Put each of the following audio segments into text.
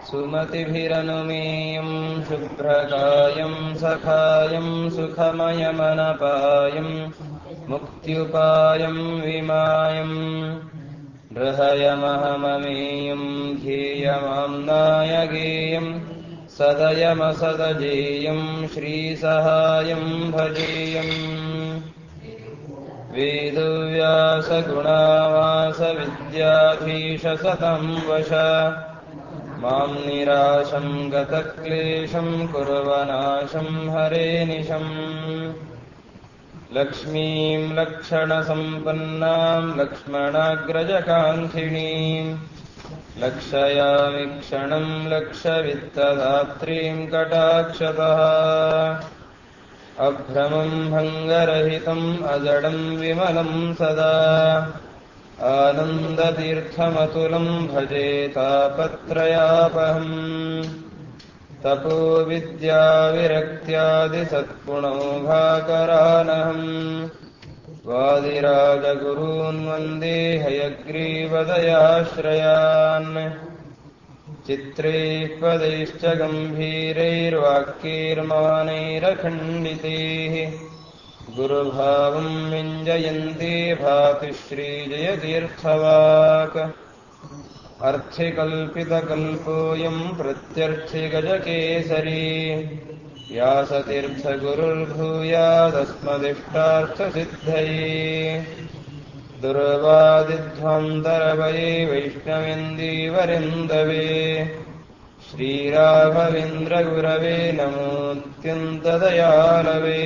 सुमतिभिरनुमेयं शुभ्रकायं सखायं सुखमयमनपायं मुक्त्युपायं विमायम् बृहयमहममेयं ध्येयमाम्नाय गेयं सदयमसदजेयं श्रीसहायं भजेयम् वेदव्यासगुणावासविद्याधीशसतं वश मां निराशं गतक्लेशं कुर्वनाशं हरे निशम् लक्ष्मीं लक्षणसम्पन्नां लक्ष्मणाग्रजकाङ्क्षिणीं लक्षयामि क्षणं लक्षवित्तदात्रीं कटाक्षतः अभ्रमं भङ्गरहितम् अजडं विमलं सदा आनन्दतीर्थमतुलं भजे तापत्रयापहम् तपो विद्याविरक्त्यादिसत्पुणौघाकरानहम् वादिराजगुरून् वन्दे हयग्रीवदयाश्रयान् चित्रैः पदैश्च गम्भीरैर्वाक्यैर्मानैरखण्डितैः गुरुभावं व्यञ्जयन्ती भाति श्रीजयतीर्थवाक् अर्थिकल्पितकल्पोऽयं प्रत्यर्थिगजकेसरी व्यासतीर्थगुरुर्भूयादस्मदिष्टार्थसिद्धये दुर्वादिध्वान्तरवये वैष्णवेन्दीवरिन्दवे श्रीराघवेन्द्रगुरवे नमोऽत्यन्तदयालवे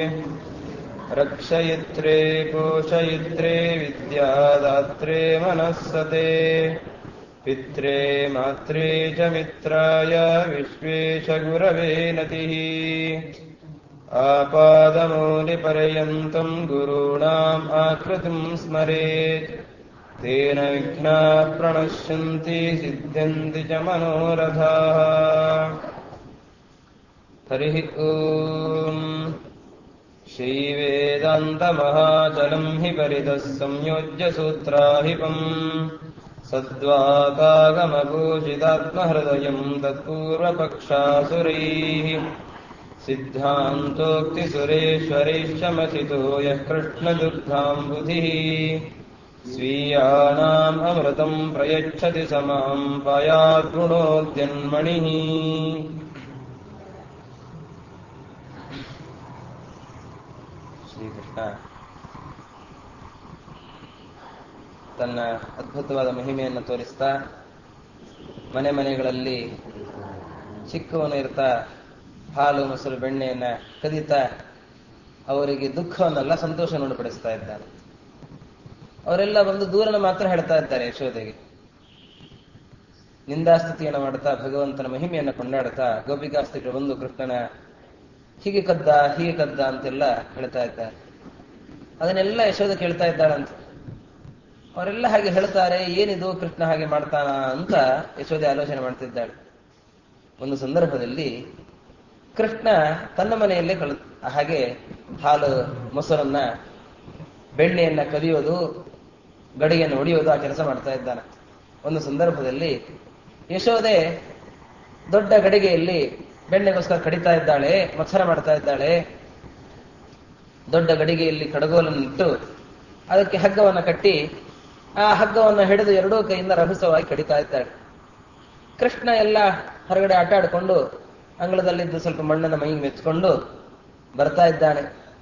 रक्षयित्रे पोषयित्रे विद्यादात्रे मनःसते पित्रे मात्रे च मित्राय विश्वेशगुरवे नतिः आपादमौलिपर्यन्तम् गुरूणाम् आकृतिम् स्मरेत् तेन विघ्नाः प्रणश्यन्ति सिद्ध्यन्ति च मनोरथाः हरिः ॐ श्रीवेदान्तमहाचलम् हि परितः संयोज्य सूत्राहिपम् सद्वातागमभूषितात्महृदयम् तत्पूर्वपक्षासुरैः सिद्धान्तोक्तिसुरेश्वरैश्च मथितो यः कृष्णदुग्धाम्बुधिः स्वीयानाम् अमृतम् प्रयच्छति स माम् पयाद्गुणोद्यन्मणिः ಶ್ರೀಕೃಷ್ಣ ತನ್ನ ಅದ್ಭುತವಾದ ಮಹಿಮೆಯನ್ನು ತೋರಿಸ್ತಾ ಮನೆ ಮನೆಗಳಲ್ಲಿ ಚಿಕ್ಕವನು ಇರ್ತಾ ಹಾಲು ಮೊಸರು ಬೆಣ್ಣೆಯನ್ನ ಕದೀತಾ ಅವರಿಗೆ ದುಃಖವನ್ನೆಲ್ಲ ಸಂತೋಷ ಉಂಟುಪಡಿಸ್ತಾ ಇದ್ದಾನೆ ಅವರೆಲ್ಲ ಒಂದು ದೂರನ ಮಾತ್ರ ಹೇಳ್ತಾ ಇದ್ದಾರೆ ಯಶೋದೆಗೆ ನಿಂದಾಸ್ತುತಿಯನ್ನು ಮಾಡ್ತಾ ಭಗವಂತನ ಮಹಿಮೆಯನ್ನು ಕೊಂಡಾಡ್ತಾ ಗೋಪಿಕಾಸ್ತಿಗಳು ಬಂದು ಕೃಷ್ಣನ ಹೀಗೆ ಕದ್ದ ಹೀಗೆ ಕದ್ದ ಅಂತೆಲ್ಲ ಹೇಳ್ತಾ ಇದ್ದಾರೆ ಅದನ್ನೆಲ್ಲ ಯಶೋಧ ಕೇಳ್ತಾ ಇದ್ದಾಳಂತ ಅವರೆಲ್ಲ ಹಾಗೆ ಹೇಳ್ತಾರೆ ಏನಿದು ಕೃಷ್ಣ ಹಾಗೆ ಮಾಡ್ತಾನ ಅಂತ ಯಶೋದೆ ಆಲೋಚನೆ ಮಾಡ್ತಿದ್ದಾಳೆ ಒಂದು ಸಂದರ್ಭದಲ್ಲಿ ಕೃಷ್ಣ ತನ್ನ ಮನೆಯಲ್ಲೇ ಕಳ ಹಾಗೆ ಹಾಲು ಮೊಸರನ್ನ ಬೆಣ್ಣೆಯನ್ನ ಕದಿಯೋದು ಗಡಿಯನ್ನು ಒಡೆಯೋದು ಆ ಕೆಲಸ ಮಾಡ್ತಾ ಇದ್ದಾನೆ ಒಂದು ಸಂದರ್ಭದಲ್ಲಿ ಯಶೋದೆ ದೊಡ್ಡ ಗಡಿಗೆಯಲ್ಲಿ ಬೆಣ್ಣೆಗೋಸ್ಕರ ಕಡಿತಾ ಇದ್ದಾಳೆ ಮತ್ಸರ ಮಾಡ್ತಾ ಇದ್ದಾಳೆ ದೊಡ್ಡ ಗಡಿಗೆಯಲ್ಲಿ ಕಡಗೋಲನ್ನು ಇಟ್ಟು ಅದಕ್ಕೆ ಹಗ್ಗವನ್ನು ಕಟ್ಟಿ ಆ ಹಗ್ಗವನ್ನು ಹಿಡಿದು ಎರಡೂ ಕೈಯಿಂದ ರಭಸವಾಗಿ ಕಡಿತಾ ಇದ್ದಾಳೆ ಕೃಷ್ಣ ಎಲ್ಲ ಹೊರಗಡೆ ಆಟ ಆಡಿಕೊಂಡು ಅಂಗಳದಲ್ಲಿದ್ದು ಸ್ವಲ್ಪ ಮಣ್ಣನ್ನು ಮೈಗೆ ಮೆಚ್ಚಿಕೊಂಡು ಬರ್ತಾ ಇದ್ದಾನೆ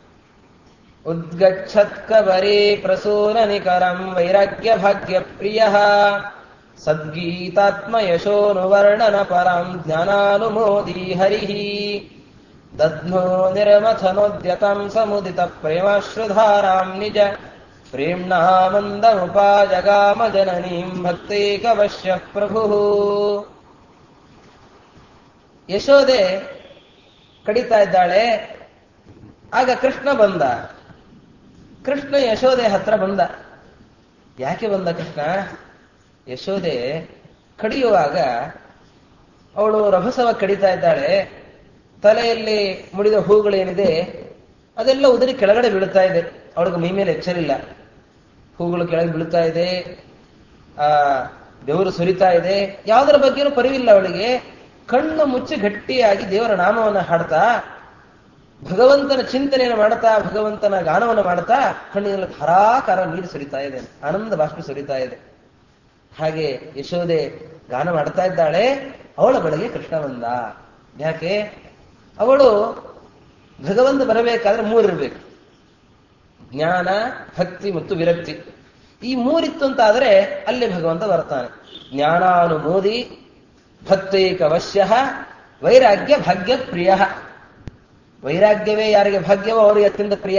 ಉದ್ಗಚ್ಛತ್ಕವರೇ ಪ್ರಸೂನ ನಿಕರಂ ವೈರಾಗ್ಯ ಭಾಗ್ಯ ಪ್ರಿಯ ಸದ್ಗೀತಾತ್ಮ ಯಶೋನುವರ್ಣನ ಪರಂ ಜ್ಞಾನಾನುಮೋದಿ ಹರಿ ದಧ್ನೋ ನಿರ್ಮಥನೋದ್ಯತಂ ಸಮುದಿತ ಪ್ರೇಮಾಶ್ರುಧಾರಾಂ ನಿಜ ಪ್ರೇಮ್ಣಾಮಂದಮುಪಾಜಗಾಮ ಜನನೀಂ ಭಕ್ತೈಕವಶ್ಯ ಪ್ರಭು ಯಶೋದೆ ಕಡಿತಾ ಇದ್ದಾಳೆ ಆಗ ಕೃಷ್ಣ ಬಂದ ಕೃಷ್ಣ ಯಶೋದೆ ಹತ್ರ ಬಂದ ಯಾಕೆ ಬಂದ ಕೃಷ್ಣ ಯಶೋದೆ ಕಡಿಯುವಾಗ ಅವಳು ರಭಸವ ಕಡಿತಾ ಇದ್ದಾಳೆ ತಲೆಯಲ್ಲಿ ಮುಡಿದ ಹೂಗಳೇನಿದೆ ಅದೆಲ್ಲ ಉದುರಿ ಕೆಳಗಡೆ ಬೀಳುತ್ತಾ ಇದೆ ಅವಳಿಗೆ ಮೈ ಮೇಲೆ ಎಚ್ಚರಿಲ್ಲ ಹೂಗಳು ಕೆಳಗೆ ಬೀಳುತ್ತಾ ಇದೆ ಆ ಬೆವರು ಸುರಿತಾ ಇದೆ ಯಾವುದರ ಬಗ್ಗೆನೂ ಪರಿವಿಲ್ಲ ಅವಳಿಗೆ ಕಣ್ಣು ಮುಚ್ಚಿ ಗಟ್ಟಿಯಾಗಿ ದೇವರ ನಾಮವನ್ನು ಹಾಡ್ತಾ ಭಗವಂತನ ಚಿಂತನೆಯನ್ನು ಮಾಡ್ತಾ ಭಗವಂತನ ಗಾನವನ್ನು ಮಾಡ್ತಾ ಕಣ್ಣಿನಲ್ಲಿ ಧಾರಾಕಾರ ನೀರು ಸುರಿತಾ ಇದೆ ಆನಂದ ಬಾಷ್ಪ ಸುರಿತಾ ಇದೆ ಹಾಗೆ ಯಶೋದೆ ಗಾನ ಮಾಡ್ತಾ ಇದ್ದಾಳೆ ಅವಳ ಬಳಿಗೆ ಕೃಷ್ಣ ಬಂದ ಯಾಕೆ ಅವಳು ಭಗವಂತ ಬರಬೇಕಾದ್ರೆ ಮೂರಿರ್ಬೇಕು ಜ್ಞಾನ ಭಕ್ತಿ ಮತ್ತು ವಿರಕ್ತಿ ಈ ಮೂರಿತ್ತು ಅಂತ ಆದ್ರೆ ಅಲ್ಲಿ ಭಗವಂತ ಬರ್ತಾನೆ ಜ್ಞಾನಾನುಮೋದಿ ಭಕ್ತೈಕ ವಶ್ಯ ವೈರಾಗ್ಯ ಭಾಗ್ಯ ಪ್ರಿಯ ವೈರಾಗ್ಯವೇ ಯಾರಿಗೆ ಭಾಗ್ಯವೋ ಅವರಿಗೆ ಅತ್ಯಂತ ಪ್ರಿಯ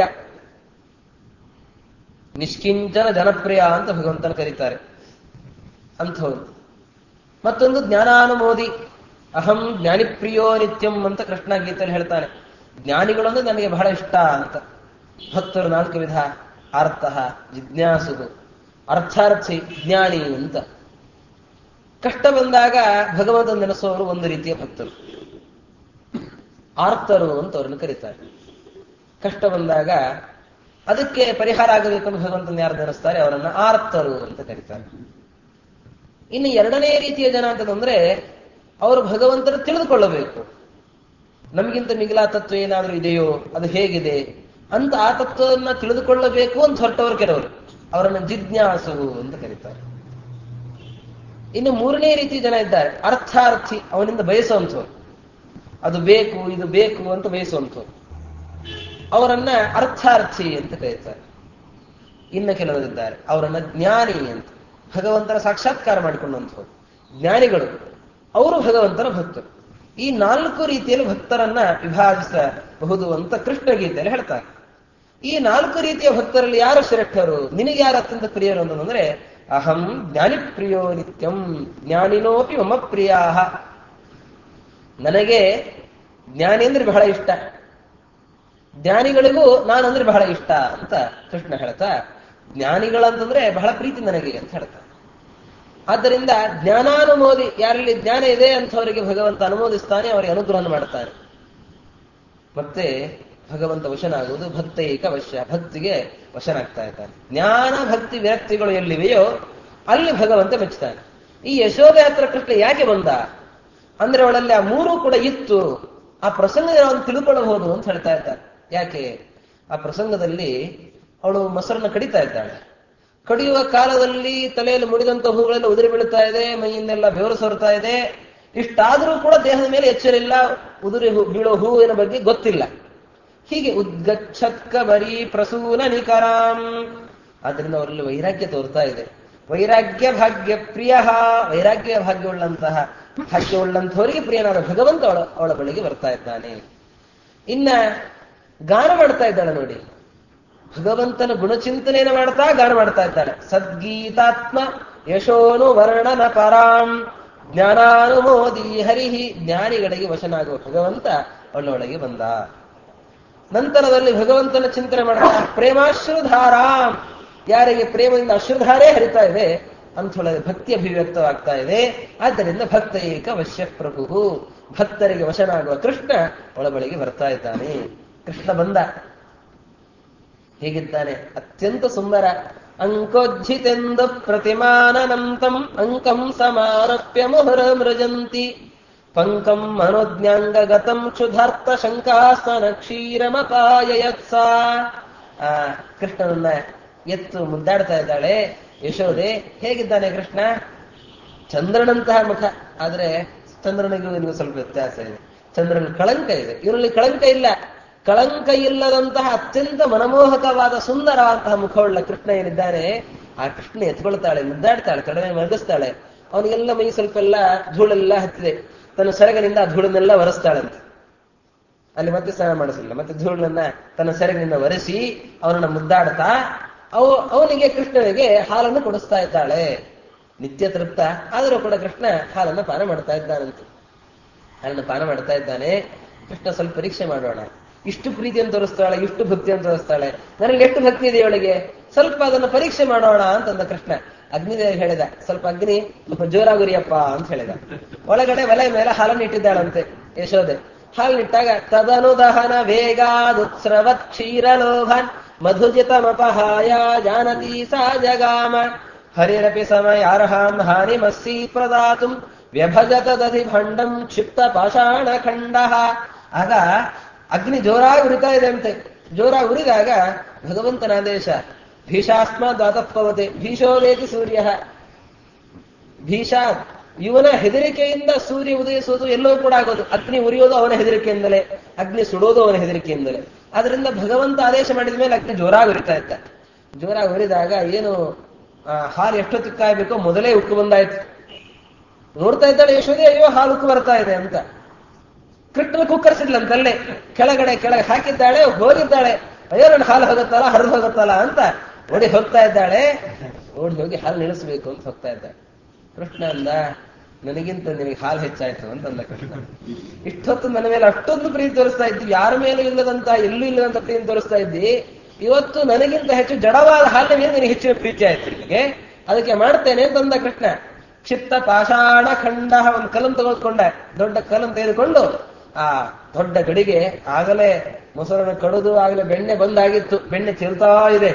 ನಿಷ್ಕಿಂಚನ ಜನಪ್ರಿಯ ಅಂತ ಭಗವಂತನ ಕರೀತಾರೆ ಅಂಥವ್ರು ಮತ್ತೊಂದು ಜ್ಞಾನಾನುಮೋದಿ ಅಹಂ ಜ್ಞಾನಿಪ್ರಿಯೋ ನಿತ್ಯಂ ಅಂತ ಕೃಷ್ಣ ಗೀತೆಯಲ್ಲಿ ಹೇಳ್ತಾನೆ ಜ್ಞಾನಿಗಳು ಅಂದ್ರೆ ನನಗೆ ಬಹಳ ಇಷ್ಟ ಅಂತ ಭಕ್ತರು ನಾಲ್ಕು ವಿಧ ಅರ್ಥ ಜಿಜ್ಞಾಸು ಅರ್ಥಾರ್ಥಿ ಜ್ಞಾನಿ ಅಂತ ಕಷ್ಟ ಬಂದಾಗ ಭಗವಂತ ನೆನೆಸೋರು ಒಂದು ರೀತಿಯ ಭಕ್ತರು ಆರ್ತರು ಅಂತ ಅವ್ರನ್ನ ಕರೀತಾರೆ ಕಷ್ಟ ಬಂದಾಗ ಅದಕ್ಕೆ ಪರಿಹಾರ ಆಗಬೇಕು ಅಂತ ಭಗವಂತನ ಯಾರು ನೆನೆಸ್ತಾರೆ ಅವರನ್ನ ಆರ್ತರು ಅಂತ ಕರೀತಾರೆ ಇನ್ನು ಎರಡನೇ ರೀತಿಯ ಜನ ಅಂತಂದ್ರೆ ಅವರು ಭಗವಂತನ ತಿಳಿದುಕೊಳ್ಳಬೇಕು ನಮಗಿಂತ ಮಿಗಿಲ ತತ್ವ ಏನಾದರೂ ಇದೆಯೋ ಅದು ಹೇಗಿದೆ ಅಂತ ಆ ತತ್ವವನ್ನ ತಿಳಿದುಕೊಳ್ಳಬೇಕು ಅಂತ ಹೊರಟವರು ಕೆಲವರು ಅವರನ್ನು ಜಿಜ್ಞಾಸು ಅಂತ ಕರೀತಾರೆ ಇನ್ನು ಮೂರನೇ ರೀತಿ ಜನ ಇದ್ದಾರೆ ಅರ್ಥಾರ್ಥಿ ಅವನಿಂದ ಬಯಸುವಂಥವ್ರು ಅದು ಬೇಕು ಇದು ಬೇಕು ಅಂತ ಬಯಸುವಂಥವ್ರು ಅವರನ್ನ ಅರ್ಥಾರ್ಥಿ ಅಂತ ಕರೀತಾರೆ ಇನ್ನು ಕೆಲವರಿದ್ದಾರೆ ಅವರನ್ನ ಜ್ಞಾನಿ ಅಂತ ಭಗವಂತನ ಸಾಕ್ಷಾತ್ಕಾರ ಮಾಡಿಕೊಂಡಂಥವ್ರು ಜ್ಞಾನಿಗಳು ಅವರು ಭಗವಂತನ ಭಕ್ತರು ಈ ನಾಲ್ಕು ರೀತಿಯಲ್ಲಿ ಭಕ್ತರನ್ನ ವಿಭಾಗಿಸಬಹುದು ಅಂತ ಕೃಷ್ಣ ಗೀತೆಯಲ್ಲಿ ಹೇಳ್ತಾರೆ ಈ ನಾಲ್ಕು ರೀತಿಯ ಭಕ್ತರಲ್ಲಿ ಯಾರು ಶ್ರೇಷ್ಠರು ನಿನಗೆ ಯಾರು ಅತ್ಯಂತ ಪ್ರಿಯರು ಅಂತಂದ್ರೆ ಅಹಂ ಜ್ಞಾನಿಪ್ರಿಯೋ ನಿತ್ಯಂ ಜ್ಞಾನಿನೋಪಿ ಮಮ ಪ್ರಿಯಾ ನನಗೆ ಜ್ಞಾನಿ ಅಂದ್ರೆ ಬಹಳ ಇಷ್ಟ ಜ್ಞಾನಿಗಳಿಗೂ ನಾನಂದ್ರೆ ಬಹಳ ಇಷ್ಟ ಅಂತ ಕೃಷ್ಣ ಹೇಳ್ತಾ ಜ್ಞಾನಿಗಳಂತಂದ್ರೆ ಬಹಳ ಪ್ರೀತಿ ನನಗೆ ಅಂತ ಹೇಳ್ತಾ ಆದ್ದರಿಂದ ಜ್ಞಾನಾನುಮೋದಿ ಯಾರಲ್ಲಿ ಜ್ಞಾನ ಇದೆ ಅಂಥವರಿಗೆ ಭಗವಂತ ಅನುಮೋದಿಸ್ತಾನೆ ಅವರಿಗೆ ಅನುಗ್ರಹ ಮಾಡ್ತಾನೆ ಮತ್ತೆ ಭಗವಂತ ವಶನಾಗುವುದು ಭಕ್ತೈಕ ವಶ ಭಕ್ತಿಗೆ ವಶನಾಗ್ತಾ ಇದ್ದಾನೆ ಜ್ಞಾನ ಭಕ್ತಿ ವಿರಕ್ತಿಗಳು ಎಲ್ಲಿವೆಯೋ ಅಲ್ಲಿ ಭಗವಂತ ಮೆಚ್ಚುತ್ತಾನೆ ಈ ಯಶೋಧ ಹತ್ರ ಕೃಷ್ಣ ಯಾಕೆ ಬಂದ ಅಂದ್ರೆ ಅವಳಲ್ಲಿ ಆ ಮೂರು ಕೂಡ ಇತ್ತು ಆ ಪ್ರಸಂಗ ಅವನು ತಿಳ್ಕೊಳ್ಳಬಹುದು ಅಂತ ಹೇಳ್ತಾ ಇದ್ದಾರೆ ಯಾಕೆ ಆ ಪ್ರಸಂಗದಲ್ಲಿ ಅವಳು ಮೊಸರನ್ನ ಕಡಿತಾ ಇದ್ದಾಳೆ ಕಡಿಯುವ ಕಾಲದಲ್ಲಿ ತಲೆಯಲ್ಲಿ ಮುಡಿದಂತ ಹೂಗಳೆಲ್ಲ ಉದುರಿ ಬೀಳ್ತಾ ಇದೆ ಮೈಯಿಂದೆಲ್ಲ ಬೆವರು ಸೋರ್ತಾ ಇದೆ ಇಷ್ಟಾದರೂ ಕೂಡ ದೇಹದ ಮೇಲೆ ಎಚ್ಚರಿಲ್ಲ ಉದುರಿ ಹೂ ಬೀಳೋ ಹೂವಿನ ಬಗ್ಗೆ ಗೊತ್ತಿಲ್ಲ ಹೀಗೆ ಉದ್ಗಚ್ಛತ್ಕ ಬರೀ ಪ್ರಸೂನ ನಿಕರಾಂ ಆದ್ರಿಂದ ಅವರಲ್ಲಿ ವೈರಾಗ್ಯ ತೋರ್ತಾ ಇದೆ ವೈರಾಗ್ಯ ಭಾಗ್ಯ ಪ್ರಿಯ ವೈರಾಗ್ಯ ಭಾಗ್ಯವುಳ್ಳಂತಹ ಭಾಗ್ಯವುಳ್ಳಂಥವರಿಗೆ ಪ್ರಿಯನಾದ ಭಗವಂತ ಅವಳ ಅವಳ ಬಳಿಗೆ ಬರ್ತಾ ಇದ್ದಾನೆ ಇನ್ನ ಗಾನ ಮಾಡ್ತಾ ಇದ್ದಾಳೆ ನೋಡಿ ಭಗವಂತನ ಗುಣಚಿಂತನೆಯನ್ನು ಮಾಡ್ತಾ ಗಾನ ಮಾಡ್ತಾ ಇದ್ದಾಳೆ ಸದ್ಗೀತಾತ್ಮ ಯಶೋನು ವರ್ಣನ ಪರಾಂ ಜ್ಞಾನಾನುಮೋದಿ ಹರಿಹಿ ಜ್ಞಾನಿಗಳಿಗೆ ವಶನಾಗುವ ಭಗವಂತ ಅವಳೊಳಗೆ ಬಂದ ನಂತರದಲ್ಲಿ ಭಗವಂತನ ಚಿಂತನೆ ಮಾಡ್ತಾ ಪ್ರೇಮಾಶ್ರುಧಾರಾಂ ಯಾರಿಗೆ ಪ್ರೇಮದಿಂದ ಅಶ್ರುಧಾರೇ ಹರಿತಾ ಇದೆ ಅಂಥೊಳಗೆ ಭಕ್ತಿ ಅಭಿವ್ಯಕ್ತವಾಗ್ತಾ ಇದೆ ಆದ್ದರಿಂದ ಭಕ್ತ ಏಕ ವಶ್ಯ ಪ್ರಭು ಭಕ್ತರಿಗೆ ವಶನಾಗುವ ಕೃಷ್ಣ ಒಳ ಬಳಿಗೆ ಬರ್ತಾ ಇದ್ದಾನೆ ಕೃಷ್ಣ ಬಂದ ಹೇಗಿದ್ದಾನೆ ಅತ್ಯಂತ ಸುಂದರ ಅಂಕೋಜ್ಜಿತೆಂದು ಪ್ರತಿಮಾನನಂತಂ ಅಂಕಂ ಸಮಾರಪ್ಯ ಮುಹುರ ಮೃಜಂತಿ ಪಂಕಂ ಮನೋಜ್ಞಾಂಗಗತಂ ಕ್ಷುಧಾರ್ಥ ಶಂಕಾಸ್ತನ ಕ್ಷೀರಮಪಾಯಯತ್ಸ ಆ ಕೃಷ್ಣನನ್ನ ಎತ್ತು ಮುದ್ದಾಡ್ತಾ ಇದ್ದಾಳೆ ಯಶೋದೆ ಹೇಗಿದ್ದಾನೆ ಕೃಷ್ಣ ಚಂದ್ರನಂತಹ ಮುಖ ಆದ್ರೆ ಚಂದ್ರನಿಗೂ ಇವನಿಗೂ ಸ್ವಲ್ಪ ವ್ಯತ್ಯಾಸ ಇದೆ ಚಂದ್ರನ ಕಳಂಕ ಇದೆ ಇವರಲ್ಲಿ ಕಳಂಕ ಇಲ್ಲ ಕಳಂಕ ಇಲ್ಲದಂತಹ ಅತ್ಯಂತ ಮನಮೋಹಕವಾದ ಸುಂದರವಾದಂತಹ ಮುಖವುಳ್ಳ ಕೃಷ್ಣ ಏನಿದ್ದಾನೆ ಆ ಕೃಷ್ಣ ಎತ್ಕೊಳ್ತಾಳೆ ಮುದ್ದಾಡ್ತಾಳೆ ಕಡಿಮೆ ಮಲಗಿಸ್ತಾಳೆ ಅವನಿಗೆಲ್ಲ ಮೈ ಸ್ವಲ್ಪ ಎಲ್ಲ ಧೂಳೆಲ್ಲ ಹತ್ತಿದೆ ತನ್ನ ಸೆರಗಿನಿಂದ ಆ ಧೂಳನ್ನೆಲ್ಲ ಒರೆಸ್ತಾಳಂತೆ ಅಲ್ಲಿ ಮತ್ತೆ ಸ್ನಾನ ಮಾಡಿಸಲಿಲ್ಲ ಮತ್ತೆ ಧೂಳನ್ನ ತನ್ನ ಸೆರಗಿನಿಂದ ಒರೆಸಿ ಅವನನ್ನ ಮುದ್ದಾಡ್ತಾ ಅವು ಅವನಿಗೆ ಕೃಷ್ಣನಿಗೆ ಹಾಲನ್ನು ಕೊಡಿಸ್ತಾ ಇದ್ದಾಳೆ ನಿತ್ಯ ತೃಪ್ತ ಆದರೂ ಕೂಡ ಕೃಷ್ಣ ಹಾಲನ್ನು ಪಾನ ಮಾಡ್ತಾ ಇದ್ದಾನಂತೆ ಹಾಲನ್ನು ಪಾನ ಮಾಡ್ತಾ ಇದ್ದಾನೆ ಕೃಷ್ಣ ಸ್ವಲ್ಪ ಪರೀಕ್ಷೆ ಮಾಡೋಣ ಇಷ್ಟು ಪ್ರೀತಿಯನ್ನು ತೋರಿಸ್ತಾಳೆ ಇಷ್ಟು ಭಕ್ತಿಯನ್ನು ತೋರಿಸ್ತಾಳೆ ನನಗೆ ಎಷ್ಟು ಭಕ್ತಿ ಇದೆ ಇವಳಿಗೆ ಸ್ವಲ್ಪ ಅದನ್ನು ಪರೀಕ್ಷೆ ಮಾಡೋಣ ಅಂತಂದ ಕೃಷ್ಣ ಅಗ್ನಿದೇವ ಹೇಳಿದ ಸ್ವಲ್ಪ ಅಗ್ನಿ ಸ್ವಲ್ಪ ಜೋರಾಗುರಿಯಪ್ಪ ಅಂತ ಹೇಳಿದ ಒಳಗಡೆ ಒಲೆ ಮೇಲೆ ಹಾಲನ್ನು ಇಟ್ಟಿದ್ದಾಳಂತೆ ಯಶೋದೆ ಹಾಲನ್ನಿಟ್ಟಾಗ ತದನುದಹನ ವೇಗಾದುತ್ಸ್ರವತ್ ಕ್ಷೀರಲೋಭನ್ ಮಧುಜಿತಮಪಹಾಯ ಜಾನತಿ ಸಾ ಜಗಾಮ ಹರಿರಪಿ ಸಮಯಾರ್ಹಾಂ ಹಾನಿಮಸ್ಸಿ ಪ್ರದಾತುಂ ವ್ಯಭಜತ ದಧಿ ಭಂಡಂ ಕ್ಷಿಪ್ತ ಪಾಷಾಣ ಖಂಡ ಆಗ ಅಗ್ನಿ ಜೋರಾಗಿ ಉರಿತಾ ಇದೆ ಅಂತೆ ಜೋರಾಗಿ ಉರಿದಾಗ ಭಗವಂತನ ಆದೇಶ ಭೀಷಾಸ್ಮ ದ್ವಾತತ್ವತೆ ಭೀಷೋದೇತಿ ಸೂರ್ಯ ಭೀಷ ಇವನ ಹೆದರಿಕೆಯಿಂದ ಸೂರ್ಯ ಉದಯಿಸುವುದು ಎಲ್ಲವೂ ಕೂಡ ಆಗೋದು ಅಗ್ನಿ ಉರಿಯೋದು ಅವನ ಹೆದರಿಕೆಯಿಂದಲೇ ಅಗ್ನಿ ಸುಡೋದು ಅವನ ಹೆದರಿಕೆಯಿಂದಲೇ ಅದರಿಂದ ಭಗವಂತ ಆದೇಶ ಮಾಡಿದ ಮೇಲೆ ಅಗ್ನಿ ಜೋರಾಗಿ ಉರಿತಾ ಇತ್ತ ಜೋರಾಗಿ ಉರಿದಾಗ ಏನು ಆ, ಹಾಲು ಎಷ್ಟೊತ್ತಿಗೆ ಕಾಯ್ಬೇಕೋ ಮೊದಲೇ ಉಕ್ಕು ಬಂದಾಯ್ತು ನೋಡ್ತಾ ಇದ್ದಾಳೆ ಯಶೋದೆ ಅಯ್ಯೋ ಹಾಲು ಉಕ್ಕು ಬರ್ತಾ ಇದೆ ಅಂತ ಕೃಷ್ಣನ ಕುಕ್ಕರಿಸಿದ್ಲಂತಲ್ಲೇ ಕೆಳಗಡೆ ಕೆಳಗೆ ಹಾಕಿದ್ದಾಳೆ ಹೋಗಿದ್ದಾಳೆ ಅಯ್ಯೋ ನನ್ನ ಹಾಲು ಹೋಗುತ್ತಲ್ಲ ಹರಿದು ಹೋಗುತ್ತಲ್ಲ ಅಂತ ಓಡಿ ಹೋಗ್ತಾ ಇದ್ದಾಳೆ ಓಡಿ ಹೋಗಿ ಹಾಲು ನಿಲ್ಲಿಸ್ಬೇಕು ಅಂತ ಹೋಗ್ತಾ ಇದ್ದಾಳೆ ಕೃಷ್ಣ ಅಂದ ನನಗಿಂತ ನಿನಗೆ ಹಾಲು ಹೆಚ್ಚಾಯ್ತು ಅಂತ ಅಂದ ಕೃಷ್ಣ ಇಷ್ಟೊತ್ತು ನನ್ನ ಮೇಲೆ ಅಷ್ಟೊಂದು ಪ್ರೀತಿ ತೋರಿಸ್ತಾ ಇದ್ದಿ ಯಾರ ಮೇಲೂ ಇಲ್ಲದಂತ ಎಲ್ಲೂ ಇಲ್ಲದಂತ ಪ್ರೀತಿ ತೋರಿಸ್ತಾ ಇದ್ದಿ ಇವತ್ತು ನನಗಿಂತ ಹೆಚ್ಚು ಜಡವಾದ ಹಾಲಿನ ಮೇಲೆ ನಿನಗೆ ಹೆಚ್ಚಿನ ಪ್ರೀತಿ ಆಯ್ತು ನಿನಗೆ ಅದಕ್ಕೆ ಮಾಡ್ತೇನೆ ಅಂತ ಅಂದ ಕೃಷ್ಣ ಕ್ಷಿಪ್ತ ಪಾಷಾಣ ಖಂಡ ಒಂದು ಕಲಂ ತೆಗೆದುಕೊಂಡ ದೊಡ್ಡ ಕಲಂ ತೆಗೆದುಕೊಂಡು ಆ ದೊಡ್ಡ ಗಡಿಗೆ ಆಗಲೇ ಮೊಸರನ್ನು ಕಡಿದು ಆಗಲೇ ಬೆಣ್ಣೆ ಬಂದಾಗಿತ್ತು ಬೆಣ್ಣೆ ಚೆಲ್ತಾ ಇದೆ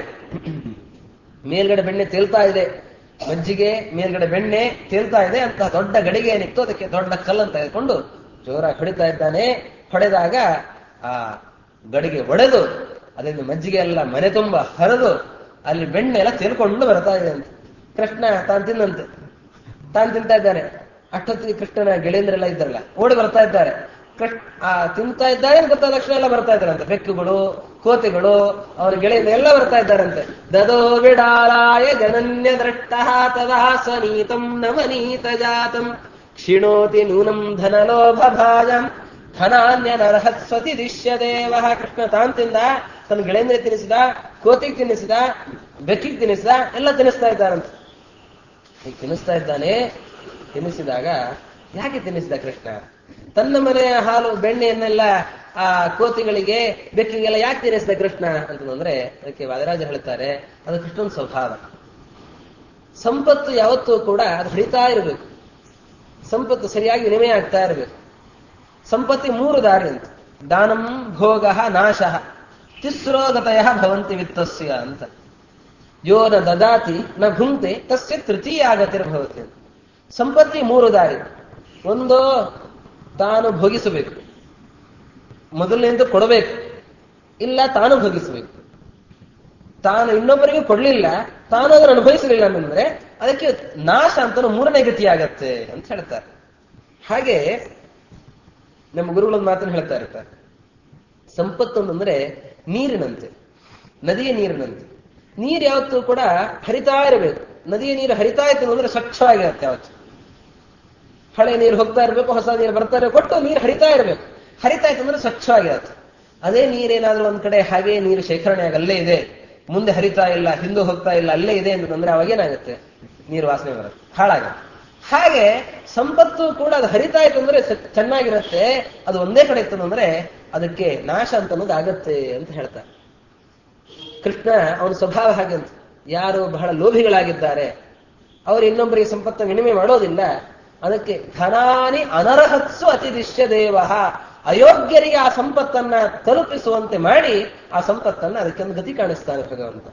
ಮೇಲ್ಗಡೆ ಬೆಣ್ಣೆ ತೇಲ್ತಾ ಇದೆ ಮಜ್ಜಿಗೆ ಮೇಲ್ಗಡೆ ಬೆಣ್ಣೆ ತೇಲ್ತಾ ಇದೆ ಅಂತ ದೊಡ್ಡ ಗಡಿಗೆ ಏನಿತ್ತು ಅದಕ್ಕೆ ದೊಡ್ಡ ಕಲ್ಲನ್ನು ತೆಗೆದುಕೊಂಡು ಜೋರಾಗಿ ಹೊಡಿತಾ ಇದ್ದಾನೆ ಹೊಡೆದಾಗ ಆ ಗಡಿಗೆ ಒಡೆದು ಅದರಿಂದ ಮಜ್ಜಿಗೆ ಎಲ್ಲ ಮನೆ ತುಂಬ ಹರಿದು ಅಲ್ಲಿ ಬೆಣ್ಣೆ ಎಲ್ಲ ತೇಲ್ಕೊಂಡು ಬರ್ತಾ ಇದೆ ಅಂತ ಕೃಷ್ಣ ತಾನು ತಿನ್ನಂತೆ ತಾನು ತಿಂತಾ ಇದ್ದಾನೆ ಅಷ್ಟೊತ್ತಿಗೆ ಕೃಷ್ಣನ ಗೆಳೆಯಂದ್ರೆಲ್ಲ ಇದ್ದಾರಲ್ಲ ಓಡಿ ಬರ್ತಾ ಇದ್ದಾರೆ ಕೃಷ್ಣ ಆ ತಿಂತಾ ಇದ್ದಾರೆ ಅಂತ ಗೊತ್ತಾದ ತಕ್ಷಣ ಎಲ್ಲ ಬರ್ತಾ ಇದ್ದಾರಂತೆ ಬೆಕ್ಕುಗಳು ಕೋತಿಗಳು ಅವರ ಗೆಳೆಯರು ಎಲ್ಲ ಬರ್ತಾ ಇದ್ದಾರಂತೆ ದದೋ ವಿಡಾಲಾಯ ಜನನ್ಯ ದೃಷ್ಟ ತದಾ ಸ್ವನೀತಂ ನವನೀತ ಜಾತಂ ಕ್ಷಿಣೋತಿ ನೂನಂ ಧನಲೋಭ ಭಾಜಂ ಧನಾನ್ಯನರ್ಹತ್ಸ್ವತಿ ದಿಶ್ಯ ದೇವ ಕೃಷ್ಣ ತಾನ್ ತಿಂದ ತನ್ನ ಗೆಳೆಯಂದ್ರೆ ತಿನ್ನಿಸಿದ ಕೋತಿಗೆ ತಿನ್ನಿಸಿದ ಬೆಕ್ಕಿಗೆ ತಿನ್ನಿಸಿದ ಎಲ್ಲ ತಿನ್ನಿಸ್ತಾ ಇದ್ದಾರಂತೆ ಹೀಗೆ ತಿನ್ನಿಸ್ತಾ ಇದ್ದಾನೆ ತಿನ್ನಿಸಿದಾಗ ಯಾಕೆ ತಿನ್ನಿಸಿದ ಕೃಷ್ಣ ತನ್ನ ಮನೆಯ ಹಾಲು ಬೆಣ್ಣೆಯನ್ನೆಲ್ಲ ಆ ಕೋತಿಗಳಿಗೆ ಬೆಕ್ಕಿಗೆಲ್ಲ ಯಾಕೆ ತಿನ್ನಿಸಿದ ಕೃಷ್ಣ ಅಂತಂದ್ರೆ ಅದಕ್ಕೆ ವಾದರಾಜ ಹೇಳ್ತಾರೆ ಅದು ಕೃಷ್ಣನ ಸ್ವಭಾವ ಸಂಪತ್ತು ಯಾವತ್ತೂ ಕೂಡ ಅದು ಹೊಡಿತಾ ಇರಬೇಕು ಸಂಪತ್ತು ಸರಿಯಾಗಿ ವಿನಿಮಯ ಆಗ್ತಾ ಇರಬೇಕು ಸಂಪತ್ತಿ ಮೂರು ದಾರಿ ಅಂತ ದಾನಂ ಭೋಗ ನಾಶ ತಿಸ್ರೋಗತಯ ಭವಂತಿ ವಿತ್ತಸ್ಯ ಅಂತ ಯೋ ನ ದದಾತಿ ನ ಭುಂಕ್ತೆ ತಸ್ಯ ತೃತೀಯ ಆಗತಿರ್ಭವತಿ ಅಂತ ಸಂಪತ್ತಿ ಮೂರು ದಾರಿ ಒಂದು ತಾನು ಭೋಗಿಸಬೇಕು ಮೊದಲನೇದು ಕೊಡಬೇಕು ಇಲ್ಲ ತಾನು ಭೋಗಿಸಬೇಕು ತಾನು ಇನ್ನೊಬ್ಬರಿಗೆ ಕೊಡ್ಲಿಲ್ಲ ತಾನು ಅದನ್ನು ಅನುಭವಿಸಲಿಲ್ಲ ಅಂದ್ರೆ ಅದಕ್ಕೆ ನಾಶ ಅಂತ ಮೂರನೇ ಗತಿ ಆಗತ್ತೆ ಅಂತ ಹೇಳ್ತಾರೆ ಹಾಗೆ ನಮ್ಮ ಗುರುಗಳೊಂದು ಮಾತನ್ನು ಹೇಳ್ತಾ ಇರ್ತಾರೆ ಸಂಪತ್ತು ಅಂತಂದ್ರೆ ನೀರಿನಂತೆ ನದಿಯ ನೀರಿನಂತೆ ನೀರು ಯಾವತ್ತೂ ಕೂಡ ಹರಿತಾ ಇರಬೇಕು ನದಿಯ ನೀರು ಹರಿತಾ ಇತ್ತು ಅಂದ್ರೆ ಸ್ವಚ್ಛವಾಗಿರುತ್ತೆ ಯಾವತ್ತು ಹಳೆ ನೀರು ಹೋಗ್ತಾ ಇರಬೇಕು ಹೊಸ ನೀರು ಬರ್ತಾ ಇರಬೇಕು ಕೊಟ್ಟು ನೀರು ಹರಿತಾ ಇರಬೇಕು ಹರಿತಾ ಇತ್ತು ಅಂದ್ರೆ ಸ್ವಚ್ಛವಾಗಿರುತ್ತೆ ಅದೇ ನೀರೇನಾದ್ರೂ ಒಂದ್ ಕಡೆ ಹಾಗೆ ನೀರು ಶೇಖರಣೆ ಆಗಿ ಅಲ್ಲೇ ಇದೆ ಮುಂದೆ ಹರಿತಾ ಇಲ್ಲ ಹಿಂದೆ ಹೋಗ್ತಾ ಇಲ್ಲ ಅಲ್ಲೇ ಇದೆ ಅಂತಂದ್ರೆ ಅವಾಗೇನಾಗುತ್ತೆ ನೀರು ವಾಸನೆ ಬರುತ್ತೆ ಹಾಳಾಗುತ್ತೆ ಹಾಗೆ ಸಂಪತ್ತು ಕೂಡ ಅದು ಹರಿತಾ ಇತ್ತು ಅಂದ್ರೆ ಸ- ಚೆನ್ನಾಗಿರುತ್ತೆ ಅದು ಒಂದೇ ಕಡೆ ಇತ್ತು ಅಂದ್ರೆ ಅದಕ್ಕೆ ನಾಶ ಅಂತ ಅನ್ನೋದು ಆಗತ್ತೆ ಅಂತ ಹೇಳ್ತಾರೆ ಕೃಷ್ಣ ಅವನ ಸ್ವಭಾವ ಹಾಗೆ ಅಂತ ಯಾರು ಬಹಳ ಲೋಭಿಗಳಾಗಿದ್ದಾರೆ ಅವರು ಇನ್ನೊಬ್ಬರಿಗೆ ಸಂಪತ್ತ ವಿನಿಮಯ ಮಾಡೋದಿಲ್ಲ ಅದಕ್ಕೆ ಧನಾನಿ ಅನರ್ಹತ್ಸು ಅತಿದಿಶ್ಯ ದೇವ ಅಯೋಗ್ಯರಿಗೆ ಆ ಸಂಪತ್ತನ್ನ ತಲುಪಿಸುವಂತೆ ಮಾಡಿ ಆ ಸಂಪತ್ತನ್ನ ಅದಕ್ಕೆ ಒಂದು ಗತಿ ಕಾಣಿಸ್ತಾನೆ ಭಗವಂತ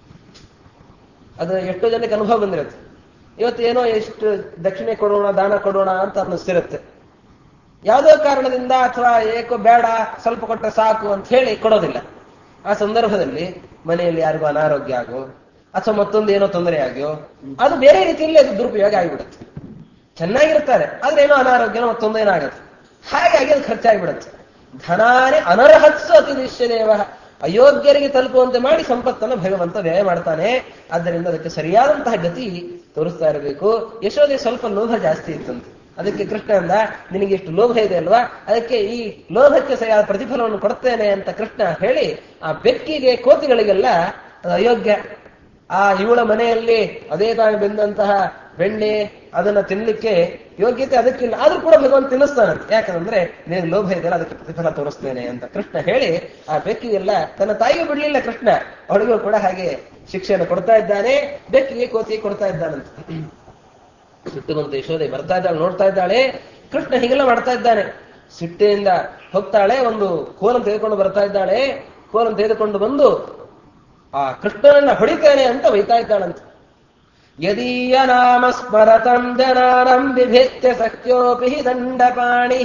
ಅದು ಎಷ್ಟೋ ಜನಕ್ಕೆ ಅನುಭವ ಬಂದಿರುತ್ತೆ ಇವತ್ತು ಏನೋ ಎಷ್ಟು ದಕ್ಷಿಣೆ ಕೊಡೋಣ ದಾನ ಕೊಡೋಣ ಅಂತ ಅನ್ನಿಸ್ತಿರುತ್ತೆ ಯಾವುದೋ ಕಾರಣದಿಂದ ಅಥವಾ ಏಕೋ ಬೇಡ ಸ್ವಲ್ಪ ಕೊಟ್ಟರೆ ಸಾಕು ಅಂತ ಹೇಳಿ ಕೊಡೋದಿಲ್ಲ ಆ ಸಂದರ್ಭದಲ್ಲಿ ಮನೆಯಲ್ಲಿ ಯಾರಿಗೂ ಅನಾರೋಗ್ಯ ಆಗೋ ಅಥವಾ ಮತ್ತೊಂದು ಏನೋ ತೊಂದರೆ ಆಗ್ಯೋ ಅದು ಬೇರೆ ರೀತಿಯಲ್ಲಿ ಅದು ದುರುಪಯೋಗ ಆಗಿಬಿಡುತ್ತೆ ಚೆನ್ನಾಗಿರ್ತಾರೆ ಆದ್ರೆ ಏನೋ ಅನಾರೋಗ್ಯನೋ ಮತ್ತೊಂದು ಏನೋ ಆಗತ್ತೆ ಹಾಗಾಗಿ ಅದು ಖರ್ಚಾಗಿಬಿಡುತ್ತೆ ಧನಾನೇ ಅನರ್ಹತ್ಸು ಅತಿ ದೇವ ಅಯೋಗ್ಯರಿಗೆ ತಲುಪುವಂತೆ ಮಾಡಿ ಸಂಪತ್ತನ್ನು ಭಗವಂತ ವ್ಯಯ ಮಾಡ್ತಾನೆ ಆದ್ದರಿಂದ ಅದಕ್ಕೆ ಸರಿಯಾದಂತಹ ಗತಿ ತೋರಿಸ್ತಾ ಇರಬೇಕು ಯಶೋದೆ ಸ್ವಲ್ಪ ಲೋಭ ಜಾಸ್ತಿ ಇತ್ತಂತೆ ಅದಕ್ಕೆ ಕೃಷ್ಣ ಅಂದ ನಿನಗೆ ಎಷ್ಟು ಲೋಭ ಇದೆ ಅಲ್ವಾ ಅದಕ್ಕೆ ಈ ಲೋಭಕ್ಕೆ ಸರಿಯಾದ ಪ್ರತಿಫಲವನ್ನು ಕೊಡ್ತೇನೆ ಅಂತ ಕೃಷ್ಣ ಹೇಳಿ ಆ ಬೆಕ್ಕಿಗೆ ಕೋತಿಗಳಿಗೆಲ್ಲ ಅದು ಅಯೋಗ್ಯ ಆ ಇವಳ ಮನೆಯಲ್ಲಿ ಅದೇ ತಾನು ಬೆಂದಂತಹ ಬೆಣ್ಣೆ ಅದನ್ನ ತಿನ್ಲಿಕ್ಕೆ ಯೋಗ್ಯತೆ ಅದಕ್ಕಿಲ್ಲ ಆದ್ರೂ ಕೂಡ ಭಗವಂತ ತಿನ್ನಿಸ್ತಾನಂತೆ ಯಾಕಂದ್ರೆ ನೀನು ಲೋಭ ಇದೆಯಲ್ಲ ಅದಕ್ಕೆ ಪ್ರತಿಫಲ ತೋರಿಸ್ತೇನೆ ಅಂತ ಕೃಷ್ಣ ಹೇಳಿ ಆ ಬೆಕ್ಕಿಗೆಲ್ಲ ತನ್ನ ತಾಯಿಗೆ ಬಿಡ್ಲಿಲ್ಲ ಕೃಷ್ಣ ಅವಳಿಗೂ ಕೂಡ ಹಾಗೆ ಶಿಕ್ಷೆಯನ್ನು ಕೊಡ್ತಾ ಇದ್ದಾನೆ ಬೆಕ್ಕಿಗೆ ಕೋತಿ ಕೊಡ್ತಾ ಇದ್ದಾನಂತ ಸಿಟ್ಟು ಬಂತು ಯಶೋದೆ ಬರ್ತಾ ಇದ್ದಾಳೆ ನೋಡ್ತಾ ಇದ್ದಾಳೆ ಕೃಷ್ಣ ಹೀಗೆಲ್ಲ ಮಾಡ್ತಾ ಇದ್ದಾನೆ ಸಿಟ್ಟಿನಿಂದ ಹೋಗ್ತಾಳೆ ಒಂದು ಕೋಲನ್ನು ತೆಗೆದುಕೊಂಡು ಬರ್ತಾ ಇದ್ದಾಳೆ ಕೋಲನ್ನು ತೆಗೆದುಕೊಂಡು ಬಂದು ಆ ಕೃಷ್ಣನನ್ನ ಹೊಡಿತೇನೆ ಅಂತ ಒಯ್ತಾ ಇದ್ದಾಳಂತ ಯದೀಯ ನಾಮ ಸ್ಮರತಂ ಜನಾನಂ ವಿಭಿತ್ಯ ಸಖ್ಯೋಪಿ ಹಿ ದಂಡಪಾಣಿ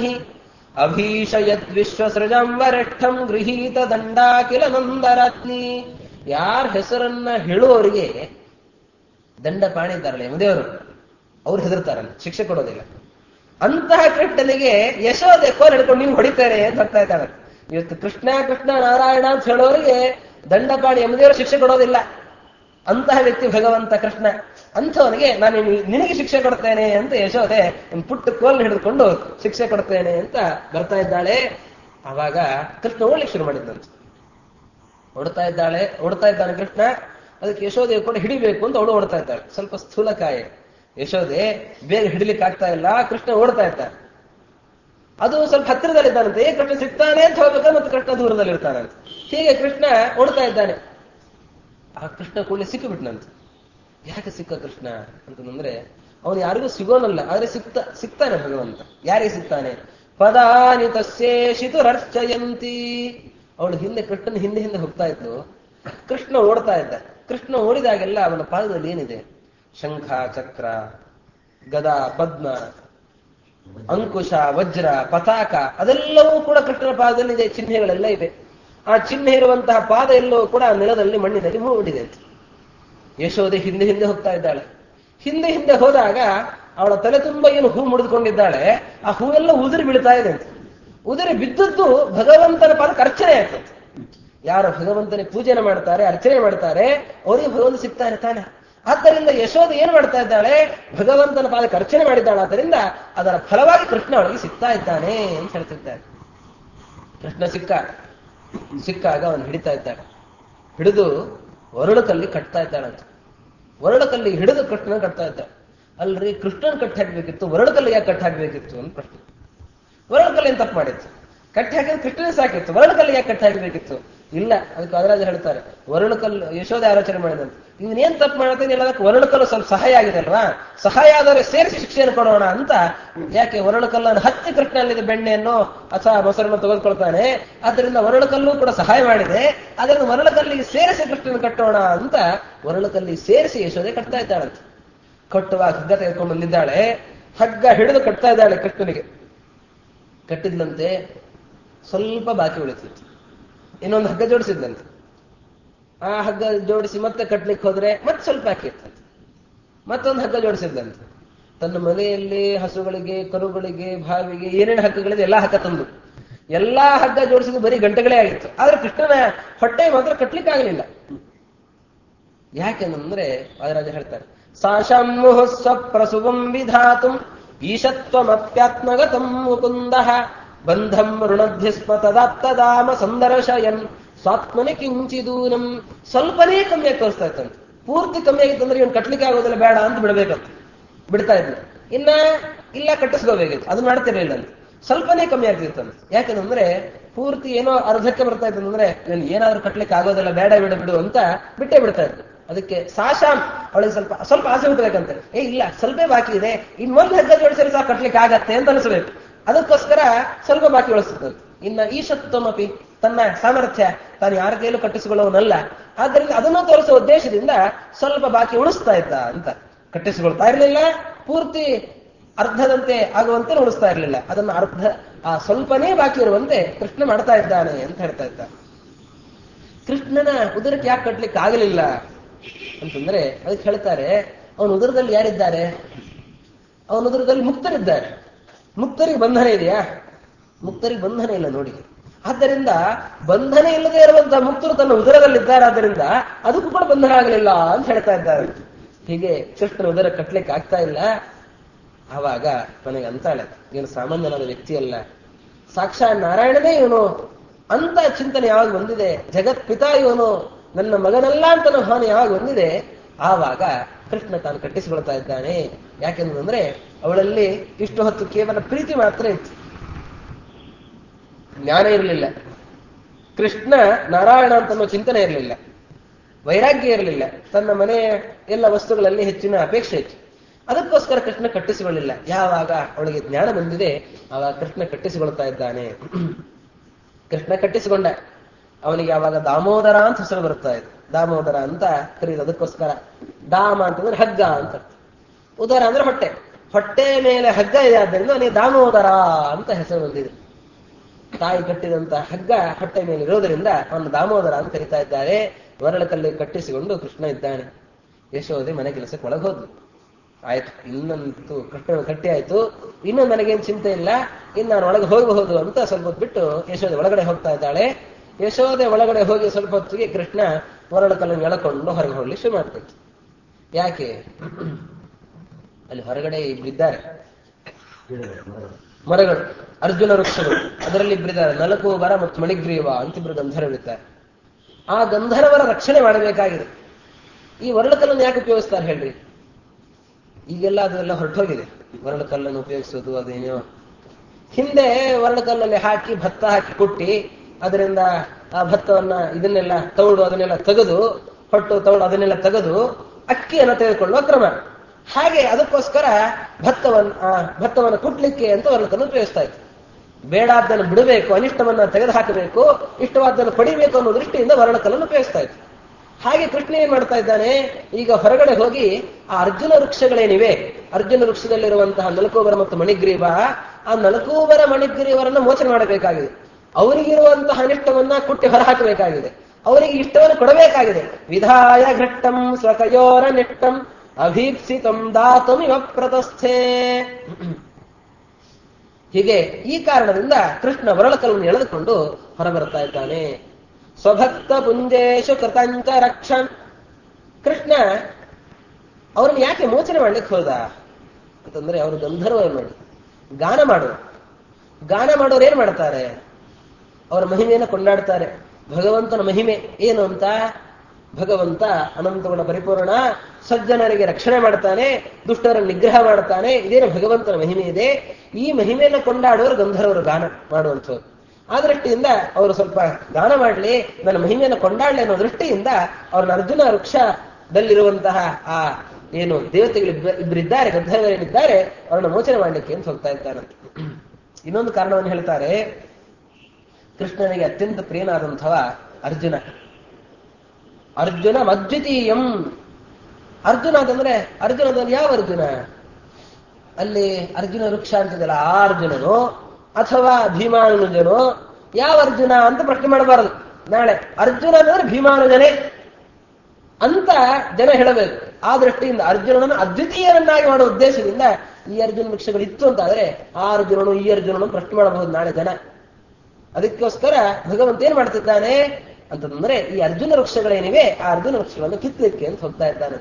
ಅಭೀಷಯದ್ವಿಶ್ವಸೃಜಂ ವರಿಷ್ಠಂ ಗೃಹೀತ ದಂಡಾಕಿಲ ನಂದರತ್ನಿ ಯಾರ ಹೆಸರನ್ನ ಹೇಳುವವರಿಗೆ ದಂಡಪಾಣಿ ಇದ್ದಾರಲ್ಲ ಯಮದೇವರು ಅವ್ರು ಹೆದರ್ತಾರಲ್ಲ ಶಿಕ್ಷೆ ಕೊಡೋದಿಲ್ಲ ಅಂತಹ ಕೃಷ್ಣನಿಗೆ ಯಶೋದೆ ಕೋಲ್ ಹಿಡ್ಕೊಂಡು ನೀವು ಹೊಡಿತಾರೆ ಅಂತ ಬರ್ತಾ ಇದ್ದಾನೆ ಇವತ್ತು ಕೃಷ್ಣ ಕೃಷ್ಣ ನಾರಾಯಣ ಅಂತ ಹೇಳೋರಿಗೆ ದಂಡಪಾಣಿ ಯಮದೇವರು ಶಿಕ್ಷೆ ಕೊಡೋದಿಲ್ಲ ಅಂತಹ ವ್ಯಕ್ತಿ ಭಗವಂತ ಕೃಷ್ಣ ಅಂಥವನಿಗೆ ನಾನು ನಿನ್- ನಿನಗೆ ಶಿಕ್ಷೆ ಕೊಡ್ತೇನೆ ಅಂತ ಯಶೋದೆ ಒಂದು ಪುಟ್ಟ ಕೋಲ್ ಹಿಡಿದುಕೊಂಡು ಶಿಕ್ಷೆ ಕೊಡ್ತೇನೆ ಅಂತ ಬರ್ತಾ ಇದ್ದಾಳೆ ಆವಾಗ ಕೃಷ್ಣ ಓಡ್ಲಿಕ್ಕೆ ಶುರು ಮಾಡಿದ್ನಂತೆ ಓಡ್ತಾ ಇದ್ದಾಳೆ ಓಡ್ತಾ ಇದ್ದಾನೆ ಕೃಷ್ಣ ಅದಕ್ಕೆ ಯಶೋದೆ ಕೂಡ ಹಿಡಿಬೇಕು ಅಂತ ಅವಳು ಓಡ್ತಾ ಇದ್ದಾಳೆ ಸ್ವಲ್ಪ ಸ್ಥೂಲಕಾಯ ಯಶೋದೆ ಬೇಗ ಹಿಡಿಲಿಕ್ಕೆ ಆಗ್ತಾ ಇಲ್ಲ ಕೃಷ್ಣ ಓಡ್ತಾ ಇದ್ದಾನೆ ಅದು ಸ್ವಲ್ಪ ಹತ್ತಿರದಲ್ಲಿದ್ದಾನಂತೆ ಏ ಕೃಷ್ಣ ಸಿಗ್ತಾನೆ ಅಂತ ಹೋಗ್ಬೇಕಾದ್ರೆ ಮತ್ತೆ ಕೃಷ್ಣ ದೂರದಲ್ಲಿ ಇರ್ತಾನಂತೆ ಹೀಗೆ ಕೃಷ್ಣ ಓಡ್ತಾ ಇದ್ದಾನೆ ಆ ಕೃಷ್ಣ ಕೂಡಲೇ ಸಿಕ್ಕಿಬಿಟ್ನಂತೆ ಯಾಕೆ ಸಿಕ್ಕ ಕೃಷ್ಣ ಅಂತಂದ್ರೆ ಅವನು ಯಾರಿಗೂ ಸಿಗೋನಲ್ಲ ಆದ್ರೆ ಸಿಕ್ತ ಸಿಗ್ತಾನೆ ಭಗವಂತ ಯಾರಿಗೆ ಸಿಗ್ತಾನೆ ಪದಾನಿ ತಸ್ಯೇಷಿತು ರರ್ಚಯಂತಿ ಅವಳು ಹಿಂದೆ ಕೃಷ್ಣನ ಹಿಂದೆ ಹಿಂದೆ ಹೋಗ್ತಾ ಇದ್ಲು ಕೃಷ್ಣ ಓಡ್ತಾ ಇದ್ದ ಕೃಷ್ಣ ಓಡಿದಾಗೆಲ್ಲ ಅವನ ಪಾದದಲ್ಲಿ ಏನಿದೆ ಶಂಖ ಚಕ್ರ ಗದಾ ಪದ್ಮ ಅಂಕುಶ ವಜ್ರ ಪತಾಕ ಅದೆಲ್ಲವೂ ಕೂಡ ಕೃಷ್ಣನ ಪಾದದಲ್ಲಿ ಇದೆ ಚಿಹ್ನೆಗಳೆಲ್ಲ ಇವೆ ಆ ಚಿಹ್ನೆ ಇರುವಂತಹ ಪಾದ ಎಲ್ಲವೂ ಕೂಡ ನೆಲದಲ್ಲಿ ಮಣ್ಣಿನಲ್ಲಿ ಮೂಡಿದೆ ಅಂತ ಯಶೋದೆ ಹಿಂದೆ ಹಿಂದೆ ಹೋಗ್ತಾ ಇದ್ದಾಳೆ ಹಿಂದೆ ಹಿಂದೆ ಹೋದಾಗ ಅವಳ ತಲೆ ತುಂಬಾ ಏನು ಹೂ ಮುಡಿದುಕೊಂಡಿದ್ದಾಳೆ ಆ ಹೂವೆಲ್ಲ ಉದುರಿ ಬೀಳ್ತಾ ಇದೆ ಅಂತ ಉದುರಿ ಬಿದ್ದದ್ದು ಭಗವಂತನ ಪಾದಕ್ಕೆ ಅರ್ಚನೆ ಆಗ್ತದೆ ಯಾರು ಭಗವಂತನಿಗೆ ಪೂಜೆನ ಮಾಡ್ತಾರೆ ಅರ್ಚನೆ ಮಾಡ್ತಾರೆ ಅವರಿಗೆ ಭಗವಂತ ಸಿಗ್ತಾನೆ ತಾನೆ ಆದ್ದರಿಂದ ಯಶೋಧ ಏನ್ ಮಾಡ್ತಾ ಇದ್ದಾಳೆ ಭಗವಂತನ ಪಾದಕ್ಕೆ ಅರ್ಚನೆ ಮಾಡಿದ್ದಾಳೆ ಆದ್ದರಿಂದ ಅದರ ಫಲವಾಗಿ ಕೃಷ್ಣ ಅವಳಿಗೆ ಸಿಗ್ತಾ ಇದ್ದಾನೆ ಅಂತ ಹೇಳ್ತಿದ್ದಾರೆ ಕೃಷ್ಣ ಸಿಕ್ಕ ಸಿಕ್ಕಾಗ ಅವನು ಹಿಡಿತಾ ಇದ್ದಾಳೆ ಹಿಡಿದು ಒರಳಕಲ್ಲಿ ಕಟ್ತಾ ಇದ್ದಾಳಂತ ಒರಳಕಲ್ಲಿ ಹಿಡಿದು ಕೃಷ್ಣನ ಕಟ್ತಾ ಇದ್ದ ಅಲ್ರಿ ಕೃಷ್ಣನ್ ಕಟ್ಟಿ ಹಾಕ್ಬೇಕಿತ್ತು ಒರಳಕಲ್ಲಿ ಯಾಕೆ ಕಟ್ಟಿ ಹಾಕ್ಬೇಕಿತ್ತು ಅಂತ ಪ್ರಶ್ನೆ ಒರಳಕಲ್ಲಿ ಏನ್ ತಪ್ಪು ಮಾಡಿತ್ತು ಕಟ್ಟಿ ಹಾಕಿದ್ರೆ ಕೃಷ್ಣನೇ ಸಾಕಿತ್ತು ಒರಳಕಲ್ಲಿ ಯಾಕೆ ಕಟ್ಟಿ ಹಾಕಬೇಕಿತ್ತು ಇಲ್ಲ ಅದಕ್ಕೆ ಅದರಾಜ ಹೇಳ್ತಾರೆ ವರುಣಕಲ್ಲು ಯಶೋಧ ಆಲೋಚನೆ ಮಾಡಿದಂತೆ ಇವನೇನ್ ತಪ್ಪು ಮಾಡ್ತಾನೆ ಅದಕ್ಕೆ ವರುಣಕಲ್ಲು ಸ್ವಲ್ಪ ಸಹಾಯ ಆಗಿದೆ ಅಲ್ವಾ ಸಹಾಯ ಆದರೆ ಸೇರಿಸಿ ಶಿಕ್ಷೆಯನ್ನು ಕೊಡೋಣ ಅಂತ ಯಾಕೆ ವರುಣಕಲ್ಲನ್ನು ಹತ್ತಿ ಕೃಷ್ಣಲ್ಲಿದ್ದ ಬೆಣ್ಣೆಯನ್ನು ಅಥವಾ ಮೊಸರನ್ನು ತೆಗೆದುಕೊಳ್ತಾನೆ ಆದ್ದರಿಂದ ವರುಣಕಲ್ಲು ಕೂಡ ಸಹಾಯ ಮಾಡಿದೆ ಅದರಿಂದ ವರುಣಕಲ್ಲಿಗೆ ಸೇರಿಸಿ ಕೃಷ್ಣನ ಕಟ್ಟೋಣ ಅಂತ ವರುಣಕಲ್ಲಿಗೆ ಸೇರಿಸಿ ಯಶೋದೆ ಕಟ್ತಾ ಇದ್ದಾಳಂತೆ ಕಟ್ಟುವಾಗ ಹಗ್ಗ ತೆಗೆದುಕೊಂಡು ಬಂದಿದ್ದಾಳೆ ಹಗ್ಗ ಹಿಡಿದು ಕಟ್ತಾ ಇದ್ದಾಳೆ ಕೃಷ್ಣನಿಗೆ ಕಟ್ಟಿದ್ನಂತೆ ಸ್ವಲ್ಪ ಬಾಕಿ ಉಳಿತಿತ್ತು ಇನ್ನೊಂದು ಹಗ್ಗ ಜೋಡಿಸಿದ್ನಂತೆ ಆ ಹಗ್ಗ ಜೋಡಿಸಿ ಮತ್ತೆ ಕಟ್ಲಿಕ್ಕೆ ಹೋದ್ರೆ ಮತ್ತೆ ಸ್ವಲ್ಪ ಬಾಕಿ ಇರ್ತಂತೆ ಮತ್ತೊಂದು ಹಗ್ಗ ಜೋಡಿಸಿದ್ದಂತೆ ತನ್ನ ಮನೆಯಲ್ಲಿ ಹಸುಗಳಿಗೆ ಕರುಗಳಿಗೆ ಬಾವಿಗೆ ಏನೇನು ಹಗ್ಗಗಳಿದೆ ಎಲ್ಲಾ ಹಗ್ಗ ತಂದು ಎಲ್ಲಾ ಹಗ್ಗ ಜೋಡಿಸಿದ್ದು ಬರೀ ಗಂಟೆಗಳೇ ಆಗಿತ್ತು ಆದ್ರೆ ಕೃಷ್ಣನ ಹೊಟ್ಟೆ ಮಾತ್ರ ಕಟ್ಲಿಕ್ಕೆ ಆಗಲಿಲ್ಲ ಯಾಕೆಂದ್ರೆ ವಾದರಾಜ ಹೇಳ್ತಾರೆ ಸಾಶಮ್ಮುಹ ಸ್ವಪ್ರಸುವಂ ವಿಧಾತುಂ ಈಶತ್ವಮಪ್ಯಾತ್ಮಗತಂ ಮುಕುಂದ ಬಂಧಂ ಋಣದ್ಧಿ ಸ್ಮ ತದಾತ್ತದಾಮ ಸಂದರ್ಶಯನ್ ಸ್ವಾತ್ಮನೆ ಕಿಂಚಿದೂನಂ ಸ್ವಲ್ಪನೇ ಕಮ್ಮಿ ಆಗಿ ತೋರಿಸ್ತಾ ಇತ್ತಂತೆ ಪೂರ್ತಿ ಕಮ್ಮಿ ಆಗಿತ್ತಂದ್ರೆ ಇವನು ಕಟ್ಲಿಕ್ಕೆ ಆಗೋದಿಲ್ಲ ಬೇಡ ಅಂತ ಬಿಡ್ಬೇಕಂತ ಬಿಡ್ತಾ ಇದ್ನ ಇನ್ನ ಇಲ್ಲ ಕಟ್ಟಿಸ್ಕೋಬೇಕಿತ್ತು ಅದು ಮಾಡ್ತಿರ್ಲಿಲ್ಲ ಅಂತ ಸ್ವಲ್ಪನೇ ಕಮ್ಮಿ ಆಗ್ತಿತ್ತಂತೆ ಯಾಕಂದ್ರೆ ಪೂರ್ತಿ ಏನೋ ಅರ್ಧಕ್ಕೆ ಬರ್ತಾ ಇತ್ತಂದ್ರೆ ಇವನು ಏನಾದ್ರೂ ಕಟ್ಲಿಕ್ಕೆ ಆಗೋದಿಲ್ಲ ಬೇಡ ಬಿಡು ಬಿಡು ಅಂತ ಬಿಟ್ಟೇ ಬಿಡ್ತಾ ಇತ್ತು ಅದಕ್ಕೆ ಸಾಶಾಮ್ ಅವಳಿಗೆ ಸ್ವಲ್ಪ ಸ್ವಲ್ಪ ಆಸೆ ಹುಟ್ಟಬೇಕಂತೆ ಏ ಇಲ್ಲ ಸ್ವಲ್ಪ ಬಾಕಿ ಇದೆ ಇನ್ನೊಂದು ಹಗ್ಗ ಜೋಡಿಸಿದ್ರೆ ಸಾಕು ಕಟ್ಲಿಕ್ಕೆ ಆಗತ್ತೆ ಅಂತ ಅನಿಸ್ಬೇಕು ಅದಕ್ಕೋಸ್ಕರ ಸ್ವಲ್ಪ ಬಾಕಿ ಉಳಿಸ್ತದಂತೆ ಇನ್ನ ಈಶತ್ವಮಪಿ ತನ್ನ ಸಾಮರ್ಥ್ಯ ತಾನು ಯಾರ ಕೈಲೂ ಕಟ್ಟಿಸಿಕೊಳ್ಳುವನಲ್ಲ ಆದ್ದರಿಂದ ಅದನ್ನು ತೋರಿಸುವ ಉದ್ದೇಶದಿಂದ ಸ್ವಲ್ಪ ಬಾಕಿ ಉಳಿಸ್ತಾ ಇದ್ದ ಅಂತ ಕಟ್ಟಿಸಿಕೊಳ್ತಾ ಇರಲಿಲ್ಲ ಪೂರ್ತಿ ಅರ್ಧದಂತೆ ಆಗುವಂತೆ ಉಳಿಸ್ತಾ ಇರಲಿಲ್ಲ ಅದನ್ನು ಅರ್ಧ ಆ ಸ್ವಲ್ಪನೇ ಬಾಕಿ ಇರುವಂತೆ ಕೃಷ್ಣ ಮಾಡ್ತಾ ಇದ್ದಾನೆ ಅಂತ ಹೇಳ್ತಾ ಇದ್ದ ಕೃಷ್ಣನ ಉದರಕ್ಕೆ ಯಾಕೆ ಕಟ್ಲಿಕ್ಕೆ ಆಗಲಿಲ್ಲ ಅಂತಂದ್ರೆ ಅದಕ್ಕೆ ಹೇಳ್ತಾರೆ ಅವನ ಉದರದಲ್ಲಿ ಯಾರಿದ್ದಾರೆ ಅವನ ಉದರದಲ್ಲಿ ಮುಕ್ತರಿದ್ದಾರೆ ಮುಕ್ತರಿಗೆ ಬಂಧನ ಇದೆಯಾ ಮುಕ್ತರಿಗೆ ಬಂಧನ ಇಲ್ಲ ನೋಡಿ ಆದ್ದರಿಂದ ಬಂಧನ ಇಲ್ಲದೆ ಇರುವಂತಹ ಮುಕ್ತರು ತನ್ನ ಉದರದಲ್ಲಿದ್ದಾರೆ ಆದ್ದರಿಂದ ಅದಕ್ಕೂ ಕೂಡ ಬಂಧನ ಆಗಲಿಲ್ಲ ಅಂತ ಹೇಳ್ತಾ ಇದ್ದಾರೆ ಹೀಗೆ ಕೃಷ್ಣನ ಉದರ ಕಟ್ಲಿಕ್ಕೆ ಆಗ್ತಾ ಇಲ್ಲ ಆವಾಗ ನನಗೆ ಅಂತಾಳೆ ಇವನು ಸಾಮಾನ್ಯನಾದ ವ್ಯಕ್ತಿ ಅಲ್ಲ ಸಾಕ್ಷಾತ್ ನಾರಾಯಣನೇ ಇವನು ಅಂತ ಚಿಂತನೆ ಯಾವಾಗ ಬಂದಿದೆ ಜಗತ್ ಪಿತಾ ಇವನು ನನ್ನ ಮಗನಲ್ಲ ಅಂತ ನನ್ನ ಭಾವನೆ ಯಾವಾಗ ಬಂದಿದೆ ಆವಾಗ ಕೃಷ್ಣ ತಾನು ಕಟ್ಟಿಸಿಕೊಳ್ತಾ ಇದ್ದಾನೆ ಯಾಕೆಂದ್ರೆ ಅವಳಲ್ಲಿ ಇಷ್ಟು ಹೊತ್ತು ಕೇವಲ ಪ್ರೀತಿ ಮಾತ್ರ ಇತ್ತು ಜ್ಞಾನ ಇರಲಿಲ್ಲ ಕೃಷ್ಣ ನಾರಾಯಣ ಅಂತ ಅನ್ನೋ ಚಿಂತನೆ ಇರಲಿಲ್ಲ ವೈರಾಗ್ಯ ಇರಲಿಲ್ಲ ತನ್ನ ಮನೆಯ ಎಲ್ಲ ವಸ್ತುಗಳಲ್ಲಿ ಹೆಚ್ಚಿನ ಅಪೇಕ್ಷೆ ಇತ್ತು ಅದಕ್ಕೋಸ್ಕರ ಕೃಷ್ಣ ಕಟ್ಟಿಸಿಕೊಳ್ಳಿಲ್ಲ ಯಾವಾಗ ಅವಳಿಗೆ ಜ್ಞಾನ ಬಂದಿದೆ ಆವಾಗ ಕೃಷ್ಣ ಕಟ್ಟಿಸಿಕೊಳ್ತಾ ಇದ್ದಾನೆ ಕೃಷ್ಣ ಕಟ್ಟಿಸಿಕೊಂಡ ಅವನಿಗೆ ಆವಾಗ ದಾಮೋದರ ಅಂತ ಹೆಸರು ಬರುತ್ತಾ ಇತ್ತು ದಾಮೋದರ ಅಂತ ಕರೀದು ಅದಕ್ಕೋಸ್ಕರ ದಾಮ ಅಂತಂದ್ರೆ ಹಗ್ಗ ಅಂತ ಅರ್ಥ. ಉದರ ಅಂದ್ರೆ ಹೊಟ್ಟೆ ಹೊಟ್ಟೆ ಮೇಲೆ ಹಗ್ಗ ಇದೆ ಆದ್ದರಿಂದ ಅವನಿಗೆ ದಾಮೋದರ ಅಂತ ಹೆಸರು ಬಂದಿದೆ ತಾಯಿ ಕಟ್ಟಿದಂತ ಹಗ್ಗ ಹೊಟ್ಟೆ ಮೇಲೆ ಇರೋದರಿಂದ ಅವನು ದಾಮೋದರ ಅಂತ ಕರಿತಾ ಇದ್ದಾರೆ ಕಲ್ಲಿ ಕಟ್ಟಿಸಿಕೊಂಡು ಕೃಷ್ಣ ಇದ್ದಾನೆ ಯಶೋದೆ ಮನೆ ಕೆಲಸಕ್ಕೆ ಒಳಗೆ ಹೋದ್ಲು ಆಯ್ತು ಇನ್ನಂತೂ ಕೃಷ್ಣನ ಕಟ್ಟಿ ಆಯ್ತು ಇನ್ನು ನನಗೇನು ಚಿಂತೆ ಇಲ್ಲ ಇನ್ನು ನಾನು ಒಳಗೆ ಹೋಗಬಹುದು ಅಂತ ಸ್ವಲ್ಪ ಹೊತ್ತು ಬಿಟ್ಟು ಯಶೋದೆ ಒಳಗಡೆ ಹೋಗ್ತಾ ಇದ್ದಾಳೆ ಯಶೋದೆ ಒಳಗಡೆ ಹೋಗಿ ಸ್ವಲ್ಪ ಹೊತ್ತಿಗೆ ಕೃಷ್ಣ ಕಲ್ಲನ್ನು ಎಳಕೊಂಡು ಹೊರಗೆ ಹೋಗ್ಲಿಕ್ಕೆ ಶುರು ಮಾಡ್ತಿತ್ತು ಯಾಕೆ ಅಲ್ಲಿ ಹೊರಗಡೆ ಇಬ್ಬರಿದ್ದಾರೆ ಮರಗಳು ಅರ್ಜುನ ವೃಕ್ಷಗಳು ಅದರಲ್ಲಿ ಇಬ್ಬರಿದ್ದಾರೆ ನಲಕೂಬರ ಮತ್ತು ಮಣಿಗ್ರೀವ ಅಂತ ಇಬ್ಬರು ಗಂಧರ್ವರಿದ್ದಾರೆ ಆ ಗಂಧರ್ವರ ರಕ್ಷಣೆ ಮಾಡಬೇಕಾಗಿದೆ ಈ ಕಲ್ಲನ್ನು ಯಾಕೆ ಉಪಯೋಗಿಸ್ತಾರೆ ಹೇಳ್ರಿ ಈಗೆಲ್ಲ ಅದೆಲ್ಲ ಹೊರಟೋಗಿದೆ ಕಲ್ಲನ್ನು ಉಪಯೋಗಿಸೋದು ಅದೇನೋ ಹಿಂದೆ ಕಲ್ಲಲ್ಲಿ ಹಾಕಿ ಭತ್ತ ಹಾಕಿ ಕುಟ್ಟಿ ಅದರಿಂದ ಆ ಭತ್ತವನ್ನ ಇದನ್ನೆಲ್ಲ ತೌಡು ಅದನ್ನೆಲ್ಲ ತೆಗೆದು ಹೊಟ್ಟು ತೌಡು ಅದನ್ನೆಲ್ಲ ತೆಗೆದು ಅಕ್ಕಿಯನ್ನು ತೆಗೆದುಕೊಳ್ಳುವ ಕ್ರಮ ಹಾಗೆ ಅದಕ್ಕೋಸ್ಕರ ಭತ್ತವನ್ನ ಆ ಭತ್ತವನ್ನು ಕುಟ್ಲಿಕ್ಕೆ ಅಂತ ವರ್ಣಕನ್ನು ಉಪಯೋಗಿಸ್ತಾ ಇತ್ತು ಬೇಡಾದ್ದನ್ನು ಬಿಡಬೇಕು ಅನಿಷ್ಟವನ್ನ ತೆಗೆದು ಹಾಕಬೇಕು ಇಷ್ಟವಾದ್ದನ್ನು ಪಡಿಬೇಕು ಅನ್ನೋ ದೃಷ್ಟಿಯಿಂದ ವರ್ಣಕಲ್ಲನ್ನು ಉಪಯೋಗಿಸ್ತಾ ಇತ್ತು ಹಾಗೆ ಕೃಷ್ಣ ಏನ್ ಮಾಡ್ತಾ ಇದ್ದಾನೆ ಈಗ ಹೊರಗಡೆ ಹೋಗಿ ಆ ಅರ್ಜುನ ವೃಕ್ಷಗಳೇನಿವೆ ಅರ್ಜುನ ವೃಕ್ಷದಲ್ಲಿರುವಂತಹ ನಲಕೂಬರ ಮತ್ತು ಮಣಿಗ್ರೀವ ಆ ನಲಕೂಬರ ಮಣಿಗ್ರೀವರನ್ನ ಮೋಚನೆ ಮಾಡಬೇಕಾಗಿದೆ ಅವರಿಗಿರುವಂತಹ ಅನಿಷ್ಟವನ್ನ ಕುಟ್ಟಿ ಹೊರಹಾಕಬೇಕಾಗಿದೆ ಅವರಿಗೆ ಇಷ್ಟವನ್ನು ಕೊಡಬೇಕಾಗಿದೆ ವಿಧಾಯ ಘಟ್ಟಂ ಸ್ವಕಯೋರ ನಿಟ್ಟಂ ಅಭೀಪ್ಸಿತಂ ದಾತಮಿವ ಪ್ರತಸ್ಥೆ ಹೀಗೆ ಈ ಕಾರಣದಿಂದ ಕೃಷ್ಣ ವರಳಕಲ್ಲನ್ನು ಎಳೆದುಕೊಂಡು ಹೊರಬರ್ತಾ ಇದ್ದಾನೆ ಸ್ವಭಕ್ತ ಪುಂಜೇಶು ಕೃತಂಚ ರಕ್ಷಣ್ ಕೃಷ್ಣ ಅವರನ್ನು ಯಾಕೆ ಮೋಚನೆ ಮಾಡ್ಲಿಕ್ಕೆ ಹೋದ ಅಂತಂದ್ರೆ ಅವರು ಗಂಧರ್ವ ನೋಡಿ ಗಾನ ಮಾಡುವ ಗಾನ ಮಾಡೋರು ಏನ್ ಮಾಡ್ತಾರೆ ಅವರ ಮಹಿಮೆಯನ್ನು ಕೊಂಡಾಡ್ತಾರೆ ಭಗವಂತನ ಮಹಿಮೆ ಏನು ಅಂತ ಭಗವಂತ ಅನಂತಗುಣ ಪರಿಪೂರ್ಣ ಸಜ್ಜನರಿಗೆ ರಕ್ಷಣೆ ಮಾಡ್ತಾನೆ ದುಷ್ಟರನ್ನು ನಿಗ್ರಹ ಮಾಡ್ತಾನೆ ಇದೇನು ಭಗವಂತನ ಮಹಿಮೆ ಇದೆ ಈ ಮಹಿಮೆಯನ್ನು ಕೊಂಡಾಡುವರು ಗಂಧರ್ವರು ಗಾನ ಮಾಡುವಂಥವ್ರು ಆ ದೃಷ್ಟಿಯಿಂದ ಅವರು ಸ್ವಲ್ಪ ಗಾನ ಮಾಡಲಿ ನನ್ನ ಮಹಿಮೆಯನ್ನು ಕೊಂಡಾಡಲಿ ಅನ್ನೋ ದೃಷ್ಟಿಯಿಂದ ಅವ್ರನ್ನ ಅರ್ಜುನ ವೃಕ್ಷದಲ್ಲಿರುವಂತಹ ಆ ಏನು ದೇವತೆಗಳು ಇಬ್ಬರಿದ್ದಾರೆ ಗಂಧರ್ವರೇನಿದ್ದಾರೆ ಅವರನ್ನ ಮೋಚನೆ ಮಾಡಲಿಕ್ಕೆ ಅಂತ ಹೋಗ್ತಾ ಇದ್ದಾರಂತೆ ಇನ್ನೊಂದು ಕಾರಣವನ್ನು ಹೇಳ್ತಾರೆ ಕೃಷ್ಣನಿಗೆ ಅತ್ಯಂತ ಪ್ರಿಯನಾದಂಥವ ಅರ್ಜುನ ಅರ್ಜುನ ಮದ್ವಿತೀಯಂ ಅರ್ಜುನ ಅಂತಂದ್ರೆ ಅರ್ಜುನದಲ್ಲಿ ಯಾವ ಅರ್ಜುನ ಅಲ್ಲಿ ಅರ್ಜುನ ವೃಕ್ಷ ಅಂತಿದಲ್ಲ ಆ ಅರ್ಜುನನು ಅಥವಾ ಭೀಮಾನುಜನು ಯಾವ ಅರ್ಜುನ ಅಂತ ಪ್ರಶ್ನೆ ಮಾಡಬಾರದು ನಾಳೆ ಅರ್ಜುನ ಅಂದ್ರೆ ಭೀಮಾನುಜನೇ ಅಂತ ಜನ ಹೇಳಬೇಕು ಆ ದೃಷ್ಟಿಯಿಂದ ಅರ್ಜುನನನ್ನು ಅದ್ವಿತೀಯನನ್ನಾಗಿ ಮಾಡುವ ಉದ್ದೇಶದಿಂದ ಈ ಅರ್ಜುನ ವೃಕ್ಷಗಳು ಇತ್ತು ಅಂತಾದ್ರೆ ಆ ಅರ್ಜುನನು ಈ ಅರ್ಜುನನು ಪ್ರಶ್ನೆ ಮಾಡಬಹುದು ನಾಳೆ ಜನ ಅದಕ್ಕೋಸ್ಕರ ಭಗವಂತ ಏನ್ ಮಾಡ್ತಿದ್ದಾನೆ ಅಂತಂದ್ರೆ ಈ ಅರ್ಜುನ ವೃಕ್ಷಗಳೇನಿವೆ ಆ ಅರ್ಜುನ ವೃಕ್ಷಗಳನ್ನು ಕಿತ್ತಲಿಕ್ಕೆ ಅಂತ ಹೋಗ್ತಾ ಇದ್ದಾನೆ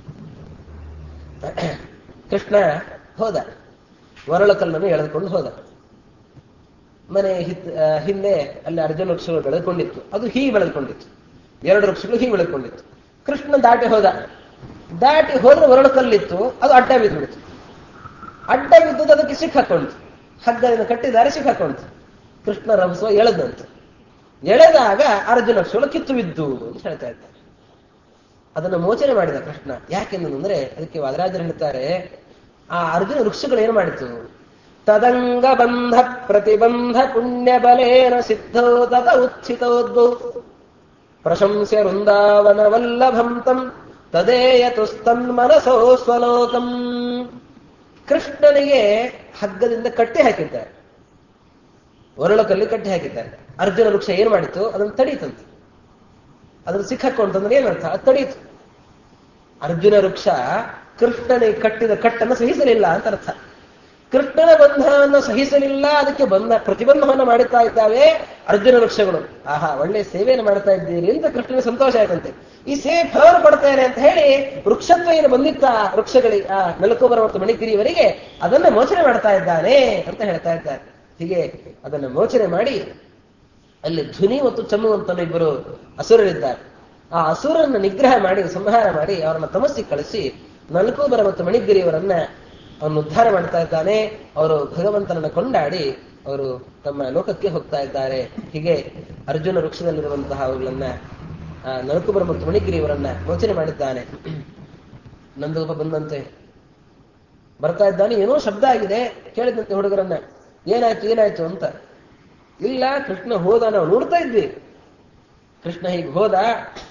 ಕೃಷ್ಣ ಹೋದ ವರಳಕಲ್ಲನ್ನು ಎಳೆದುಕೊಂಡು ಹೋದ ಮನೆ ಹಿತ್ ಹಿಂದೆ ಅಲ್ಲಿ ಅರ್ಜುನ ವೃಕ್ಷಗಳು ಬೆಳೆದುಕೊಂಡಿತ್ತು ಅದು ಹೀಗೆ ಬೆಳೆದುಕೊಂಡಿತ್ತು ಎರಡು ವೃಕ್ಷಗಳು ಹೀಗೆ ಬೆಳೆದುಕೊಂಡಿತ್ತು ಕೃಷ್ಣ ದಾಟಿ ಹೋದ ದಾಟಿ ಹೋದ್ರೆ ವರಳಕಲ್ಲಿತ್ತು ಅದು ಅಡ್ಡ ಬಿದ್ದುಬಿಡ್ತು ಅಡ್ಡ ಬಿದ್ದದ್ದು ಅದಕ್ಕೆ ಸಿಕ್ಕಾಕೊಂಡ್ತು ಹಗ್ಗದಿಂದ ಕಟ್ಟಿದ್ದಾರೆ ಸಿಕ್ಕಾಕೊಂಡ್ತು ಕೃಷ್ಣ ರಭಸ ಎಳೆದಂತೆ ಎಳೆದಾಗ ಅರ್ಜುನ ವೃಕ್ಷಗಳು ಕಿತ್ತು ಬಿದ್ದು ಅಂತ ಹೇಳ್ತಾ ಇದ್ದಾರೆ ಅದನ್ನು ಮೋಚನೆ ಮಾಡಿದ ಕೃಷ್ಣ ಯಾಕೆಂದ್ರೆ ಅದಕ್ಕೆ ವಾದರಾಜರು ಹೇಳ್ತಾರೆ ಆ ಅರ್ಜುನ ವೃಕ್ಷಗಳು ಏನು ಮಾಡಿತು ತದಂಗ ಬಂಧ ಪ್ರತಿಬಂಧ ಪುಣ್ಯ ಬಲೇನ ಸಿದ್ಧೋ ತತ ಉತ್ಥಿತೋದ್ಭು ಪ್ರಶಂಸ್ಯ ವೃಂದಾವನ ವಲ್ಲಭಂ ತಂ ತದೇಯತುಸ್ತನ್ಮನಸೋ ಸ್ವಲೋಕಂ ಕೃಷ್ಣನಿಗೆ ಹಗ್ಗದಿಂದ ಕಟ್ಟಿ ಹಾಕಿದ್ದಾರೆ ಒರಳಕಲ್ಲಿ ಕಟ್ಟಿ ಹಾಕಿದ್ದಾರೆ ಅರ್ಜುನ ವೃಕ್ಷ ಏನ್ ಮಾಡಿತು ಅದನ್ನು ತಡೀತಂತೆ ಅದನ್ನು ಸಿಕ್ಕಾಕೊಂತಂದ್ರೆ ಏನರ್ಥ ಅದು ತಡೀತು ಅರ್ಜುನ ವೃಕ್ಷ ಕೃಷ್ಣನಿಗೆ ಕಟ್ಟಿದ ಕಟ್ಟನ್ನು ಸಹಿಸಲಿಲ್ಲ ಅಂತ ಅರ್ಥ ಕೃಷ್ಣನ ಬಂಧನವನ್ನು ಸಹಿಸಲಿಲ್ಲ ಅದಕ್ಕೆ ಬಂಧ ಪ್ರತಿಬಂಧವನ್ನು ಮಾಡುತ್ತಾ ಇದ್ದಾವೆ ಅರ್ಜುನ ವೃಕ್ಷಗಳು ಆಹಾ ಒಳ್ಳೆ ಸೇವೆಯನ್ನು ಮಾಡ್ತಾ ಇದ್ದೀರಿ ಅಂತ ಕೃಷ್ಣನಿಗೆ ಸಂತೋಷ ಆಯ್ತಂತೆ ಈ ಸೇವೆ ಫಲವನ್ನು ಪಡ್ತೇನೆ ಅಂತ ಹೇಳಿ ವೃಕ್ಷತ್ವ ಏನು ಬಂದಿತ್ತ ವೃಕ್ಷಗಳಿಗೆ ಆ ಮೆಲುಕೋಬರ ಮತ್ತು ಮಣಿಗಿರಿಯವರಿಗೆ ಅದನ್ನ ಮೋಚನೆ ಮಾಡ್ತಾ ಇದ್ದಾನೆ ಅಂತ ಹೇಳ್ತಾ ಇದ್ದಾರೆ ಹೀಗೆ ಅದನ್ನು ಮೋಚನೆ ಮಾಡಿ ಅಲ್ಲಿ ಧ್ವನಿ ಮತ್ತು ಚಮ್ಮುವಂತನ ಇಬ್ಬರು ಅಸುರರಿದ್ದಾರೆ ಆ ಅಸುರನ್ನು ನಿಗ್ರಹ ಮಾಡಿ ಸಂಹಾರ ಮಾಡಿ ಅವರನ್ನ ತಮಸ್ಸಿಗೆ ಕಳಿಸಿ ನಲ್ಕೂಬರ ಮತ್ತು ಮಣಿಗಿರಿಯವರನ್ನ ಅವನು ಉದ್ಧಾರ ಮಾಡ್ತಾ ಇದ್ದಾನೆ ಅವರು ಭಗವಂತನನ್ನ ಕೊಂಡಾಡಿ ಅವರು ತಮ್ಮ ಲೋಕಕ್ಕೆ ಹೋಗ್ತಾ ಇದ್ದಾರೆ ಹೀಗೆ ಅರ್ಜುನ ವೃಕ್ಷದಲ್ಲಿರುವಂತಹ ಅವುಗಳನ್ನ ನಲಕುಬರ ಮತ್ತು ಮಣಿಗಿರಿಯವರನ್ನ ಮೋಚನೆ ಮಾಡಿದ್ದಾನೆ ನಂದೊಬ್ಬ ಬಂದಂತೆ ಬರ್ತಾ ಇದ್ದಾನೆ ಏನೋ ಶಬ್ದ ಆಗಿದೆ ಕೇಳಿದಂತೆ ಹುಡುಗರನ್ನ ಏನಾಯ್ತು ಏನಾಯ್ತು ಅಂತ ಇಲ್ಲ ಕೃಷ್ಣ ಹೋದ ನಾವು ನೋಡ್ತಾ ಇದ್ವಿ ಕೃಷ್ಣ ಹೀಗೆ ಹೋದ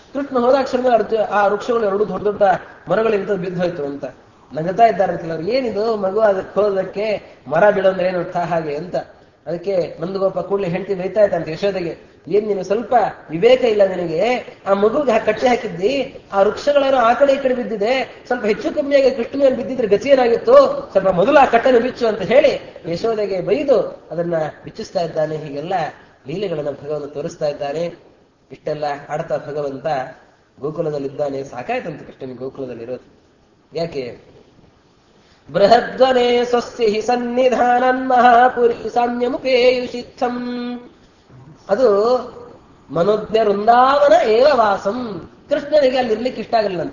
ಕೃಷ್ಣ ಹೋದಾಕ್ಷರದಲ್ಲಿ ಅರ್ಜು ಆ ವೃಕ್ಷಗಳು ಎರಡು ದೊಡ್ಡ ದೊಡ್ಡ ಮರಗಳಿಂದ ಬಿದ್ದು ಹೋಯ್ತು ಅಂತ ನಗತಾ ಇದ್ದಾರೆ ಕೆಲವರು ಏನಿದು ಮಗು ಅದಕ್ಕೆ ಹೋದಕ್ಕೆ ಮರ ಬೀಳೋಂದ್ರೆ ಏನು ಅರ್ಥ ಹಾಗೆ ಅಂತ ಅದಕ್ಕೆ ನಂದಗೋಪ ಕೂಡಲೇ ಹೆಂಡತಿ ಬೈತಾ ಇದ್ದಂತೆ ಯಶೋದೆಗೆ ಏನ್ ನೀನು ಸ್ವಲ್ಪ ವಿವೇಕ ಇಲ್ಲ ನಿನಗೆ ಆ ಮಗುಗೆ ಕಟ್ಟಿ ಹಾಕಿದ್ದಿ ಆ ವೃಕ್ಷಗಳೇನೋ ಆ ಕಡೆ ಈ ಕಡೆ ಬಿದ್ದಿದೆ ಸ್ವಲ್ಪ ಹೆಚ್ಚು ಕಮ್ಮಿಯಾಗಿ ಕೃಷ್ಣ ಮೇಲೆ ಬಿದ್ದಿದ್ರೆ ಗತಿ ಏನಾಗಿತ್ತು ಸ್ವಲ್ಪ ಮೊದಲು ಆ ಕಟ್ಟನ್ನು ಬಿಚ್ಚು ಅಂತ ಹೇಳಿ ಯಶೋದೆಗೆ ಬೈದು ಅದನ್ನ ಬಿಚ್ಚಿಸ್ತಾ ಇದ್ದಾನೆ ಹೀಗೆಲ್ಲ ಲೀಲೆಗಳನ್ನ ಭಗವಂತ ತೋರಿಸ್ತಾ ಇದ್ದಾನೆ ಇಷ್ಟೆಲ್ಲ ಆಡ್ತಾ ಭಗವಂತ ಗೋಕುಲದಲ್ಲಿದ್ದಾನೆ ಸಾಕಾಯ್ತಂತ ಕೃಷ್ಣನಿಗೆ ಗೋಕುಲದಲ್ಲಿರೋದು ಯಾಕೆ ಬೃಹದ್ವನೆ ಸ್ವಸ್ಯ ಹಿ ಸನ್ನಿಧಾನನ್ ಮಹಾಪುರಿ ಸಾಮ್ಯಮುಪೇಯುಷಿತ್ಥಂ ಅದು ಮನೋಜ್ಞ ವೃಂದಾವನ ಏವ ವಾಸಂ ಕೃಷ್ಣನಿಗೆ ಅಲ್ಲಿ ಇರ್ಲಿಕ್ಕೆ ಇಷ್ಟ ಆಗಲಿಲ್ಲಂತ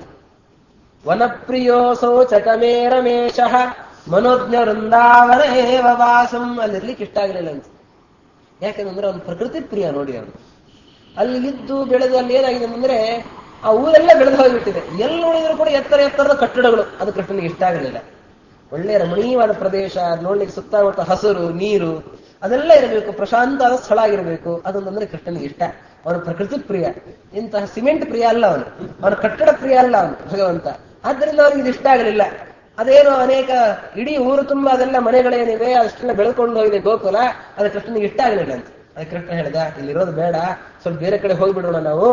ವನಪ್ರಿಯೋಸೋ ಚಕಮೇ ರಮೇಶ ಮನೋಜ್ಞ ವೃಂದಾವನ ಏವ ವಾಸಂ ಅಲ್ಲಿ ಇರ್ಲಿಕ್ಕೆ ಇಷ್ಟ ಆಗಲಿಲ್ಲಂತ ಯಾಕಂದ್ರೆ ಅವನು ಪ್ರಕೃತಿ ಪ್ರಿಯ ನೋಡಿ ಅವನು ಅಲ್ಲಿ ಇದ್ದು ಬೆಳೆದು ಅಲ್ಲಿ ಏನಾಗಿದೆ ಅಂದ್ರೆ ಆ ಊರೆಲ್ಲ ಬೆಳೆದು ಹೋಗಿಬಿಟ್ಟಿದೆ ಎಲ್ಲಿ ನೋಡಿದ್ರು ಕೂಡ ಎತ್ತರ ಎತ್ತರದ ಕಟ್ಟಡಗಳು ಅದು ಕೃಷ್ಣನಿಗೆ ಇಷ್ಟ ಆಗಲಿಲ್ಲ ಒಳ್ಳೆ ರಮಣೀಯವಾದ ಪ್ರದೇಶ ನೋಡ್ಲಿಕ್ಕೆ ಸುತ್ತಮುತ್ತ ಹಸಿರು ನೀರು ಅದೆಲ್ಲ ಇರಬೇಕು ಪ್ರಶಾಂತವಾದ ಸ್ಥಳ ಆಗಿರಬೇಕು ಅದೊಂದಂದ್ರೆ ಕೃಷ್ಣನಿಗೆ ಇಷ್ಟ ಅವನು ಪ್ರಕೃತಿ ಪ್ರಿಯ ಇಂತಹ ಸಿಮೆಂಟ್ ಪ್ರಿಯ ಅಲ್ಲ ಅವನು ಅವನ ಕಟ್ಟಡ ಪ್ರಿಯ ಅಲ್ಲ ಅವನು ಭಗವಂತ ಆದ್ದರಿಂದ ಅವನಿಗೆ ಇದು ಇಷ್ಟ ಆಗಲಿಲ್ಲ ಅದೇನು ಅನೇಕ ಇಡೀ ಊರು ತುಂಬಾ ಅದೆಲ್ಲ ಮನೆಗಳೇನಿವೆ ಅಷ್ಟೆಲ್ಲ ಬೆಳ್ಕೊಂಡು ಹೋಗಿದೆ ಗೋಕುಲ ಅದು ಕೃಷ್ಣನಿಗೆ ಇಷ್ಟ ಆಗಲಿಲ್ಲ ಅಂತ ಅದಕ್ಕೆ ಕೃಷ್ಣ ಹೇಳಿದ ಇಲ್ಲಿರೋದು ಬೇಡ ಸ್ವಲ್ಪ ಬೇರೆ ಕಡೆ ಹೋಗ್ಬಿಡೋಣ ನಾವು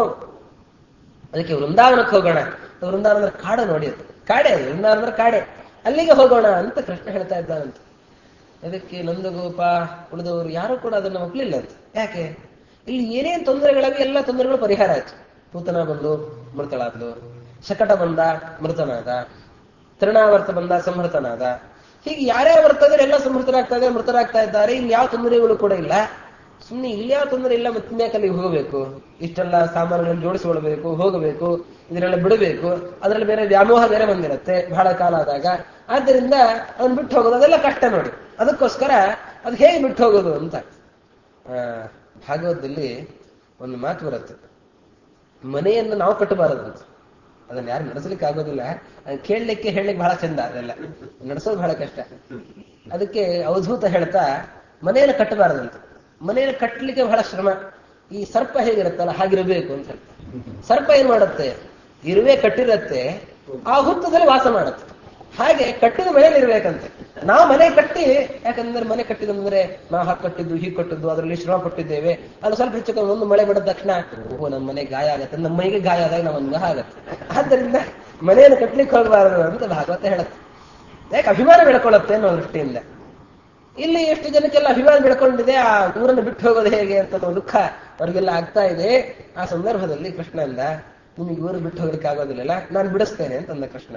ಅದಕ್ಕೆ ವೃಂದಾವನಕ್ಕೆ ಹೋಗೋಣ ವೃಂದಾವನ ಅಂದ್ರೆ ಕಾಡು ನೋಡಿ ಅದು ಕಾಡೆ ಅದು ವೃಂದಾವನ ಅಂದ್ರೆ ಕಾಡೆ ಅಲ್ಲಿಗೆ ಹೋಗೋಣ ಅಂತ ಕೃಷ್ಣ ಹೇಳ್ತಾ ಇದ್ದಾನಂತ ಅದಕ್ಕೆ ನಂದಗೋಪ ಉಳಿದವರು ಯಾರು ಕೂಡ ಅದನ್ನು ಒಪ್ಲಿಲ್ಲ ಅಂತ ಯಾಕೆ ಇಲ್ಲಿ ಏನೇನ್ ತೊಂದರೆಗಳಾಗಿ ಎಲ್ಲ ತೊಂದರೆಗಳು ಪರಿಹಾರ ಆಯ್ತು ಪೂತನ ಬಂದು ಮೃತಳಾದ್ಲು ಶಕಟ ಬಂದ ಮೃತನಾದ ತೃಣಾವರ್ತ ಬಂದ ಸಂಹೃತನಾದ ಹೀಗೆ ಯಾರ್ಯಾರು ಬರ್ತಾ ಇದ್ದಾರೆ ಎಲ್ಲ ಸಂಹೃತರಾಗ್ತಾ ಇದ್ದಾರೆ ಮೃತರಾಗ್ತಾ ಇದ್ದಾರೆ ಇಲ್ಲಿ ಯಾವ ತೊಂದರೆಗಳು ಕೂಡ ಇಲ್ಲ ಸುಮ್ಮನೆ ಇಲ್ಲಿ ಯಾವ ತೊಂದರೆ ಇಲ್ಲ ಮತ್ತೆ ಇನ್ಯಾಕೆ ಅಲ್ಲಿಗೆ ಹೋಗಬೇಕು ಇಷ್ಟೆಲ್ಲ ಸಾಮಾನುಗಳನ್ನು ಜೋಡಿಸಿಕೊಳ್ಬೇಕು ಹೋಗಬೇಕು ಇದನ್ನೆಲ್ಲ ಬಿಡಬೇಕು ಅದರಲ್ಲಿ ಬೇರೆ ವ್ಯಾಮೋಹ ಬೇರೆ ಬಂದಿರುತ್ತೆ ಬಹಳ ಕಾಲ ಆದಾಗ ಆದ್ದರಿಂದ ಅದನ್ನ ಬಿಟ್ಟು ಹೋಗೋದು ಅದೆಲ್ಲ ಕಷ್ಟ ನೋಡಿ ಅದಕ್ಕೋಸ್ಕರ ಅದು ಹೇಗೆ ಬಿಟ್ಟು ಹೋಗೋದು ಅಂತ ಆ, ಭಾಗವತದಲ್ಲಿ ಒಂದು ಮಾತು ಬರುತ್ತೆ ಮನೆಯನ್ನು ನಾವು ಕಟ್ಟಬಾರದು ಅಂತ ಅದನ್ನ ಯಾರು ನಡೆಸಲಿಕ್ಕೆ ಆಗೋದಿಲ್ಲ ಅದ್ ಕೇಳಲಿಕ್ಕೆ ಹೇಳಲಿಕ್ಕೆ ಬಹಳ ಚಂದ ಅದೆಲ್ಲ ನಡೆಸೋದು ಬಹಳ ಕಷ್ಟ ಅದಕ್ಕೆ ಅವಧೂತ ಹೇಳ್ತಾ ಮನೆಯನ್ನು ಕಟ್ಟಬಾರದಂತ ಮನೆಯನ್ನು ಕಟ್ಟಲಿಕ್ಕೆ ಬಹಳ ಶ್ರಮ ಈ ಸರ್ಪ ಹೇಗಿರುತ್ತಲ್ಲ ಹಾಗಿರಬೇಕು ಅಂತ ಹೇಳ್ತಾರೆ ಸರ್ಪ ಏನ್ ಮಾಡುತ್ತೆ ಇರುವೆ ಕಟ್ಟಿರತ್ತೆ ಆ ಹುತ್ತದಲ್ಲಿ ವಾಸ ಮಾಡುತ್ತೆ ಹಾಗೆ ಕಟ್ಟಿದ ಮನೇಲಿ ಇರ್ಬೇಕಂತೆ ನಾವು ಮನೆ ಕಟ್ಟಿ ಯಾಕಂದ್ರೆ ಮನೆ ಕಟ್ಟಿದಂದ್ರೆ ನಾವು ಹಾಗೆ ಕಟ್ಟಿದ್ದು ಹೀಗೆ ಕಟ್ಟಿದ್ದು ಅದರಲ್ಲಿ ಶ್ರಮ ಪಟ್ಟಿದ್ದೇವೆ ಅದು ಸ್ವಲ್ಪ ಹೆಚ್ಚು ಕಮ್ಮಿ ಒಂದು ಮಳೆ ಬಿಡದ ತಕ್ಷಣ ಓ ನಮ್ಮ ಮನೆ ಗಾಯ ಆಗತ್ತೆ ನಮ್ಮ ಮೈಗೆ ಗಾಯ ಆದಾಗ ನಮ್ಮನ್ಗ ಆಗತ್ತೆ ಆದ್ದರಿಂದ ಮನೆಯನ್ನು ಕಟ್ಲಿಕ್ಕೆ ಹೋಗಬಾರದು ಅಂತ ಭಾಗವತ ಹೇಳುತ್ತೆ ಯಾಕೆ ಅಭಿಮಾನ ಬೆಳ್ಕೊಳ್ಳುತ್ತೆ ಅನ್ನೋ ದೃಷ್ಟಿಯಿಂದ ಇಲ್ಲಿ ಎಷ್ಟು ಜನಕ್ಕೆಲ್ಲ ಅಭಿಮಾನ ಬೆಳ್ಕೊಂಡಿದೆ ಆ ಊರನ್ನು ಬಿಟ್ಟು ಹೋಗೋದು ಹೇಗೆ ಅಂತ ಅನ್ನೋ ದುಃಖ ಅವರಿಗೆಲ್ಲ ಆಗ್ತಾ ಇದೆ ಆ ಸಂದರ್ಭದಲ್ಲಿ ಕೃಷ್ಣ ಅಂದ ನಿಮಗೆ ಊರು ಬಿಟ್ಟು ಹೋಗ್ಲಿಕ್ಕೆ ಆಗೋದಿಲ್ಲ ನಾನು ಬಿಡಿಸ್ತೇನೆ ಅಂತಂದ ಕೃಷ್ಣ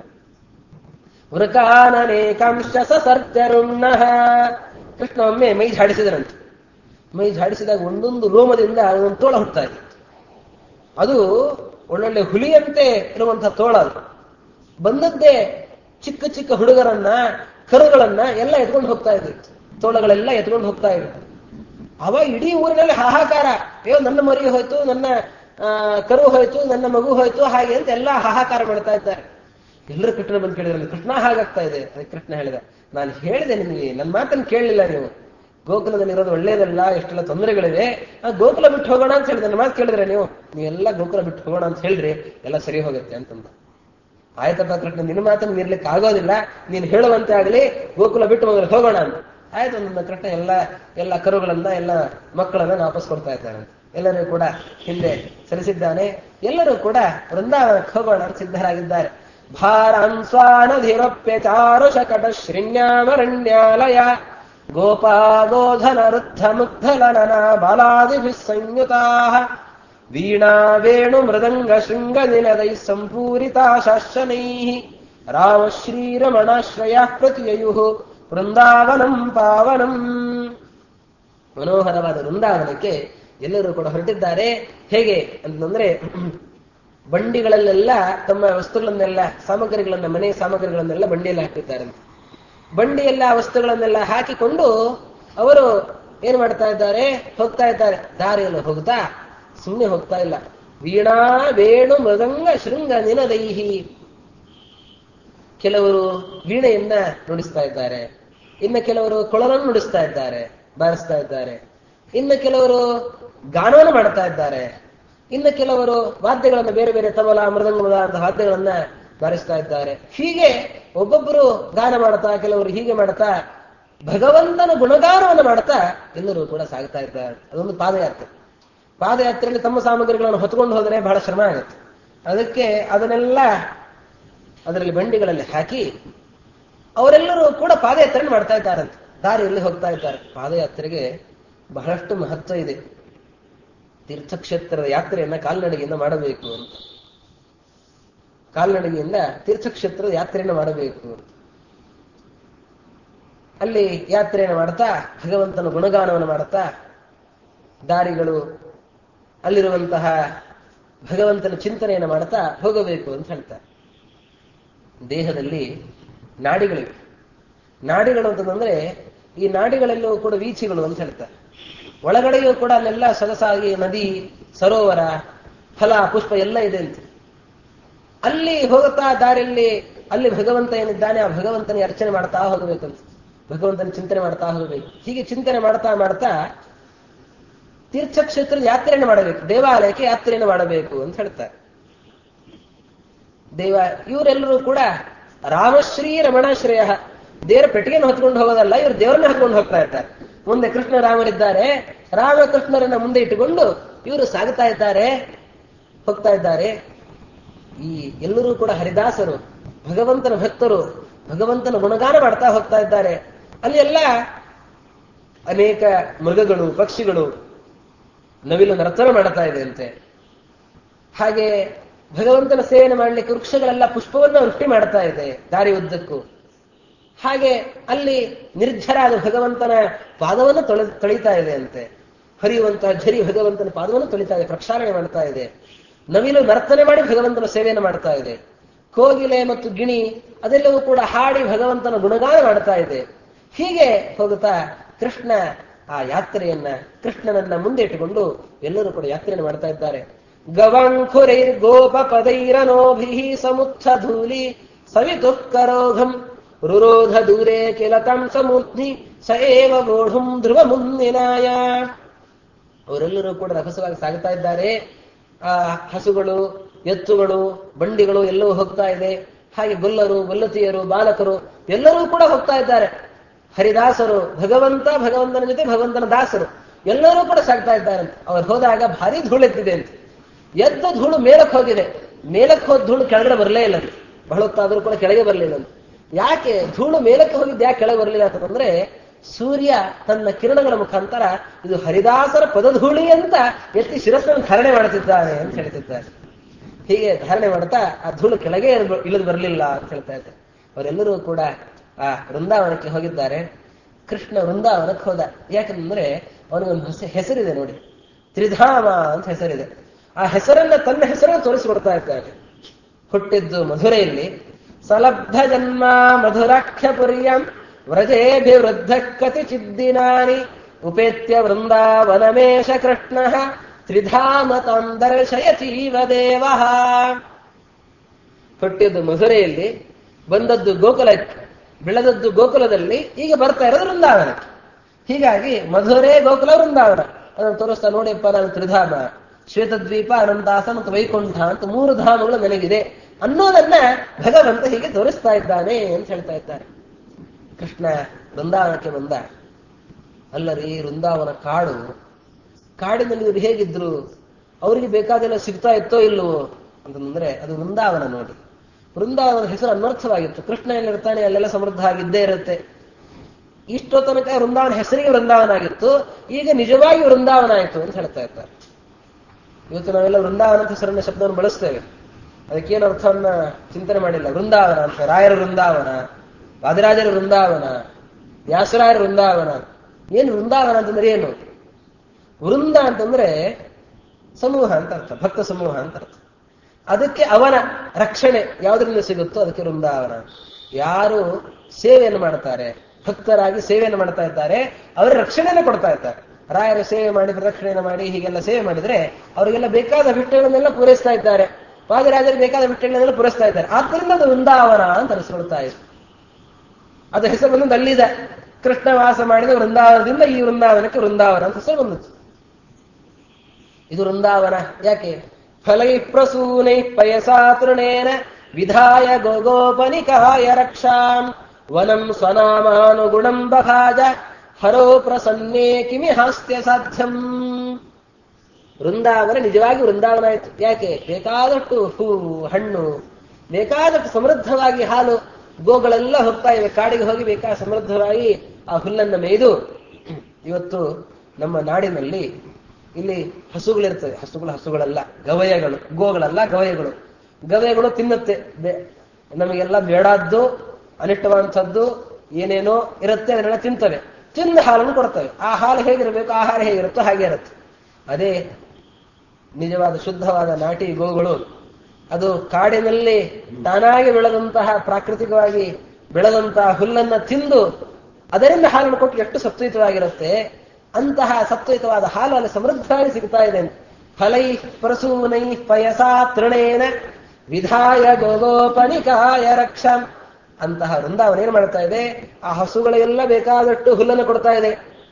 ವೃಕಾನನೇಕಾಂಶ ಸಸರ್ಜರುಣ್ಣಃ ಕೃಷ್ಣ ಒಮ್ಮೆ ಮೈ ಝಾಡಿಸಿದರಂತೆ ಮೈ ಝಾಡಿಸಿದಾಗ ಒಂದೊಂದು ರೋಮದಿಂದ ಒಂದೊಂದು ತೋಳ ಹುಟ್ತಾ ಇತ್ತು ಅದು ಒಳ್ಳೊಳ್ಳೆ ಹುಲಿಯಂತೆ ಇರುವಂತಹ ತೋಳ ಅದು ಬಂದದ್ದೇ ಚಿಕ್ಕ ಚಿಕ್ಕ ಹುಡುಗರನ್ನ ಕರುಗಳನ್ನ ಎಲ್ಲ ಎತ್ಕೊಂಡು ಹೋಗ್ತಾ ಇದ್ದಿತ್ತು ತೋಳಗಳೆಲ್ಲ ಎತ್ಕೊಂಡು ಹೋಗ್ತಾ ಇತ್ತು ಅವ ಇಡೀ ಊರಿನಲ್ಲಿ ಹಾಹಾಕಾರ ಅಯ್ಯೋ ನನ್ನ ಮರಿ ಹೋಯ್ತು ನನ್ನ ಆ, ಕರು ಹೋಯ್ತು ನನ್ನ ಮಗು ಹೋಯ್ತು ಹಾಗೆ ಅಂತ ಎಲ್ಲ ಹಾಹಾಕಾರ ಮಾಡ್ತಾ ಇದ್ದಾರೆ ಎಲ್ಲರೂ ಕೃಷ್ಣ ಬಂದು ಕೇಳಿದ್ರೆ ಕೃಷ್ಣ ಹಾಗಾಗ್ತಾ ಇದೆ ಅದಕ್ಕೆ ಕೃಷ್ಣ ಹೇಳಿದ ನಾನು ಹೇಳಿದೆ ನಿಮಗೆ ನನ್ನ ಮಾತನ್ನು ಕೇಳಲಿಲ್ಲ ನೀವು ಗೋಕುಲದಲ್ಲಿ ಇರೋದು ಒಳ್ಳೇದಲ್ಲ ಎಷ್ಟೆಲ್ಲ ತೊಂದರೆಗಳಿವೆ ಆ ಗೋಕುಲ ಬಿಟ್ಟು ಹೋಗೋಣ ಅಂತ ಹೇಳಿದೆ ನನ್ನ ಮಾತು ಕೇಳಿದ್ರೆ ನೀವು ನೀವೆಲ್ಲ ಗೋಕುಲ ಬಿಟ್ಟು ಹೋಗೋಣ ಅಂತ ಹೇಳ್ರಿ ಎಲ್ಲ ಸರಿ ಹೋಗುತ್ತೆ ಅಂತಂದ ಆಯ್ತಪ್ಪ ಕೃಷ್ಣ ನಿನ್ನ ಮಾತನ್ನು ಮೀರ್ಲಿಕ್ಕೆ ಆಗೋದಿಲ್ಲ ನೀನು ಹೇಳುವಂತೆ ಆಗಲಿ ಗೋಕುಲ ಬಿಟ್ಟು ಮೊದಲು ಹೋಗೋಣ ಅಂತ ಆಯ್ತು ನನ್ನ ಕೃಷ್ಣ ಎಲ್ಲ ಎಲ್ಲ ಕರುಗಳನ್ನ ಎಲ್ಲ ಮಕ್ಕಳನ್ನ ವಾಪಸ್ ಕೊಡ್ತಾ ಇದ್ದಾನೆ ಎಲ್ಲರೂ ಕೂಡ ಹಿಂದೆ ಸರಿಸಿದ್ದಾನೆ ಎಲ್ಲರೂ ಕೂಡ ವೃಂದಾವನಕ್ಕೆ ಹೋಗೋಣ ಅಂತ ಸಿದ್ಧರಾಗಿದ್ದಾರೆ ಭಾರಾನ್ ಸ್ವಾನಧಿರಪ್ಯ ಚಾರು ಶಕಟ ಶ್ರೀನ್ಯಾಮರಣ್ಯಾಲಯ ಗೋಪಾಗೋಧನ ವೃದ್ಧ ಮುಗ್ಧಲನನ ಬಾಲಾದಿಭಿಃ ಸಂಯುತಾ ವೀಣಾ ವೇಣು ಮೃದಂಗ ಶೃಂಗ ನಿನದೈ ಸಂಪೂರಿತಾ ಶಾಸನೈ ರಾಮ ಶ್ರೀರಮಣಾಶ್ರಯ ಪ್ರತಿಯಯು ವೃಂದಾವನಂ ಪಾವನಂ ಮನೋಹರವಾದ ವೃಂದಾವನಕ್ಕೆ ಎಲ್ಲರೂ ಕೂಡ ಹೊರಟಿದ್ದಾರೆ ಹೇಗೆ ಅಂತಂದ್ರೆ ಬಂಡಿಗಳಲ್ಲೆಲ್ಲ ತಮ್ಮ ವಸ್ತುಗಳನ್ನೆಲ್ಲ ಸಾಮಗ್ರಿಗಳನ್ನ ಮನೆ ಸಾಮಗ್ರಿಗಳನ್ನೆಲ್ಲ ಬಂಡಿಯಲ್ಲಿ ಹಾಕಿದ್ದಾರೆ ಬಂಡಿಯೆಲ್ಲ ವಸ್ತುಗಳನ್ನೆಲ್ಲ ಹಾಕಿಕೊಂಡು ಅವರು ಏನ್ ಮಾಡ್ತಾ ಇದ್ದಾರೆ ಹೋಗ್ತಾ ಇದ್ದಾರೆ ದಾರಿಯಲ್ಲಿ ಹೋಗ್ತಾ ಸುಮ್ಮನೆ ಹೋಗ್ತಾ ಇಲ್ಲ ವೀಣಾ ವೇಣು ಮೃದಂಗ ಶೃಂಗ ನಿನದೈಹಿ ಕೆಲವರು ವೀಣೆಯನ್ನ ನುಡಿಸ್ತಾ ಇದ್ದಾರೆ ಇನ್ನು ಕೆಲವರು ಕೊಳಲನ್ನು ನುಡಿಸ್ತಾ ಇದ್ದಾರೆ ಬಾರಿಸ್ತಾ ಇದ್ದಾರೆ ಇನ್ನು ಕೆಲವರು ಗಾನವನ್ನು ಮಾಡ್ತಾ ಇದ್ದಾರೆ ಇನ್ನು ಕೆಲವರು ವಾದ್ಯಗಳನ್ನು ಬೇರೆ ಬೇರೆ ತಬಲ ಮೃದಂಗ ಮೊದಲಾದ ವಾದ್ಯಗಳನ್ನ ಬಾರಿಸ್ತಾ ಇದ್ದಾರೆ ಹೀಗೆ ಒಬ್ಬೊಬ್ಬರು ಗಾನ ಮಾಡ್ತಾ ಕೆಲವರು ಹೀಗೆ ಮಾಡ್ತಾ ಭಗವಂತನ ಗುಣಗಾನವನ್ನು ಮಾಡ್ತಾ ಎಲ್ಲರೂ ಕೂಡ ಸಾಗ್ತಾ ಇದ್ದಾರೆ ಅದೊಂದು ಪಾದಯಾತ್ರೆ ಪಾದಯಾತ್ರೆಯಲ್ಲಿ ತಮ್ಮ ಸಾಮಗ್ರಿಗಳನ್ನು ಹೊತ್ಕೊಂಡು ಹೋದರೆ ಬಹಳ ಶ್ರಮ ಆಗುತ್ತೆ ಅದಕ್ಕೆ ಅದನ್ನೆಲ್ಲ ಅದರಲ್ಲಿ ಬಂಡಿಗಳಲ್ಲಿ ಹಾಕಿ ಅವರೆಲ್ಲರೂ ಕೂಡ ಪಾದಯಾತ್ರೆ ಮಾಡ್ತಾ ಇದ್ದಾರಂತೆ ದಾರಿಯಲ್ಲಿ ಹೋಗ್ತಾ ಇದ್ದಾರೆ ಪಾದಯಾತ್ರೆಗೆ ಬಹಳಷ್ಟು ಮಹತ್ವ ಇದೆ ತೀರ್ಥಕ್ಷೇತ್ರದ ಯಾತ್ರೆಯನ್ನ ಕಾಲ್ನಡಿಗೆಯಿಂದ ಮಾಡಬೇಕು ಅಂತ ಕಾಲ್ನಡಿಗೆಯಿಂದ ತೀರ್ಥಕ್ಷೇತ್ರದ ಯಾತ್ರೆಯನ್ನು ಮಾಡಬೇಕು ಅಲ್ಲಿ ಯಾತ್ರೆಯನ್ನು ಮಾಡ್ತಾ ಭಗವಂತನ ಗುಣಗಾನವನ್ನು ಮಾಡ್ತಾ ದಾರಿಗಳು ಅಲ್ಲಿರುವಂತಹ ಭಗವಂತನ ಚಿಂತನೆಯನ್ನು ಮಾಡ್ತಾ ಹೋಗಬೇಕು ಅಂತ ಹೇಳ್ತಾರೆ ದೇಹದಲ್ಲಿ ನಾಡಿಗಳಿವೆ ನಾಡಿಗಳು ಅಂತಂದ್ರೆ ಈ ನಾಡಿಗಳೆಲ್ಲವೂ ಕೂಡ ವೀಚಿಗಳು ಅಂತ ಹೇಳ್ತಾರೆ ಒಳಗಡೆಯೂ ಕೂಡ ಅಲ್ಲೆಲ್ಲ ಸೊಗಸಾಗಿ ನದಿ ಸರೋವರ ಫಲ ಪುಷ್ಪ ಎಲ್ಲ ಇದೆ ಅಂತ ಅಲ್ಲಿ ಹೋಗುತ್ತಾ ದಾರಿಯಲ್ಲಿ ಅಲ್ಲಿ ಭಗವಂತ ಏನಿದ್ದಾನೆ ಆ ಭಗವಂತನಿಗೆ ಅರ್ಚನೆ ಮಾಡ್ತಾ ಹೋಗಬೇಕಂತ ಭಗವಂತನ ಚಿಂತನೆ ಮಾಡ್ತಾ ಹೋಗಬೇಕು ಹೀಗೆ ಚಿಂತನೆ ಮಾಡ್ತಾ ಮಾಡ್ತಾ ತೀರ್ಥಕ್ಷೇತ್ರದ ಯಾತ್ರೆಯನ್ನು ಮಾಡಬೇಕು ದೇವಾಲಯಕ್ಕೆ ಯಾತ್ರೆಯನ್ನು ಮಾಡಬೇಕು ಅಂತ ಹೇಳ್ತಾರೆ ದೇವ ಇವರೆಲ್ಲರೂ ಕೂಡ ರಾಮಶ್ರೀ ರಮಣಾಶ್ರಯ ದೇವರ ಪೆಟ್ಟಿಗೆಯನ್ನು ಹೊತ್ಕೊಂಡು ಹೋಗೋದಲ್ಲ ಇವರು ದೇವರನ್ನ ಹಾಕೊಂಡು ಹೋಗ್ತಾ ಇರ್ತಾರೆ ಮುಂದೆ ಕೃಷ್ಣ ರಾಮರಿದ್ದಾರೆ ರಾಮಕೃಷ್ಣರನ್ನ ಮುಂದೆ ಇಟ್ಟುಕೊಂಡು ಇವರು ಸಾಗುತ್ತಾ ಇದ್ದಾರೆ ಹೋಗ್ತಾ ಇದ್ದಾರೆ ಈ ಎಲ್ಲರೂ ಕೂಡ ಹರಿದಾಸರು ಭಗವಂತನ ಭಕ್ತರು ಭಗವಂತನ ಗುಣಗಾನ ಮಾಡ್ತಾ ಹೋಗ್ತಾ ಇದ್ದಾರೆ ಅಲ್ಲಿ ಎಲ್ಲ ಅನೇಕ ಮೃಗಗಳು ಪಕ್ಷಿಗಳು ನವಿಲು ನರ್ತನ ಮಾಡ್ತಾ ಇದೆ ಅಂತೆ ಹಾಗೆ ಭಗವಂತನ ಸೇವೆಯನ್ನು ಮಾಡಲಿಕ್ಕೆ ವೃಕ್ಷಗಳೆಲ್ಲ ಪುಷ್ಪವನ್ನು ವೃಷ್ಟಿ ಮಾಡ್ತಾ ಇದೆ ದಾರಿ ಉದ್ದಕ್ಕೂ ಹಾಗೆ ಅಲ್ಲಿ ನಿರ್ಜರಾದ ಭಗವಂತನ ಪಾದವನ್ನು ತೊಳೆ ತೊಳಿತಾ ಇದೆ ಅಂತೆ ಹರಿಯುವಂತಹ ಝರಿ ಭಗವಂತನ ಪಾದವನ್ನು ತೊಳಿತಾ ಇದೆ ಪ್ರಕ್ಷಾಳನೆ ಮಾಡ್ತಾ ಇದೆ ನವಿಲು ನರ್ತನೆ ಮಾಡಿ ಭಗವಂತನ ಸೇವೆಯನ್ನು ಮಾಡ್ತಾ ಇದೆ ಕೋಗಿಲೆ ಮತ್ತು ಗಿಣಿ ಅದೆಲ್ಲವೂ ಕೂಡ ಹಾಡಿ ಭಗವಂತನ ಗುಣಗಾನ ಮಾಡ್ತಾ ಇದೆ ಹೀಗೆ ಹೋಗುತ್ತಾ ಕೃಷ್ಣ ಆ ಯಾತ್ರೆಯನ್ನ ಕೃಷ್ಣನನ್ನ ಮುಂದೆ ಇಟ್ಟುಕೊಂಡು ಎಲ್ಲರೂ ಕೂಡ ಯಾತ್ರೆಯನ್ನು ಮಾಡ್ತಾ ಇದ್ದಾರೆ ಗವಾಂಕುರೈರ್ ಗೋಪ ಪದೈರನೋಭಿ ಸಮುತ್ಥ ಧೂಲಿ ಸವಿತುಃಕರೋಘಂ ರುರೋಧ ದೂರೇ ಕಿಲತಂ ಸಮೂರ್ಧ್ನಿ ಸ ಏವ ಗೋಢುಂ ಧ್ರುವ ಮುಂದಿನಾಯ ಅವರೆಲ್ಲರೂ ಕೂಡ ರಭಸವಾಗಿ ಸಾಗುತ್ತಾ ಇದ್ದಾರೆ ಆ ಹಸುಗಳು ಎತ್ತುಗಳು ಬಂಡಿಗಳು ಎಲ್ಲವೂ ಹೋಗ್ತಾ ಇದೆ ಹಾಗೆ ಗೊಲ್ಲರು ಗೊಲ್ಲತಿಯರು ಬಾಲಕರು ಎಲ್ಲರೂ ಕೂಡ ಹೋಗ್ತಾ ಇದ್ದಾರೆ ಹರಿದಾಸರು ಭಗವಂತ ಭಗವಂತನ ಜೊತೆ ಭಗವಂತನ ದಾಸರು ಎಲ್ಲರೂ ಕೂಡ ಸಾಗ್ತಾ ಇದ್ದಾರಂತೆ ಅವ್ರು ಹೋದಾಗ ಭಾರಿ ಧೂಳೆತ್ತಿದೆ ಅಂತ ಎದ್ದ ಧೂಳು ಮೇಲಕ್ಕೆ ಹೋಗಿದೆ ಮೇಲಕ್ಕೆ ಹೋದ ಧೂಳು ಕೆಳಗಡೆ ಬರಲೇ ಇಲ್ಲ ಅಂತ ಬಹಳ ಹೊತ್ತಾದ್ರೂ ಕೂಡ ಕೆಳಗೆ ಬರಲಿಲ್ಲ ಅಂತ ಯಾಕೆ ಧೂಳು ಮೇಲಕ್ಕೆ ಹೋಗಿದ್ದು ಯಾಕೆ ಕೆಳಗೆ ಬರಲಿಲ್ಲ ಅಂತಂದ್ರೆ ಸೂರ್ಯ ತನ್ನ ಕಿರಣಗಳ ಮುಖಾಂತರ ಇದು ಹರಿದಾಸರ ಪದಧೂಳಿ ಅಂತ ಎತ್ತಿ ಶಿರಸ್ಸನ್ನು ಧಾರಣೆ ಮಾಡುತ್ತಿದ್ದಾನೆ ಅಂತ ಹೇಳ್ತಿದ್ದಾರೆ ಹೀಗೆ ಧಾರಣೆ ಮಾಡ್ತಾ ಆ ಧೂಳು ಕೆಳಗೆ ಇಳಿದು ಬರಲಿಲ್ಲ ಅಂತ ಹೇಳ್ತಾ ಇದ್ದಾರೆ ಅವರೆಲ್ಲರೂ ಕೂಡ ಆ ವೃಂದಾವನಕ್ಕೆ ಹೋಗಿದ್ದಾರೆ ಕೃಷ್ಣ ವೃಂದಾವನಕ್ಕೆ ಹೋದ ಯಾಕಂದ್ರೆ ಅವನಿಗೊಂದು ಹೊಸ ಹೆಸರಿದೆ ನೋಡಿ ತ್ರಿಧಾಮ ಅಂತ ಹೆಸರಿದೆ ಆ ಹೆಸರನ್ನ ತನ್ನ ಹೆಸರನ್ನು ತೋರಿಸಿಕೊಡ್ತಾ ಇದ್ದಾರೆ ಹುಟ್ಟಿದ್ದು ಮಧುರೆಯಲ್ಲಿ ಸಲಬ್ಧ ಜನ್ಮ ಮಧುರಾಖ್ಯಪುರ್ಯಂ ವ್ರಜೇಭಿವೃದ್ಧ ಕತಿ ಚಿದ್ದಿನಾನಿ ಉಪೇತ್ಯ ವೃಂದಾವನಮೇಶ ಕೃಷ್ಣ ತ್ರಿಧಾಮ ತಾಂ ದರ್ಶಯತೀವ ದೇವ ಹುಟ್ಟಿದ್ದು ಮಧುರೆಯಲ್ಲಿ ಬಂದದ್ದು ಗೋಕುಲಕ್ಕೆ ಬೆಳೆದದ್ದು ಗೋಕುಲದಲ್ಲಿ ಈಗ ಬರ್ತಾ ಇರೋದು ವೃಂದಾವನಕ್ಕೆ ಹೀಗಾಗಿ ಮಧುರೆ ಗೋಕುಲ ವೃಂದಾವನ ಅದನ್ನು ತೋರಿಸ್ತಾ ನೋಡಿಯಪ್ಪ ನಾನು ತ್ರಿಧಾಮ ಶ್ವೇತದ್ವೀಪ ಅನಂತಾಸ ಮತ್ತು ವೈಕುಂಠ ಅಂತ ಮೂರು ಧಾಮಗಳು ನನಗಿದೆ ಅನ್ನೋದನ್ನ ಭಗವಂತ ಹೀಗೆ ತೋರಿಸ್ತಾ ಇದ್ದಾನೆ ಅಂತ ಹೇಳ್ತಾ ಇದ್ದಾರೆ ಕೃಷ್ಣ ವೃಂದಾವನಕ್ಕೆ ಬಂದ ಅಲ್ಲರಿ ವೃಂದಾವನ ಕಾಡು ಕಾಡಿನಲ್ಲಿ ಇವರು ಹೇಗಿದ್ರು ಅವರಿಗೆ ಬೇಕಾದೆಲ್ಲ ಸಿಗ್ತಾ ಇತ್ತೋ ಇಲ್ಲವೋ ಅಂತಂದ್ರೆ ಅದು ವೃಂದಾವನ ನೋಡಿ ವೃಂದಾವನ ಹೆಸರು ಅನರ್ಥವಾಗಿತ್ತು ಕೃಷ್ಣ ಎಲ್ಲಿರ್ತಾನೆ ಅಲ್ಲೆಲ್ಲ ಸಮೃದ್ಧ ಆಗಿದ್ದೇ ಇರುತ್ತೆ ಇಷ್ಟೋ ತನಕ ವೃಂದಾವನ ಹೆಸರಿಗೆ ವೃಂದಾವನ ಆಗಿತ್ತು ಈಗ ನಿಜವಾಗಿ ವೃಂದಾವನ ಆಯಿತು ಅಂತ ಹೇಳ್ತಾ ಇದ್ದಾರೆ ಇವತ್ತು ನಾವೆಲ್ಲ ವೃಂದಾವನ ಅಂತ ಹೆಸರನ್ನ ಶಬ್ದವನ್ನು ಬಳಸ್ತೇವೆ ಅದಕ್ಕೇನು ಅರ್ಥವನ್ನ ಚಿಂತನೆ ಮಾಡಿಲ್ಲ ವೃಂದಾವನ ಅಂತ ರಾಯರ ವೃಂದಾವನ ವಾದಿರಾಜರ ವೃಂದಾವನ ವ್ಯಾಸರಾಯರ ವೃಂದಾವನ ಏನು ವೃಂದಾವನ ಅಂತಂದ್ರೆ ಏನು ವೃಂದ ಅಂತಂದ್ರೆ ಸಮೂಹ ಅಂತ ಅರ್ಥ ಭಕ್ತ ಸಮೂಹ ಅಂತ ಅರ್ಥ ಅದಕ್ಕೆ ಅವನ ರಕ್ಷಣೆ ಯಾವುದರಿಂದ ಸಿಗುತ್ತೋ ಅದಕ್ಕೆ ವೃಂದಾವನ ಯಾರು ಸೇವೆಯನ್ನು ಮಾಡ್ತಾರೆ ಭಕ್ತರಾಗಿ ಸೇವೆಯನ್ನು ಮಾಡ್ತಾ ಇದ್ದಾರೆ ಅವರ ರಕ್ಷಣೆಯನ್ನು ಕೊಡ್ತಾ ಇದ್ದಾರೆ ರಾಯರ ಸೇವೆ ಮಾಡಿ ಪ್ರದಕ್ಷಿಣೆಯನ್ನು ಮಾಡಿ ಹೀಗೆಲ್ಲ ಸೇವೆ ಮಾಡಿದ್ರೆ ಅವರಿಗೆಲ್ಲ ಬೇಕಾದ ಬಿಟ್ಟಗಳನ್ನೆಲ್ಲ ಪೂರೈಸ್ತಾ ಇದ್ದಾರೆ ವಾದಿರಾಜರಿಗೆ ಬೇಕಾದ ಬಿಟ್ಟಗಳನ್ನೆಲ್ಲ ಪೂರೈಸ್ತಾ ಇದ್ದಾರೆ ಆದ್ದರಿಂದ ಅದು ವೃಂದಾವನ ಅಂತ ಅನಿಸ್ಕೊಳ್ತಾ ಇದೆ ಅದು ಹೆಸರು ಬಂದದ್ದು ಅಲ್ಲಿದೆ ಕೃಷ್ಣ ವಾಸ ಮಾಡಿದ ವೃಂದಾವನದಿಂದ ಈ ವೃಂದಾವನಕ್ಕೆ ವೃಂದಾವನ ಅಂತ ಹೆಸರು ಬಂದಿತ್ತು ಇದು ವೃಂದಾವನ ಯಾಕೆ ಫಲೈ ಪ್ರಸೂನೈ ಪಯಸಾ ತೃಣೇನ ವಿಧಾಯ ಗೋಗೋಪನಿಕಾಯ ರಕ್ಷಾಂ ವನಂ ಸ್ವನಾಮಾನುಗುಣಂ ಬಭಾಜ ಹರೋ ಪ್ರಸನ್ನೇ ಕಿಮಿ ಹಾಸ್ಯ ಸಾಧ್ಯಂ ವೃಂದಾವನ ನಿಜವಾಗಿ ವೃಂದಾವನ ಆಯ್ತು ಯಾಕೆ ಬೇಕಾದಷ್ಟು ಹೂ ಹಣ್ಣು ಬೇಕಾದಷ್ಟು ಸಮೃದ್ಧವಾಗಿ ಹಾಲು ಗೋಗಳೆಲ್ಲ ಹೋಗ್ತಾ ಇವೆ ಕಾಡಿಗೆ ಹೋಗಿ ಬೇಕಾದ ಸಮೃದ್ಧವಾಗಿ ಆ ಹುಲ್ಲನ್ನು ಮೇಯ್ದು ಇವತ್ತು ನಮ್ಮ ನಾಡಿನಲ್ಲಿ ಇಲ್ಲಿ ಹಸುಗಳಿರ್ತವೆ ಹಸುಗಳು ಹಸುಗಳಲ್ಲ ಗವಯಗಳು ಗೋಗಳಲ್ಲ ಗವಯಗಳು ಗವಯಗಳು ತಿನ್ನುತ್ತೆ ಬೆ- ನಮಗೆಲ್ಲ ಬೇಡಾದ್ದು ಅನಿಷ್ಟವಾದಂಥದ್ದು ಏನೇನೋ ಇರುತ್ತೆ ಅದನ್ನೆಲ್ಲ ತಿಂತವೆ ತಿಂದ ಹಾಲನ್ನು ಕೊಡ್ತವೆ ಆ ಹಾಲು ಹೇಗಿರಬೇಕು ಆಹಾರ ಹೇಗಿರುತ್ತೋ ಹಾಗೆ ಇರುತ್ತೆ ಅದೇ ನಿಜವಾದ ಶುದ್ಧವಾದ ನಾಟಿ ಗೋಗಳು ಅದು ಕಾಡಿನಲ್ಲಿ ತಾನಾಗಿ ಬೆಳೆದಂತಹ ಪ್ರಾಕೃತಿಕವಾಗಿ ಬೆಳೆದಂತಹ ಹುಲ್ಲನ್ನ ತಿಂದು ಅದರಿಂದ ಹಾಲನ್ನು ಕೊಟ್ಟು ಎಷ್ಟು ಸತ್ವಯುತವಾಗಿರುತ್ತೆ ಅಂತಹ ಸತ್ವಯುತವಾದ ಹಾಲು ಅಲ್ಲಿ ಸಮೃದ್ಧವಾಗಿ ಸಿಗ್ತಾ ಇದೆ ಫಲೈ ಪ್ರಸೂನೈ ಪಯಸಾ ತೃಣೇನ ವಿಧಾಯ ಗೋಗೋಪನಿಕಾಯ ರಕ್ಷಾಂ ಅಂತಹ ವೃಂದಾವನ ಏನ್ ಮಾಡ್ತಾ ಇದೆ ಆ ಹಸುಗಳಿಗೆಲ್ಲ ಬೇಕಾದಷ್ಟು ಹುಲ್ಲನ್ನು ಕೊಡ್ತಾ ಇದೆ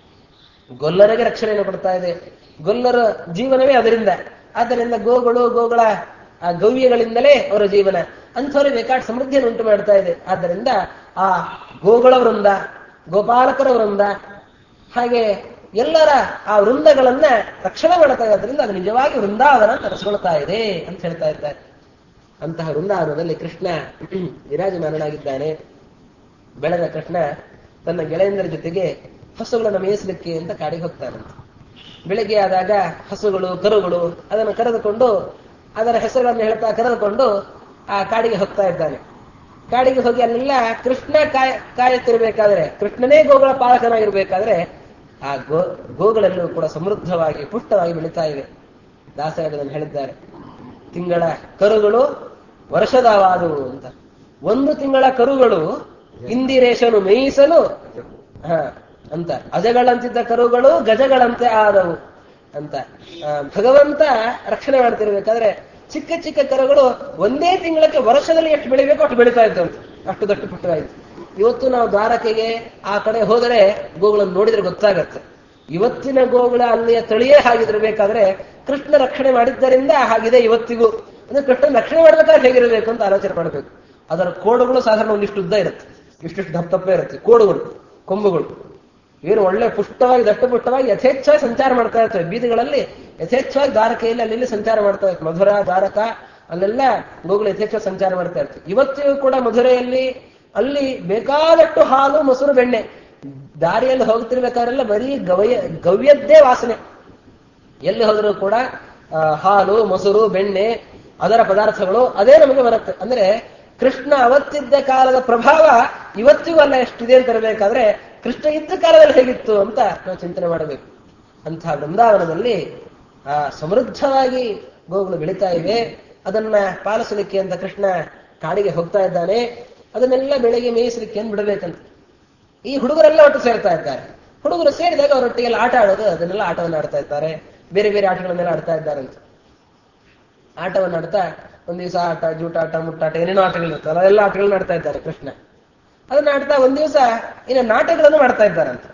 ಗೊಲ್ಲರಿಗೆ ರಕ್ಷಣೆಯನ್ನು ಕೊಡ್ತಾ ಇದೆ ಗೊಲ್ಲರ ಜೀವನವೇ ಅದರಿಂದ ಆದ್ದರಿಂದ ಗೋಗಳು ಗೋಗಳ ಆ ಗವ್ಯಗಳಿಂದಲೇ ಅವರ ಜೀವನ ಅಂಥವ್ರಿಗೆ ಬೇಕಾದ ಸಮೃದ್ಧಿಯನ್ನು ಉಂಟು ಮಾಡ್ತಾ ಇದೆ ಆದ್ದರಿಂದ ಆ ಗೋಗಳ ವೃಂದ ಗೋಪಾಲಕರ ವೃಂದ ಹಾಗೆ ಎಲ್ಲರ ಆ ವೃಂದಗಳನ್ನ ರಕ್ಷಣೆ ಮಾಡ್ತಾ ಇರೋದ್ರಿಂದ ಅದು ನಿಜವಾಗಿ ವೃಂದಾವನ ಅಂತ ಕರೆಸ್ಕೊಳ್ತಾ ಇದೆ ಅಂತ ಹೇಳ್ತಾ ಇದ್ದಾರೆ ಅಂತಹ ವೃಂದಾವನದಲ್ಲಿ ಕೃಷ್ಣ ವಿರಾಜಮಾನನಾಗಿದ್ದಾನೆ ಬೆಳೆದ ಕೃಷ್ಣ ತನ್ನ ಗೆಳೆಯಂದರ ಜೊತೆಗೆ ಹಸುಗಳನ್ನು ಮೇಯಿಸಲಿಕ್ಕೆ ಅಂತ ಕಾಡಿಗೆ ಹೋಗ್ತಾನಂತೆ ಬೆಳಿಗ್ಗೆ ಆದಾಗ ಹಸುಗಳು ಕರುಗಳು ಅದನ್ನು ಕರೆದುಕೊಂಡು ಅದರ ಹೆಸರುಗಳನ್ನು ಹೇಳ್ತಾ ಕರೆದುಕೊಂಡು ಆ ಕಾಡಿಗೆ ಹೋಗ್ತಾ ಇದ್ದಾನೆ ಕಾಡಿಗೆ ಹೋಗಿ ಅಲ್ಲೆಲ್ಲ ಕೃಷ್ಣ ಕಾಯ ಕಾಯುತ್ತಿರಬೇಕಾದ್ರೆ ಕೃಷ್ಣನೇ ಗೋಗಳ ಪಾಲಕನಾಗಿರ್ಬೇಕಾದ್ರೆ ಆ ಗೋ ಗೋಗಳೆಲ್ಲವೂ ಕೂಡ ಸಮೃದ್ಧವಾಗಿ ಪುಷ್ಟವಾಗಿ ಬೆಳೀತಾ ಇವೆ ದಾಸರಾಜನನ್ನು ಹೇಳಿದ್ದಾರೆ ತಿಂಗಳ ಕರುಗಳು ವರ್ಷದವಾದವು ಅಂತ ಒಂದು ತಿಂಗಳ ಕರುಗಳು ಇಂದಿರೇಶನು ಮೇಯಿಸಲು ಹ ಅಂತ ಅಜಗಳಂತಿದ್ದ ಕರುಗಳು ಗಜಗಳಂತೆ ಆದವು ಅಂತ ಆ, ಭಗವಂತ ರಕ್ಷಣೆ ಮಾಡ್ತಿರ್ಬೇಕಾದ್ರೆ ಚಿಕ್ಕ ಚಿಕ್ಕ ಕರುಗಳು ಒಂದೇ ತಿಂಗಳಕ್ಕೆ ವರ್ಷದಲ್ಲಿ ಎಷ್ಟು ಬೆಳಿಬೇಕು ಅಷ್ಟು ಬೆಳೀತಾ ಇದ್ದಂತೆ ಅಷ್ಟು ದಟ್ಟು ಪುಟ್ಟವಾಯಿತು ಇವತ್ತು ನಾವು ದ್ವಾರಕೆಗೆ ಆ ಕಡೆ ಹೋದರೆ ಗೋಗಳನ್ನು ನೋಡಿದ್ರೆ ಗೊತ್ತಾಗತ್ತೆ ಇವತ್ತಿನ ಗೋಗಳ ಅಲ್ಲಿಯ ತಳಿಯೇ ಹಾಗಿದಿರಬೇಕಾದ್ರೆ ಕೃಷ್ಣ ರಕ್ಷಣೆ ಮಾಡಿದ್ದರಿಂದ ಹಾಗಿದೆ ಇವತ್ತಿಗೂ ಅಂದ್ರೆ ಕೃಷ್ಣ ರಕ್ಷಣೆ ಮಾಡ್ಬೇಕಾದ್ರೆ ಹೇಗಿರಬೇಕು ಅಂತ ಆಲೋಚನೆ ಮಾಡಬೇಕು ಅದರ ಕೋಡುಗಳು ಸಾಧಾರಣ ಒಂದಿಷ್ಟು ಉದ್ದ ಇರುತ್ತೆ ಇಷ್ಟಿಷ್ಟು ದಪ್ಪ ದಪ್ಪ ಇರುತ್ತೆ ಕೋಡುಗಳು ಕೊಂಬುಗಳು ಏನು ಒಳ್ಳೆ ಪುಷ್ಟವಾಗಿ ದಟ್ಟಪುಷ್ಟವಾಗಿ ಯಥೇಚ್ಛವಾಗಿ ಸಂಚಾರ ಮಾಡ್ತಾ ಇರ್ತವೆ ಬೀದಿಗಳಲ್ಲಿ ಯಥೇಚ್ಛವಾಗಿ ದ್ವಾರಕೆಯಲ್ಲಿ ಅಲ್ಲಿ ಇಲ್ಲಿ ಸಂಚಾರ ಮಾಡ್ತಾ ಇರ್ತವೆ ಮಧುರ ದ್ವಾರಕ ಅಲ್ಲೆಲ್ಲ ಗೋಗಳು ಯಥೇಚ್ಛವಾಗಿ ಸಂಚಾರ ಮಾಡ್ತಾ ಇರ್ತವೆ ಇವತ್ತಿಗೂ ಕೂಡ ಮಧುರೆಯಲ್ಲಿ ಅಲ್ಲಿ ಬೇಕಾದಷ್ಟು ಹಾಲು ಮೊಸರು ಬೆಣ್ಣೆ ದಾರಿಯಲ್ಲಿ ಹೋಗ್ತಿರ್ಬೇಕಾದ್ರೆಲ್ಲ ಬರೀ ಗವಯ ಗವ್ಯದ್ದೇ ವಾಸನೆ ಎಲ್ಲಿ ಹೋದರೂ ಕೂಡ ಆ, ಹಾಲು ಮೊಸರು ಬೆಣ್ಣೆ ಅದರ ಪದಾರ್ಥಗಳು ಅದೇ ನಮಗೆ ಬರುತ್ತೆ ಅಂದ್ರೆ ಕೃಷ್ಣ ಅವತ್ತಿದ್ದ ಕಾಲದ ಪ್ರಭಾವ ಇವತ್ತಿಗೂ ಅಲ್ಲ ಎಷ್ಟಿದೆ ಅಂತ ಇರಬೇಕಾದ್ರೆ ಕೃಷ್ಣ ಇದ್ದ ಕಾಲದಲ್ಲಿ ಹೇಗಿತ್ತು ಅಂತ ನಾವು ಚಿಂತನೆ ಮಾಡಬೇಕು ಅಂತಹ ವೃಂದಾವನದಲ್ಲಿ ಆ ಸಮೃದ್ಧವಾಗಿ ಗೋಗಳು ಬೆಳೀತಾ ಇವೆ ಅದನ್ನ ಪಾಲಿಸಲಿಕ್ಕೆ ಅಂತ ಕೃಷ್ಣ ಕಾಡಿಗೆ ಹೋಗ್ತಾ ಇದ್ದಾನೆ ಅದನ್ನೆಲ್ಲ ಬೆಳಿಗ್ಗೆ ಮೇಯಿಸಲಿಕ್ಕೆ ಅಂತ ಬಿಡಬೇಕಂತ ಈ ಹುಡುಗರೆಲ್ಲ ಒಟ್ಟು ಸೇರ್ತಾ ಇದ್ದಾರೆ ಹುಡುಗರು ಸೇರಿದಾಗ ಅವರೊಟ್ಟಿಗೆಲ್ಲ ಆಟ ಆಡೋದು ಅದನ್ನೆಲ್ಲ ಆಟವನ್ನು ಆಡ್ತಾ ಇದ್ದಾರೆ ಬೇರೆ ಬೇರೆ ಆಟಗಳನ್ನೆಲ್ಲ ಆಡ್ತಾ ಇದ್ದಾರಂತೆ ಆಟವನ್ನು ಆಡ್ತಾ ಒಂದ್ ದಿವಸ ಆಟ ಜೂಟಾಟ ಮುಟ್ಟಾಟ ಏನೇನೋ ಆಟಗಳಿರುತ್ತೆ ಅದೆಲ್ಲ ಆಟಗಳನ್ನ ಆಡ್ತಾ ಇದ್ದಾರೆ ಕೃಷ್ಣ ಅದನ್ನ ಆಡ್ತಾ ಒಂದ್ ದಿವಸ ಇನ್ನು ನಾಟಕಗಳನ್ನು ಮಾಡ್ತಾ ಇದ್ದಾರಂತೆ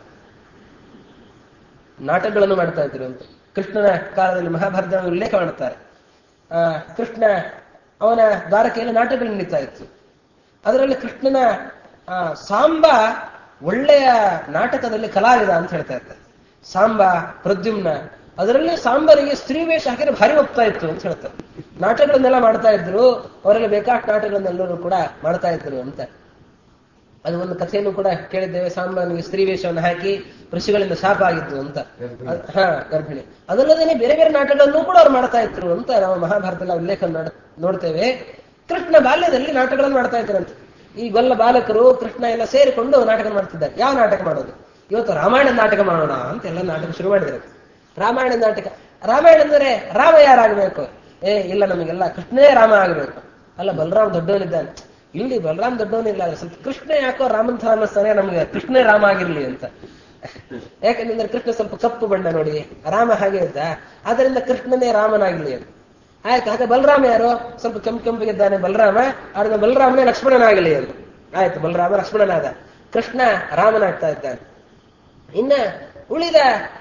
ನಾಟಕಗಳನ್ನು ಮಾಡ್ತಾ ಇದ್ರು ಅಂತ ಕೃಷ್ಣನ ಕಾಲದಲ್ಲಿ ಮಹಾಭಾರತ ಉಲ್ಲೇಖ ಮಾಡ್ತಾರೆ ಆ ಕೃಷ್ಣ ಅವನ ದ್ವಾರಕೆಯಲ್ಲಿ ನಾಟಕಗಳು ನಡೀತಾ ಇತ್ತು ಅದರಲ್ಲಿ ಕೃಷ್ಣನ ಆ, ಸಾಂಬ ಒಳ್ಳೆಯ ನಾಟಕದಲ್ಲಿ ಕಲಾವಿದ ಅಂತ ಹೇಳ್ತಾ ಇರ್ತಾರೆ ಸಾಂಬ ಪ್ರದ್ಯುಮ್ನ ಅದರಲ್ಲಿ ಸಾಂಬರಿಗೆ ಸ್ತ್ರೀ ವೇಷ ಹಾಕಿದ್ರೆ ಭಾರಿ ಒಪ್ತಾ ಇತ್ತು ಅಂತ ಹೇಳ್ತಾರೆ ನಾಟಕಗಳನ್ನೆಲ್ಲ ಮಾಡ್ತಾ ಇದ್ರು ಅವರೆಲ್ಲ ಬೇಕಾದ ನಾಟಕಗಳನ್ನೆಲ್ಲರೂ ಕೂಡ ಮಾಡ್ತಾ ಇದ್ರು ಅಂತ ಅದು ಒಂದು ಕಥೆಯನ್ನು ಕೂಡ ಕೇಳಿದ್ದೇವೆ ಸಾಂಬನಿಗೆ ಸ್ತ್ರೀ ವೇಷವನ್ನು ಹಾಕಿ ಋಷಿಗಳಿಂದ ಶಾಪ ಆಗಿತ್ತು ಅಂತ ಅದ್- ಹಾ ಗರ್ಭಿಣಿ ಅದಲ್ಲದೇನೆ ಬೇರೆ ಬೇರೆ ನಾಟಕಗಳನ್ನು ಕೂಡ ಅವ್ರು ಮಾಡ್ತಾ ಇದ್ರು ಅಂತ ನಾವು ಮಹಾಭಾರತದ ಉಲ್ಲೇಖ ಮಾಡ್- ನೋಡ್ತೇವೆ ಕೃಷ್ಣ ಬಾಲ್ಯದಲ್ಲಿ ನಾಟಕಗಳನ್ನು ಮಾಡ್ತಾ ಇದ್ರಂತೆ ಈ ಗೊಲ್ಲ ಬಾಲಕರು ಕೃಷ್ಣ ಎಲ್ಲ ಸೇರಿಕೊಂಡು ನಾಟಕ ಮಾಡ್ತಿದ್ದಾರೆ ಯಾವ ನಾಟಕ ಮಾಡೋದು ಇವತ್ತು ರಾಮಾಯಣ ನಾಟಕ ಮಾಡೋಣ ಅಂತ ಎಲ್ಲ ನಾಟಕ ಶುರು ಮಾಡಿದ್ರು ರಾಮಾಯಣ ನಾಟಕ ರಾಮಾಯಣ ಅಂದರೆ ರಾಮ ಯಾರಾಗಬೇಕು ಏ ಇಲ್ಲ ನಮಗೆಲ್ಲ ಕೃಷ್ಣನೇ ರಾಮ ಆಗಬೇಕು ಅಲ್ಲ ಬಲರಾಮ್ ದೊಡ್ಡವನಿದ್ದಾನೆ ಇಲ್ಲಿ ಬಲರಾಮ್ ದೊಡ್ಡವನಿಲ್ಲ ಸ್ವಲ್ಪ ಕೃಷ್ಣ ಯಾಕೋ ರಾಮಂತ ಅನ್ನಿಸ್ತಾನೆ ನಮ್ಗೆ ಕೃಷ್ಣನೇ ರಾಮ ಆಗಿರ್ಲಿ ಅಂತ ಯಾಕಂದ್ರೆ ಕೃಷ್ಣ ಸ್ವಲ್ಪ ಕಪ್ಪು ಬಣ್ಣ ನೋಡಿ ರಾಮ ಹಾಗೆ ಇದ್ದ ಆದ್ರಿಂದ ಕೃಷ್ಣನೇ ರಾಮನಾಗಿರ್ಲಿ ಅಂತ ಆಯ್ತು ಹಾಗೆ ಬಲರಾಮ ಯಾರು ಸ್ವಲ್ಪ ಕೆಂಪು ಕೆಂಪಿಗಿದ್ದಾನೆ ಬಲರಾಮ ಆದ್ರೆ ಬಲರಾಮನೇ ಲಕ್ಷ್ಮಣನಾಗಲಿ ಅಂತ ಆಯ್ತು ಬಲರಾಮ ಲಕ್ಷ್ಮಣನಾದ ಕೃಷ್ಣ ರಾಮನಾಗ್ತಾ ಇದ್ದಾನೆ ಇನ್ನ ಉಳಿದ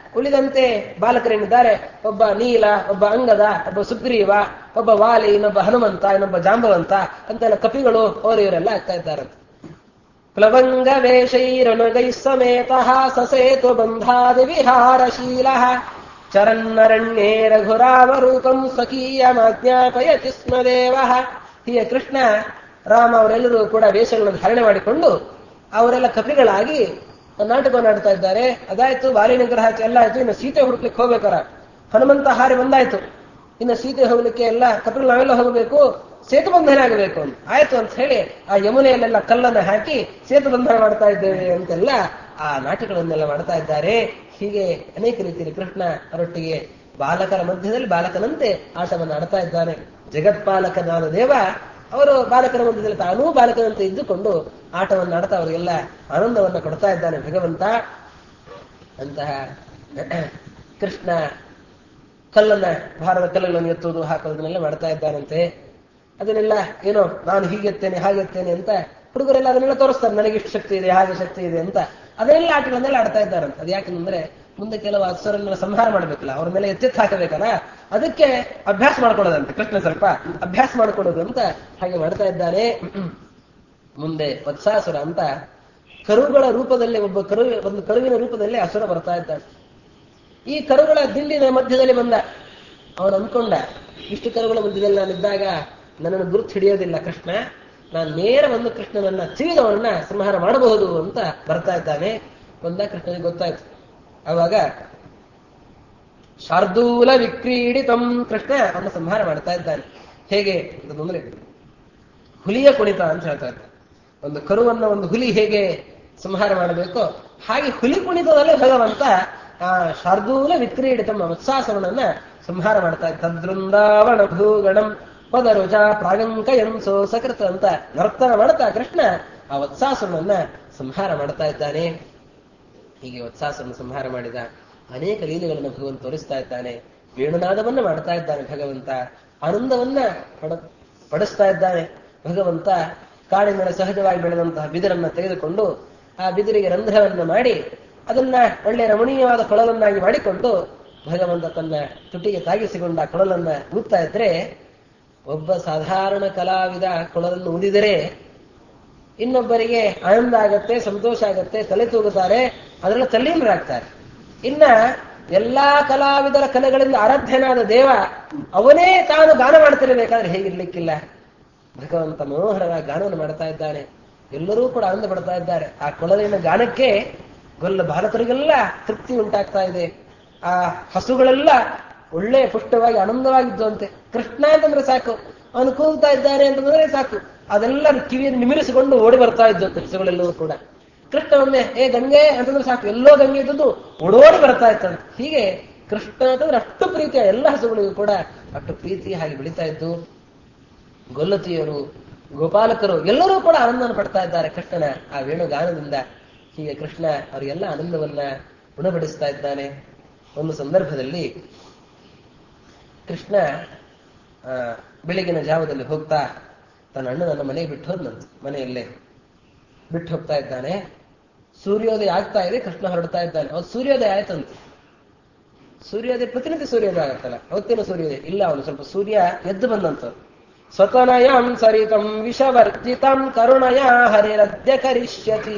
ಉಳಿದಂತೆ ಬಾಲಕರೇನಿದ್ದಾರೆ ಒಬ್ಬ ನೀಲ ಒಬ್ಬ ಅಂಗದ ಒಬ್ಬ ಸುಗ್ರೀವ ಒಬ್ಬ ವಾಲಿ ಇನ್ನೊಬ್ಬ ಹನುಮಂತ ಇನ್ನೊಬ್ಬ ಜಾಂಬವಂತ ಅಂತೆಲ್ಲ ಕಪಿಗಳು ಅವರು ಇವರೆಲ್ಲ ಆಗ್ತಾ ಇದ್ದಾರಂತೆ ಪ್ಲವಂಗ ವೇಷೈರನುಗೈ ಸಮೇತ ಸಸೇತು ಬಂಧಾದಿ ವಿಹಾರಶೀಲ ಚರನ್ನರಣ್ಯೇ ರಘುರಾಮರೂಪಂ ಸ್ವಕೀಯಮಾಜ್ಞಾಪಯತಿ ಸ್ಮ ದೇವ ಹೀಗೆ ಕೃಷ್ಣ ರಾಮ ಅವರೆಲ್ಲರೂ ಕೂಡ ವೇಷಗಳನ್ನು ಧಾರಣೆ ಮಾಡಿಕೊಂಡು ಅವರೆಲ್ಲ ಕಪಿಗಳಾಗಿ ನಾಟಕವನ್ನು ಆಡ್ತಾ ಇದ್ದಾರೆ ಅದಾಯ್ತು ಬಾಲಿ ನಿಗ್ರಹ ಎಲ್ಲ ಆಯ್ತು ಇನ್ನು ಸೀತೆ ಹುಡುಕ್ಲಿಕ್ಕೆ ಹೋಗ್ಬೇಕಾರ ಹನುಮಂತ ಹಾರಿ ಬಂದಾಯ್ತು ಇನ್ನು ಸೀತೆ ಹೋಗ್ಲಿಕ್ಕೆ ಎಲ್ಲ ಕಪಿಗಳು ನಾವೆಲ್ಲ ಹೋಗಬೇಕು ಸೇತು ಬಂಧನ ಆಗಬೇಕು ಅಂತ ಆಯ್ತು ಅಂತ ಹೇಳಿ ಆ ಯಮುನೆಯಲ್ಲೆಲ್ಲ ಕಲ್ಲನ್ನ ಹಾಕಿ ಸೇತು ಬಂಧನ ಮಾಡ್ತಾ ಇದ್ದೇವೆ ಅಂತೆಲ್ಲ ಆ ನಾಟಕಗಳನ್ನೆಲ್ಲ ಮಾಡ್ತಾ ಇದ್ದಾರೆ ಹೀಗೆ ಅನೇಕ ರೀತಿಯಲ್ಲಿ ಕೃಷ್ಣ ಅವರೊಟ್ಟಿಗೆ ಬಾಲಕರ ಮಧ್ಯದಲ್ಲಿ ಬಾಲಕನಂತೆ ಆಟವನ್ನು ಆಡ್ತಾ ಇದ್ದಾನೆ ಜಗತ್ಪಾಲಕನಾದ ದೇವ ಅವರು ಬಾಲಕರ ಮಧ್ಯದಲ್ಲಿ ತಾನೂ ಬಾಲಕನಂತೆ ಇದ್ದುಕೊಂಡು ಆಟವನ್ನು ಆಡ್ತಾ ಅವರಿಗೆಲ್ಲ ಆನಂದವನ್ನು ಕೊಡ್ತಾ ಇದ್ದಾನೆ ಭಗವಂತ ಅಂತಹ ಕೃಷ್ಣ ಕಲ್ಲನ್ನ ಭಾರದ ಕಲ್ಲುಗಳನ್ನು ಎತ್ತುವುದು ಹಾಕೋದನ್ನೆಲ್ಲ ಮಾಡ್ತಾ ಇದ್ದಾನಂತೆ ಅದನ್ನೆಲ್ಲ ಏನೋ ನಾನು ಹೀಗೆತ್ತೇನೆ ಹಾಗೆತ್ತೇನೆ ಅಂತ ಹುಡುಗರೆಲ್ಲ ಅದನ್ನೆಲ್ಲ ತೋರಿಸ್ತಾರೆ ನನಗೆ ಇಷ್ಟು ಶಕ್ತಿ ಇದೆ ಹಾಗೆ ಶಕ್ತಿ ಇದೆ ಅಂತ ಅದನ್ನೆಲ್ಲ ಆಟಗಳನ್ನೆಲ್ಲ ಆಡ್ತಾ ಇದ್ದಾರಂತೆ ಅದು ಯಾಕಂದ್ರೆ ಮುಂದೆ ಕೆಲವು ಅಸುರನ್ನೆಲ್ಲ ಸಂಹಾರ ಮಾಡ್ಬೇಕಲ್ಲ ಅವ್ರ ಮೇಲೆ ಎತ್ತೆತ್ತು ಹಾಕಬೇಕಲ್ಲ ಅದಕ್ಕೆ ಅಭ್ಯಾಸ ಮಾಡ್ಕೊಳ್ಳೋದಂತೆ ಕೃಷ್ಣ ಸ್ವಲ್ಪ ಅಭ್ಯಾಸ ಮಾಡ್ಕೊಳ್ಳೋದು ಅಂತ ಹಾಗೆ ಮಾಡ್ತಾ ಇದ್ದಾನೆ ಮುಂದೆ ವತ್ಸಾಸುರ ಅಂತ ಕರುಗಳ ರೂಪದಲ್ಲಿ ಒಬ್ಬ ಕರು ಒಂದು ಕರುವಿನ ರೂಪದಲ್ಲಿ ಅಸುರ ಬರ್ತಾ ಇದ್ದಾನೆ ಈ ಕರುಗಳ ದಿಂಡಿನ ಮಧ್ಯದಲ್ಲಿ ಬಂದ ಅವನು ಅಂದ್ಕೊಂಡ ಇಷ್ಟು ಕರುಗಳ ಮಧ್ಯದಲ್ಲಿ ನಾನಿದ್ದಾಗ ನನ್ನನ್ನು ಗುರುತು ಹಿಡಿಯೋದಿಲ್ಲ ಕೃಷ್ಣ ನಾನು ನೇರ ಒಂದು ಕೃಷ್ಣನನ್ನ ಚಿವಿದವನ್ನ ಸಂಹಾರ ಮಾಡಬಹುದು ಅಂತ ಬರ್ತಾ ಇದ್ದಾನೆ ಬಂದ ಕೃಷ್ಣನಿಗೆ ಗೊತ್ತಾಯ್ತು ಅವಾಗ ಶಾರ್ದೂಲ ವಿಕ್ರೀಡಿತಂ ಕೃಷ್ಣ ಅವನ್ನ ಸಂಹಾರ ಮಾಡ್ತಾ ಇದ್ದಾನೆ ಹೇಗೆ ಅಂತಂದ್ರೆ ಹುಲಿಯ ಕುಣಿತ ಅಂತ ಹೇಳ್ತಾ ಇದ್ದಾರೆ ಒಂದು ಕರುವನ್ನ ಒಂದು ಹುಲಿ ಹೇಗೆ ಸಂಹಾರ ಮಾಡಬೇಕು ಹಾಗೆ ಹುಲಿ ಕುಣಿತದಲ್ಲಿ ಭಗವಂತ ಆ ಶಾರ್ದೂಲ ವಿಕ್ರೀಡಿತಂ ವತ್ಸಾಸವನನ್ನ ಸಂಹಾರ ಮಾಡ್ತಾ ಇದ್ದ ತದ್ವೃಂದಾವನ ಭೂಗಣಂ ಪದರುಜ ಪ್ರಾಗಂಕಯಂ ಸೋ ಸಕೃತ ಅಂತ ನರ್ತನ ಮಾಡ್ತಾ ಕೃಷ್ಣ ಆ ವತ್ಸಾಸುರನನ್ನ ಸಂಹಾರ ಮಾಡ್ತಾ ಇದ್ದಾನೆ ಹೀಗೆ ವತ್ಸಾಸನ್ನು ಸಂಹಾರ ಮಾಡಿದ ಅನೇಕ ಲೀಲೆಗಳನ್ನು ಭಗವಂತ ತೋರಿಸ್ತಾ ಇದ್ದಾನೆ ವೇಣುನಾದವನ್ನ ಮಾಡ್ತಾ ಇದ್ದಾನೆ ಭಗವಂತ ಆನಂದವನ್ನ ಪಡ ಪಡಿಸ್ತಾ ಇದ್ದಾನೆ ಭಗವಂತ ಕಾಡಿನ ಸಹಜವಾಗಿ ಬೆಳೆದಂತಹ ಬಿದಿರನ್ನ ತೆಗೆದುಕೊಂಡು ಆ ಬಿದಿರಿಗೆ ರಂಧ್ರವನ್ನ ಮಾಡಿ ಅದನ್ನ ಒಳ್ಳೆ ರಮಣೀಯವಾದ ಕೊಳಲನ್ನಾಗಿ ಮಾಡಿಕೊಂಡು ಭಗವಂತ ತನ್ನ ತುಟಿಗೆ ತಾಗಿಸಿಕೊಂಡ ಆ ಕೊಳಲನ್ನ ಊದ್ತಾ ಇದ್ರೆ ಒಬ್ಬ ಸಾಧಾರಣ ಕಲಾವಿದ ಕೊಳಲನ್ನು ಊದಿದರೆ ಇನ್ನೊಬ್ಬರಿಗೆ ಆನಂದ ಆಗತ್ತೆ ಸಂತೋಷ ಆಗತ್ತೆ ತಲೆ ತೂಗುತ್ತಾರೆ ಅದರಲ್ಲಿ ತಲ್ಲೀನರಾಗ್ತಾರೆ ಇನ್ನ ಎಲ್ಲಾ ಕಲಾವಿದರ ಕಲೆಗಳಿಂದ ಆರಾಧ್ಯನಾದ ದೇವ ಅವನೇ ತಾನು ಗಾನ ಮಾಡ್ತಿರಬೇಕಾದ್ರೆ ಹೇಗಿರ್ಲಿಕ್ಕಿಲ್ಲ ಭಗವಂತ ಮನೋಹರವಾಗಿ ಗಾನವನ್ನು ಮಾಡ್ತಾ ಇದ್ದಾನೆ ಎಲ್ಲರೂ ಕೂಡ ಆನಂದ ಪಡ್ತಾ ಇದ್ದಾರೆ ಆ ಕೊಳಲಿನ ಗಾನಕ್ಕೆ ಗೊಲ್ಲ ಬಾಲಕರಿಗೆಲ್ಲ ತೃಪ್ತಿ ಉಂಟಾಗ್ತಾ ಇದೆ ಆ ಹಸುಗಳೆಲ್ಲ ಒಳ್ಳೆ ಪುಷ್ಟವಾಗಿ ಆನಂದವಾಗಿದ್ದಂತೆ ಕೃಷ್ಣ ಅಂತಂದ್ರೆ ಸಾಕು ಅವನು ಕೂಗ್ತಾ ಇದ್ದಾನೆ ಅಂತಂದ್ರೆ ಸಾಕು ಅದೆಲ್ಲ ಕಿವಿಯನ್ನು ನಿಮಿರಿಸಿಕೊಂಡು ಓಡಿ ಬರ್ತಾ ಇದ್ದಂತೆ ಹಸುಗಳೆಲ್ಲವೂ ಕೂಡ ಕೃಷ್ಣ ಒಮ್ಮೆ ಏ ಗಂಗೆ ಅಂತಂದ್ರೆ ಸಾಕು ಎಲ್ಲೋ ಗಂಗೆ ಇದ್ದದ್ದು ಓಡೋಡಿ ಬರ್ತಾ ಇತ್ತಂತೆ ಹೀಗೆ ಕೃಷ್ಣ ಅಂತಂದ್ರೆ ಅಷ್ಟು ಪ್ರೀತಿಯ ಎಲ್ಲ ಹಸುಗಳಿಗೂ ಕೂಡ ಅಷ್ಟು ಪ್ರೀತಿ ಹಾಗೆ ಬೆಳೀತಾ ಇದ್ದು ಗೊಲ್ಲತಿಯರು ಗೋಪಾಲಕರು ಎಲ್ಲರೂ ಕೂಡ ಆನಂದವನ್ನು ಪಡ್ತಾ ಇದ್ದಾರೆ ಕೃಷ್ಣನ ಆ ವೇಣುಗಾನದಿಂದ ಹೀಗೆ ಕೃಷ್ಣ ಅವರಿಗೆಲ್ಲ ಆನಂದವನ್ನ ಗುಣಪಡಿಸ್ತಾ ಇದ್ದಾನೆ ಒಂದು ಸಂದರ್ಭದಲ್ಲಿ ಕೃಷ್ಣ ಆ, ಬೆಳಗಿನ ಜಾವದಲ್ಲಿ ಹೋಗ್ತಾ ತನ್ನ ಅಣ್ಣನನ್ನ ಮನೆಗೆ ಬಿಟ್ಟು ಹೋದ್ನಂತೆ ಮನೆಯಲ್ಲೇ ಬಿಟ್ಟು ಹೋಗ್ತಾ ಇದ್ದಾನೆ ಸೂರ್ಯೋದಯ ಆಗ್ತಾ ಇದೆ ಕೃಷ್ಣ ಹೊರಡ್ತಾ ಇದ್ದಾನೆ ಅವತ್ತು ಸೂರ್ಯೋದಯ ಆಯ್ತಂತೆ ಸೂರ್ಯೋದಯ ಪ್ರತಿನಿತ್ಯ ಸೂರ್ಯೋದಯ ಆಗತ್ತಲ್ಲ ಅವತ್ತಿನ ಸೂರ್ಯೋದಯ ಇಲ್ಲ ಅವನು ಸ್ವಲ್ಪ ಸೂರ್ಯ ಎದ್ದು ಬಂದಂತ ಸ್ವತನಯಂ ಸರಿತಂ ವಿಷವರ್ಜಿತಂ ಕರುಣಯ ಹರಿರದ್ಯ ಕರಿಷ್ಯತಿ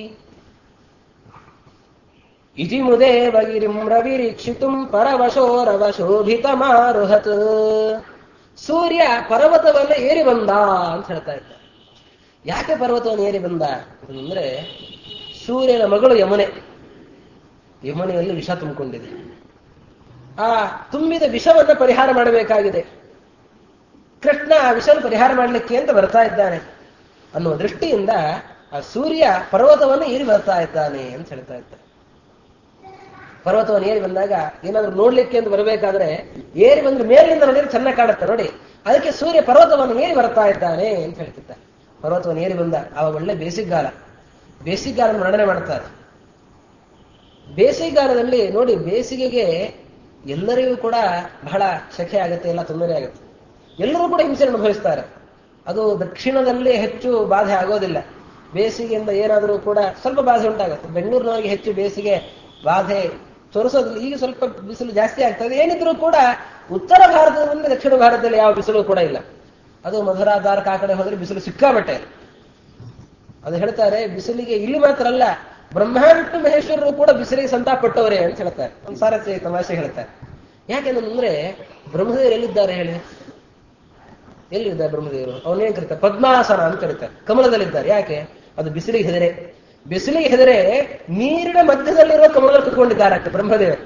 ಇತಿ ಮುದೇವ ಗಿರಿಂ ರವಿರೀಕ್ಷಿತುಂ ಪರವಶೋ ರವಶೋಭಿತಮಾರುಹತ್ ಸೂರ್ಯ ಪರ್ವತವನ್ನು ಏರಿ ಬಂದ ಅಂತ ಹೇಳ್ತಾ ಇದ್ದ ಯಾಕೆ ಪರ್ವತವನ್ನು ಏರಿ ಬಂದ ಅಂತಂದ್ರೆ ಸೂರ್ಯನ ಮಗಳು ಯಮುನೆ ಯಮುನೆಯಲ್ಲಿ ವಿಷ ತುಂಬಿಕೊಂಡಿದೆ ಆ ತುಂಬಿದ ವಿಷವನ್ನ ಪರಿಹಾರ ಮಾಡಬೇಕಾಗಿದೆ ಕೃಷ್ಣ ಆ ವಿಷವನ್ನು ಪರಿಹಾರ ಮಾಡಲಿಕ್ಕೆ ಅಂತ ಬರ್ತಾ ಇದ್ದಾನೆ ಅನ್ನುವ ದೃಷ್ಟಿಯಿಂದ ಆ ಸೂರ್ಯ ಪರ್ವತವನ್ನು ಏರಿ ಬರ್ತಾ ಇದ್ದಾನೆ ಅಂತ ಹೇಳ್ತಾ ಇದ್ದಾನೆ ಪರ್ವತವನ್ನು ಏರಿ ಬಂದಾಗ ಏನಾದ್ರೂ ನೋಡ್ಲಿಕ್ಕೆ ಅಂತ ಬರಬೇಕಾದ್ರೆ ಏರಿ ಬಂದ್ರೆ ಮೇಲಿನಿಂದ ನೋಡಿದ್ರೆ ಚೆನ್ನಾಗಿ ಕಾಣುತ್ತೆ ನೋಡಿ ಅದಕ್ಕೆ ಸೂರ್ಯ ಪರ್ವತವನ್ನು ಏರಿ ಬರ್ತಾ ಇದ್ದಾನೆ ಅಂತ ಹೇಳ್ತಿದ್ದ ಪರ್ವತವನ್ನು ಏರಿ ಬಂದ ಆವಾಗ ಒಳ್ಳೆ ಬೇಸಿಗೆಗಾಲ ಬೇಸಿಗೆಗಾಲ ವರ್ಣನೆ ಮಾಡ್ತಾರೆ ಬೇಸಿಗೆಗಾಲದಲ್ಲಿ ನೋಡಿ ಬೇಸಿಗೆಗೆ ಎಲ್ಲರಿಗೂ ಕೂಡ ಬಹಳ ಶೆಕೆ ಆಗುತ್ತೆ ಎಲ್ಲ ತೊಂದರೆ ಆಗುತ್ತೆ ಎಲ್ಲರೂ ಕೂಡ ಹಿಂಸೆ ಅನುಭವಿಸ್ತಾರೆ ಅದು ದಕ್ಷಿಣದಲ್ಲಿ ಹೆಚ್ಚು ಬಾಧೆ ಆಗೋದಿಲ್ಲ ಬೇಸಿಗೆಯಿಂದ ಏನಾದರೂ ಕೂಡ ಸ್ವಲ್ಪ ಬಾಧೆ ಉಂಟಾಗುತ್ತೆ ಬೆಂಗಳೂರಿನವರಿಗೆ ಹೆಚ್ಚು ಬೇಸಿಗೆ ಬಾಧೆ ತೋರಿಸೋದಿಲ್ಲ ಈಗ ಸ್ವಲ್ಪ ಬಿಸಿಲು ಜಾಸ್ತಿ ಆಗ್ತದೆ ಏನಿದ್ರು ಕೂಡ ಉತ್ತರ ಭಾರತದಿಂದ ದಕ್ಷಿಣ ಭಾರತದಲ್ಲಿ ಯಾವ ಬಿಸಿಲು ಕೂಡ ಇಲ್ಲ ಅದು ಮಧುರಾ ದಾರ್ಕ ಆ ಕಡೆ ಹೋದ್ರೆ ಬಿಸಿಲು ಸಿಕ್ಕಾಬಟ್ಟೆ ಅದು ಹೇಳ್ತಾರೆ ಬಿಸಿಲಿಗೆ ಇಲ್ಲಿ ಮಾತ್ರ ಅಲ್ಲ ಬ್ರಹ್ಮಾಂಡ ಮಹೇಶ್ವರರು ಕೂಡ ಬಿಸಿಲಿಗೆ ಸಂತಾಪಟ್ಟವರೇ ಅಂತ ಹೇಳ್ತಾರೆ ಒಂದು ಸಾರಥಿ ತಮಾಷೆ ಹೇಳ್ತಾರೆ ಯಾಕೆಂದ್ರೆ ಬ್ರಹ್ಮದೇವರು ಎಲ್ಲಿದ್ದಾರೆ ಹೇಳಿ ಎಲ್ಲಿದ್ದಾರೆ ಬ್ರಹ್ಮದೇವರು ಅವನೇನ್ ಕರೀತಾರೆ ಪದ್ಮಾಸನ ಅಂತ ಕರೀತಾರೆ ಕಮಲದಲ್ಲಿದ್ದಾರೆ ಯಾಕೆ ಅದು ಬಿಸಿಲಿಗೆ ಹೆದರೆ ಬಿಸಿಲಿಗೆ ಹೆದರೆ ನೀರಿನ ಮಧ್ಯದಲ್ಲಿರುವ ಕಮಲದಲ್ಲಿ ಕುತ್ಕೊಂಡಿದ್ದಾರೆ ಅಷ್ಟೇ ಬ್ರಹ್ಮದೇವರು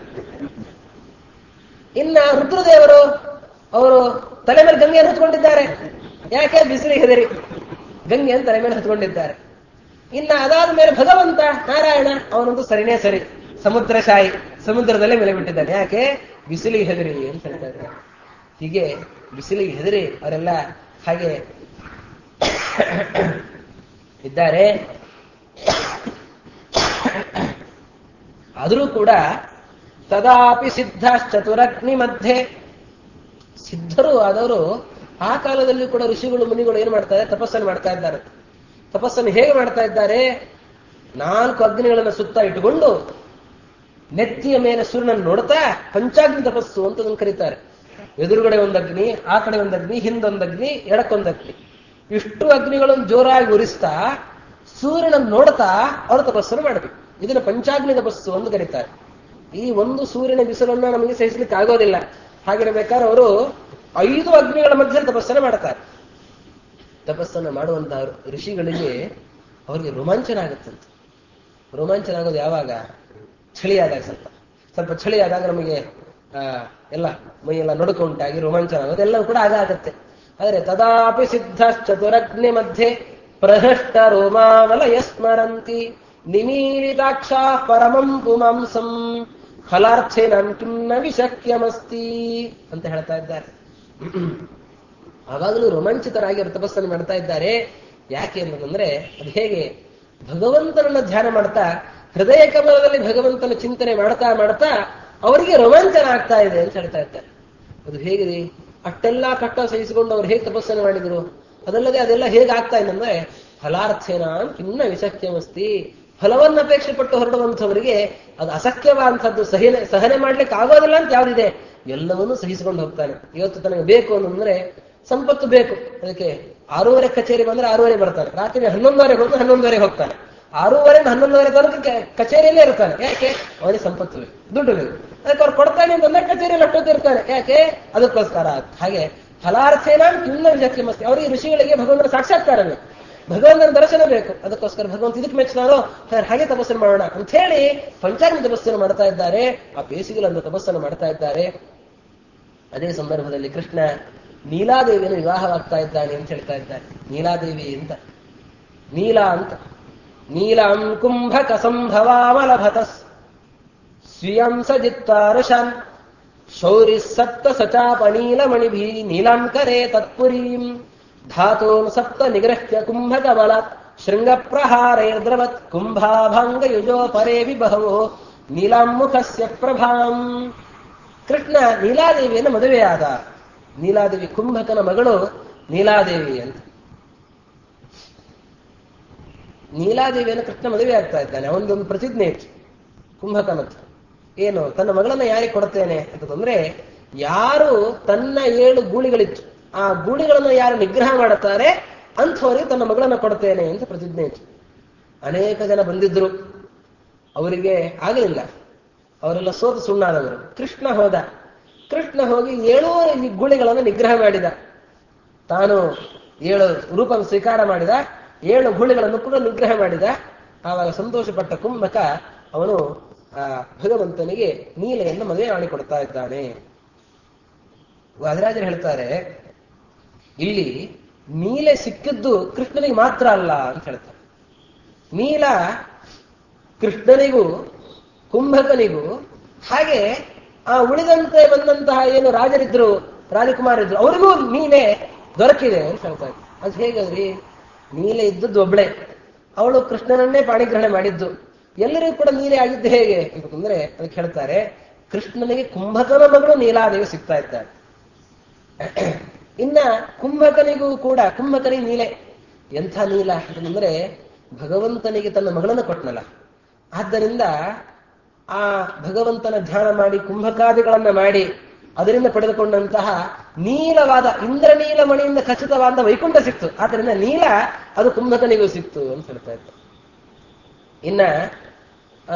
ಇನ್ನ ರುದ್ರದೇವರು ಅವರು ತಲೆ ಮೇಲೆ ಗಂಗೆಯನ್ನು ಹೊತ್ಕೊಂಡಿದ್ದಾರೆ ಯಾಕೆ ಬಿಸಿಲಿಗೆ ಹೆದರಿ ಗಂಗೆಯನ್ನು ತಲೆ ಮೇಲೆ ಹೊತ್ಕೊಂಡಿದ್ದಾರೆ ಇನ್ನ ಅದಾದ ಮೇಲೆ ಭಗವಂತ ನಾರಾಯಣ ಅವನೊಂದು ಸರಿನೇ ಸರಿ ಸಮುದ್ರಶಾಹಿ ಸಮುದ್ರದಲ್ಲೇ ಮೇಲೆ ಬಿಟ್ಟಿದ್ದಾನೆ ಯಾಕೆ ಬಿಸಿಲಿಗೆ ಹೆದರಿ ಅಂತ ಹೇಳ್ತಾ ಇದ್ದಾರೆ ಹೀಗೆ ಬಿಸಿಲಿಗೆ ಹೆದರಿ ಅವರೆಲ್ಲ ಹಾಗೆ ಇದ್ದಾರೆ ಆದರೂ ಕೂಡ ತದಾಪಿ ಸಿದ್ಧಾಶ್ಚತುರಗ್ನಿ ಮಧ್ಯೆ ಸಿದ್ಧರು ಆದವರು ಆ ಕಾಲದಲ್ಲಿ ಕೂಡ ಋಷಿಗಳು ಮುನಿಗಳು ಏನ್ ಮಾಡ್ತಾರೆ ತಪಸ್ಸನ್ನು ಮಾಡ್ತಾ ಇದ್ದಾರೆ ತಪಸ್ಸನ್ನು ಹೇಗೆ ಮಾಡ್ತಾ ಇದ್ದಾರೆ ನಾಲ್ಕು ಅಗ್ನಿಗಳನ್ನು ಸುತ್ತ ಇಟ್ಟುಕೊಂಡು ನೆತ್ತಿಯ ಮೇಲೆ ಸೂರ್ಯನನ್ನು ನೋಡ್ತಾ ಪಂಚಾಗ್ನಿ ತಪಸ್ಸು ಅಂತ ಅದನ್ನು ಕರೀತಾರೆ ಎದುರುಗಡೆ ಒಂದು ಅಗ್ನಿ ಆ ಕಡೆ ಒಂದು ಅಗ್ನಿ ಹಿಂದೊಂದು ಅಗ್ನಿ ಎಡಕ್ಕೊಂದು ಅಗ್ನಿ ಇಷ್ಟು ಅಗ್ನಿಗಳನ್ನು ಜೋರಾಗಿ ಉರಿಸ್ತಾ ಸೂರ್ಯನನ್ನು ನೋಡ್ತಾ ಅವರು ತಪಸ್ಸನ್ನು ಮಾಡಬೇಕು ಇದನ್ನ ಪಂಚಾಗ್ನಿ ತಪಸ್ಸು ಅಂತ ಕರೀತಾರೆ ಈ ಒಂದು ಸೂರ್ಯನ ಬಿಸಿಲನ್ನ ನಮಗೆ ಸಹಿಸಲಿಕ್ಕೆ ಆಗೋದಿಲ್ಲ ಹಾಗಿರಬೇಕಾದ್ರೆ ಅವರು ಐದು ಅಗ್ನಿಗಳ ಮಧ್ಯೆ ತಪಸ್ಸನ್ನು ಮಾಡ್ತಾರೆ ತಪಸ್ಸನ್ನು ಮಾಡುವಂತಹ ಋಷಿಗಳಿಗೆ ಅವರಿಗೆ ರೋಮಾಂಚನ ಆಗುತ್ತಂತೆ ರೋಮಾಂಚನ ಆಗೋದು ಯಾವಾಗ ಚಳಿ ಆದಾಗ ಸ್ವಲ್ಪ ಸ್ವಲ್ಪ ಚಳಿ ಆದಾಗ ನಮಗೆ ಆ, ಎಲ್ಲ ಮೈಯೆಲ್ಲ ನಡುಕ ಉಂಟಾಗಿ ರೋಮಾಂಚನ ಆಗೋದು ಎಲ್ಲವೂ ಕೂಡ ಆಗ ಆಗತ್ತೆ ಆದರೆ ತದಾಪಿ ಸಿದ್ಧ ಚತುರಗ್ನಿ ಮಧ್ಯೆ ಪ್ರಹೃಷ್ಟ ರೋಮಾವಲಯ ಸ್ಮರಂತಿ ನಿಮೀಲಿತಾಕ್ಷ ಪರಮಂ ಪುಮಾಂಸಂ ಫಲಾರ್ಥೇನ ಕಿನ್ನ ವಿಶಕ್ಯಮಸ್ತಿ ಅಂತ ಹೇಳ್ತಾ ಇದ್ದಾರೆ ಆವಾಗಲೂ ರೋಮಾಂಚಿತರಾಗಿ ಅವರು ತಪಸ್ಸನ್ನು ಮಾಡ್ತಾ ಇದ್ದಾರೆ ಯಾಕೆ ಅನ್ನೋದಂದ್ರೆ ಅದು ಹೇಗೆ ಭಗವಂತನನ್ನ ಧ್ಯಾನ ಮಾಡ್ತಾ ಹೃದಯ ಕಮಲದಲ್ಲಿ ಭಗವಂತನ ಚಿಂತನೆ ಮಾಡ್ತಾ ಮಾಡ್ತಾ ಅವರಿಗೆ ರೋಮಾಂಚನ ಆಗ್ತಾ ಇದೆ ಅಂತ ಹೇಳ್ತಾ ಇದ್ದಾರೆ ಅದು ಹೇಗೆ ರೀ ಅಷ್ಟೆಲ್ಲ ಕಷ್ಟ ಸಹಿಸಿಕೊಂಡು ಅವ್ರು ಹೇಗೆ ತಪಸ್ಸನ್ನು ಮಾಡಿದ್ರು ಅದಲ್ಲದೆ ಅದೆಲ್ಲ ಹೇಗೆ ಆಗ್ತಾ ಇದೆ ಅಂದ್ರೆ ಫಲಾರ್ಥೇನ ಕಿನ್ನ ವಿಶಕ್ಯಮಸ್ತಿ ಫಲವನ್ನು ಅಪೇಕ್ಷೆ ಪಟ್ಟು ಹೊರಡುವಂಥವರಿಗೆ ಅದು ಅಸಖ್ಯವಾದಂಥದ್ದು ಸಹನೆ ಸಹನೆ ಮಾಡ್ಲಿಕ್ಕೆ ಆಗೋದಿಲ್ಲ ಅಂತ ಯಾವ್ದಿದೆ ಎಲ್ಲವನ್ನೂ ಸಹಿಸಿಕೊಂಡು ಹೋಗ್ತಾನೆ ಇವತ್ತು ತನಗೆ ಬೇಕು ಅಂತಂದ್ರೆ ಸಂಪತ್ತು ಬೇಕು ಅದಕ್ಕೆ ಆರೂವರೆ ಕಚೇರಿ ಬಂದ್ರೆ ಆರೂವರೆ ಬರ್ತಾನೆ ರಾತ್ರಿ ಹನ್ನೊಂದುವರೆಗೆ ಹೋದ್ರೆ ಹನ್ನೊಂದುವರೆಗೆ ಹೋಗ್ತಾನೆ ಆರೂವರೆ ಹನ್ನೊಂದುವರೆ ತನಕ ಕ- ಕಚೇರಿಯಲ್ಲೇ ಇರ್ತಾನೆ ಯಾಕೆ ಅವನಿಗೆ ಸಂಪತ್ತು ಬೇಕು ದುಡ್ಡು ಬೇಕು ಅದಕ್ಕೆ ಅವ್ರು ಕೊಡ್ತಾನೆ ಅಂತಂದ್ರೆ ಕಚೇರಿಯಲ್ಲಿ ಅಷ್ಟೊತ್ತು ಇರ್ತಾನೆ ಯಾಕೆ ಅದಕ್ಕೋಸ್ಕರ ಹಾಗೆ ಫಲಾರ್ಥೇನ ಕಿನ್ನ ವಿಷಕ್ಕೆ ಮಸ್ತಿ ಅವರಿಗೆ ಋಷಿಗಳಿಗೆ ಭಗವಂತನ ಸಾಕ್ಷಾತ್ಕಾರ ಬೇಕು ಭಗವಂತನ ದರ್ಶನ ಬೇಕು ಅದಕ್ಕೋಸ್ಕರ ಭಗವಂತ ಇದಕ್ಕೆ ಮೆಚ್ಚಿದಾರೋ ಸರ್ ಹಾಗೆ ತಪಸ್ಸನ್ನು ಮಾಡೋಣ ಅಂತ ಹೇಳಿ ಪಂಚಾಗ್ನಿ ತಪಸ್ಸನ್ನು ಮಾಡ್ತಾ ಇದ್ದಾರೆ ಆ ಬೇಸಿಗೆಲಂದು ತಪಸ್ಸನ್ನು ಮಾಡ್ತಾ ಇದ್ದಾರೆ ಅದೇ ಸಂದರ್ಭದಲ್ಲಿ ಕೃಷ್ಣ ನೀಲಾದೇವಿಯನ್ನು ವಿವಾಹವಾಗ್ತಾ ಇದ್ದಾನೆ ಅಂತ ಹೇಳ್ತಾ ಇದ್ದಾರೆ ನೀಲಾದೇವಿ ಅಂತ ನೀಲ ಅಂತ ನೀಲಾಂ ಕುಂಭಕ ಸಂಭವಾಮಲಭತ ಸ್ವೀಯಂ ಸಜಿತ್ತಾರುಷಾನ್ ಶೌರಿ ಸಪ್ತ ಸಚಾಪನೀಲಮಣಿಭಿ ನೀಲಾಂಕರೆ ತತ್ಪುರೀಂ ಧಾತೂನ್ ಸಪ್ತ ನಿಗ್ರಹ್ಯ ಕುಂಭಕ ಬಲಾತ್ ಶೃಂಗ ಪ್ರಹಾರೈರ್ದ್ರವತ್ ಕುಂಭಾಭಂಗ ಯುಜೋ ಪರೇ ವಿಬಹವೋ ನೀಲಾಂಮುಖಸ್ಯ ಪ್ರಭಾಂ ಕೃಷ್ಣ ನೀಲಾದೇವಿಯನ್ನು ಮದುವೆಯಾದ ನೀಲಾದೇವಿ ಕುಂಭಕನ ಮಗಳು ನೀಲಾದೇವಿ ಅಂತ ನೀಲಾದೇವಿಯನ್ನು ಕೃಷ್ಣ ಮದುವೆ ಆಗ್ತಾ ಇದ್ದಾನೆ ಅವನದೊಂದು ಪ್ರತಿಜ್ಞೆ ಇತ್ತು ಕುಂಭಕನದ್ದು ಏನು ತನ್ನ ಮಗಳನ್ನ ಯಾರಿಗೆ ಕೊಡ್ತೇನೆ ಅಂತಂದ್ರೆ ಯಾರು ತನ್ನ ಏಳು ಗೂಳಿಗಳಿತ್ತು ಆ ಗೂಳಿಗಳನ್ನು ಯಾರು ನಿಗ್ರಹ ಮಾಡುತ್ತಾರೆ ಅಂಥವರಿಗೆ ತನ್ನ ಮಗಳನ್ನ ಕೊಡ್ತೇನೆ ಅಂತ ಪ್ರತಿಜ್ಞೆ ಇತ್ತು ಅನೇಕ ಜನ ಬಂದಿದ್ರು ಅವರಿಗೆ ಆಗಲಿಲ್ಲ ಅವರೆಲ್ಲ ಸೋತು ಸುಣ್ಣಾದವರು ಕೃಷ್ಣ ಹೋದ ಕೃಷ್ಣ ಹೋಗಿ ಏಳು ಗೂಳಿಗಳನ್ನು ನಿಗ್ರಹ ಮಾಡಿದ ತಾನು ಏಳು ರೂಪ ಸ್ವೀಕಾರ ಮಾಡಿದ ಏಳು ಗೂಳಿಗಳನ್ನು ಕೂಡ ನಿಗ್ರಹ ಮಾಡಿದ ಆವಾಗ ಸಂತೋಷಪಟ್ಟ ಕುಂಭಕ ಅವನು ಆ ಭಗವಂತನಿಗೆ ನೀಲೆಯನ್ನು ಮದುವೆ ಮಾಡಿಕೊಡ್ತಾ ಇದ್ದಾನೆ ವಾದರಾಜರು ಹೇಳ್ತಾರೆ ಇಲ್ಲಿ ನೀಲೆ ಸಿಕ್ಕಿದ್ದು ಕೃಷ್ಣನಿಗೆ ಮಾತ್ರ ಅಲ್ಲ ಅಂತ ಹೇಳ್ತಾರೆ ನೀಲ ಕೃಷ್ಣನಿಗೂ ಕುಂಭಕನಿಗೂ ಹಾಗೆ ಆ ಉಳಿದಂತೆ ಬಂದಂತಹ ಏನು ರಾಜರಿದ್ರು ರಾಜಕುಮಾರಿದ್ರು ಅವರಿಗೂ ನೀನೆ ದೊರಕಿದೆ ಅಂತ ಹೇಳ್ತಾರೆ ಅದು ಹೇಗದ್ರಿ ನೀಲೆ ಇದ್ದದ್ದು ಒಬ್ಳೆ ಅವಳು ಕೃಷ್ಣನನ್ನೇ ಪಾಣಿಗ್ರಹಣ ಮಾಡಿದ್ದು ಎಲ್ಲರಿಗೂ ಕೂಡ ನೀಲೆ ಆಗಿದ್ದು ಹೇಗೆ ಅಂತಂದ್ರೆ ಅದಕ್ಕೆ ಹೇಳ್ತಾರೆ ಕೃಷ್ಣನಿಗೆ ಕುಂಭಕನ ಮಗಳು ನೀಲಾದೇವಿ ಸಿಗ್ತಾ ಇದ್ದಾರೆ ಇನ್ನ ಕುಂಭಕನಿಗೂ ಕೂಡ ಕುಂಭಕನಿಗೆ ನೀಲೆ ಎಂಥ ನೀಲ ಅಂತಂದ್ರೆ ಭಗವಂತನಿಗೆ ತನ್ನ ಮಗಳನ್ನು ಕೊಟ್ಟನಲ್ಲ ಆದ್ದರಿಂದ ಆ ಭಗವಂತನ ಧ್ಯಾನ ಮಾಡಿ ಕುಂಭಕಾದಿಗಳನ್ನ ಮಾಡಿ ಅದರಿಂದ ಪಡೆದುಕೊಂಡಂತಹ ನೀಲವಾದ ಇಂದ್ರನೀಲ ಮಣಿಯಿಂದ ಖಚಿತವಾದ ವೈಕುಂಠ ಸಿಕ್ತು ಆದ್ದರಿಂದ ನೀಲ ಅದು ಕುಂಭಕನಿಗೂ ಸಿಕ್ತು ಅಂತ ಹೇಳ್ತಾ ಇತ್ತು ಇನ್ನ ಆ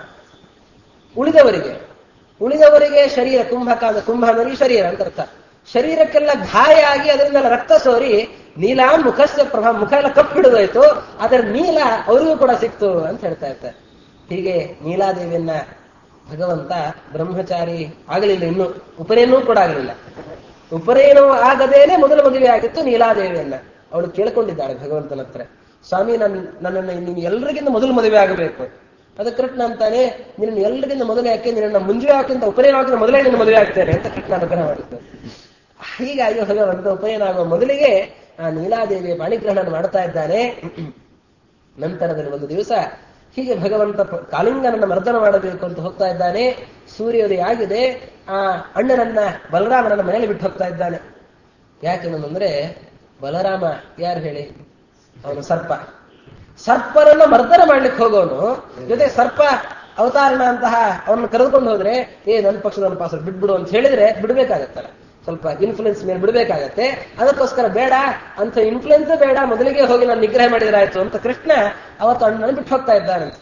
ಉಳಿದವರಿಗೆ ಉಳಿದವರಿಗೆ ಶರೀರ ಕುಂಭಕ ಅಂದ್ರೆ ಕುಂಭ ಅಂದ್ರೆ ಶರೀರ ಅಂತ ಅರ್ಥ ಶರೀರಕ್ಕೆಲ್ಲ ಗಾಯ ಆಗಿ ಅದರಿಂದೆಲ್ಲ ರಕ್ತ ಸೋರಿ ನೀಲ ಮುಖಸ್ಯ ಪ್ರಭಾವ ಮುಖ ಎಲ್ಲ ಕಪ್ಪಿಡುದಾಯ್ತು ಅದರ ನೀಲ ಅವರಿಗೂ ಕೂಡ ಸಿಕ್ತು ಅಂತ ಹೇಳ್ತಾ ಇರ್ತಾರೆ ಹೀಗೆ ನೀಲಾದೇವಿಯನ್ನ ಭಗವಂತ ಬ್ರಹ್ಮಚಾರಿ ಆಗಲಿಲ್ಲ ಇನ್ನು ಉಪನಯನೂ ಕೂಡ ಆಗಲಿಲ್ಲ ಉಪನಯನವೂ ಆಗದೇನೆ ಮೊದಲ ಮದುವೆ ಆಗಿತ್ತು ನೀಲಾದೇವಿಯನ್ನ ಅವಳು ಕೇಳ್ಕೊಂಡಿದ್ದಾಳೆ ಭಗವಂತನ ಹತ್ರ ಸ್ವಾಮಿ ನನ್ ನನ್ನನ್ನು ನೀನು ಎಲ್ರಿಗಿಂತ ಮೊದಲು ಮದುವೆ ಆಗಬೇಕು ಅದಕ್ಕೆ ಕೃಷ್ಣ ಅಂತಾನೆ ನಿನ್ನ ಎಲ್ರಿಗಿಂತ ಮೊದಲೇ ಯಾಕೆ ನಿನ್ನ ಮುಂಜೆ ಹಾಕಿಂತ ಉಪನಯನ ಹಾಕಿದ ಮೊದಲೇ ನಿನ್ನ ಮದುವೆ ಆಗ್ತೇನೆ ಅಂತ ಕೃಷ್ಣ ಅನುಗ್ರಹ ಮಾಡಿದ್ದು ಹೀಗಾಗಿ ಭಗವಂತ ಉಪನಯನ ಆಗುವ ಮೊದಲಿಗೆ ಆ ನೀಲಾದೇವಿಯ ಪಾಣಿಗ್ರಹಣ ಮಾಡ್ತಾ ಇದ್ದಾನೆ ನಂತರದಲ್ಲಿ ಒಂದು ದಿವಸ ಹೀಗೆ ಭಗವಂತ ಪ- ಕಾಳಿಂಗನನ್ನ ಮರ್ದನ ಮಾಡಬೇಕು ಅಂತ ಹೋಗ್ತಾ ಇದ್ದಾನೆ ಸೂರ್ಯೋದಯ ಆಗಿದೆ ಆ ಅಣ್ಣನನ್ನ ಬಲರಾಮನನ್ನ ಮನೆಯಲ್ಲಿ ಬಿಟ್ಟು ಹೋಗ್ತಾ ಇದ್ದಾನೆ ಯಾಕೆಂದ್ರೆ ಬಲರಾಮ ಯಾರು ಹೇಳಿ ಅವನು ಸರ್ಪ ಸರ್ಪನನ್ನ ಮರ್ದನ ಮಾಡ್ಲಿಕ್ಕೆ ಹೋಗೋನು ಜೊತೆ ಸರ್ಪ ಅವತಾರಣ ಅಂತಹ ಅವನನ್ನು ಕರೆದುಕೊಂಡು ಹೋದ್ರೆ ಏ ನನ್ನ ಪಕ್ಷದ ಪಾಸ್ ಬಿಟ್ಬಿಡು ಅಂತ ಹೇಳಿದ್ರೆ ಬಿಡ್ಬೇಕಾಗತ್ತಲ್ಲ ಸ್ವಲ್ಪ ಇನ್ಫ್ಲುಯೆನ್ಸ್ ಮೇಲೆ ಬಿಡ್ಬೇಕಾಗತ್ತೆ ಅದಕ್ಕೋಸ್ಕರ ಬೇಡ ಅಂತ ಇನ್ಫ್ಲುಯೆನ್ಸ್ ಬೇಡ ಮೊದಲಿಗೆ ಹೋಗಿ ನಾನು ನಿಗ್ರಹ ಮಾಡಿದ್ರೆ ಆಯ್ತು ಅಂತ ಕೃಷ್ಣ ಅವತ್ತು ಅಣ್ಣನ ಬಿಟ್ಟು ಹೋಗ್ತಾ ಇದ್ದಾನಂತೆ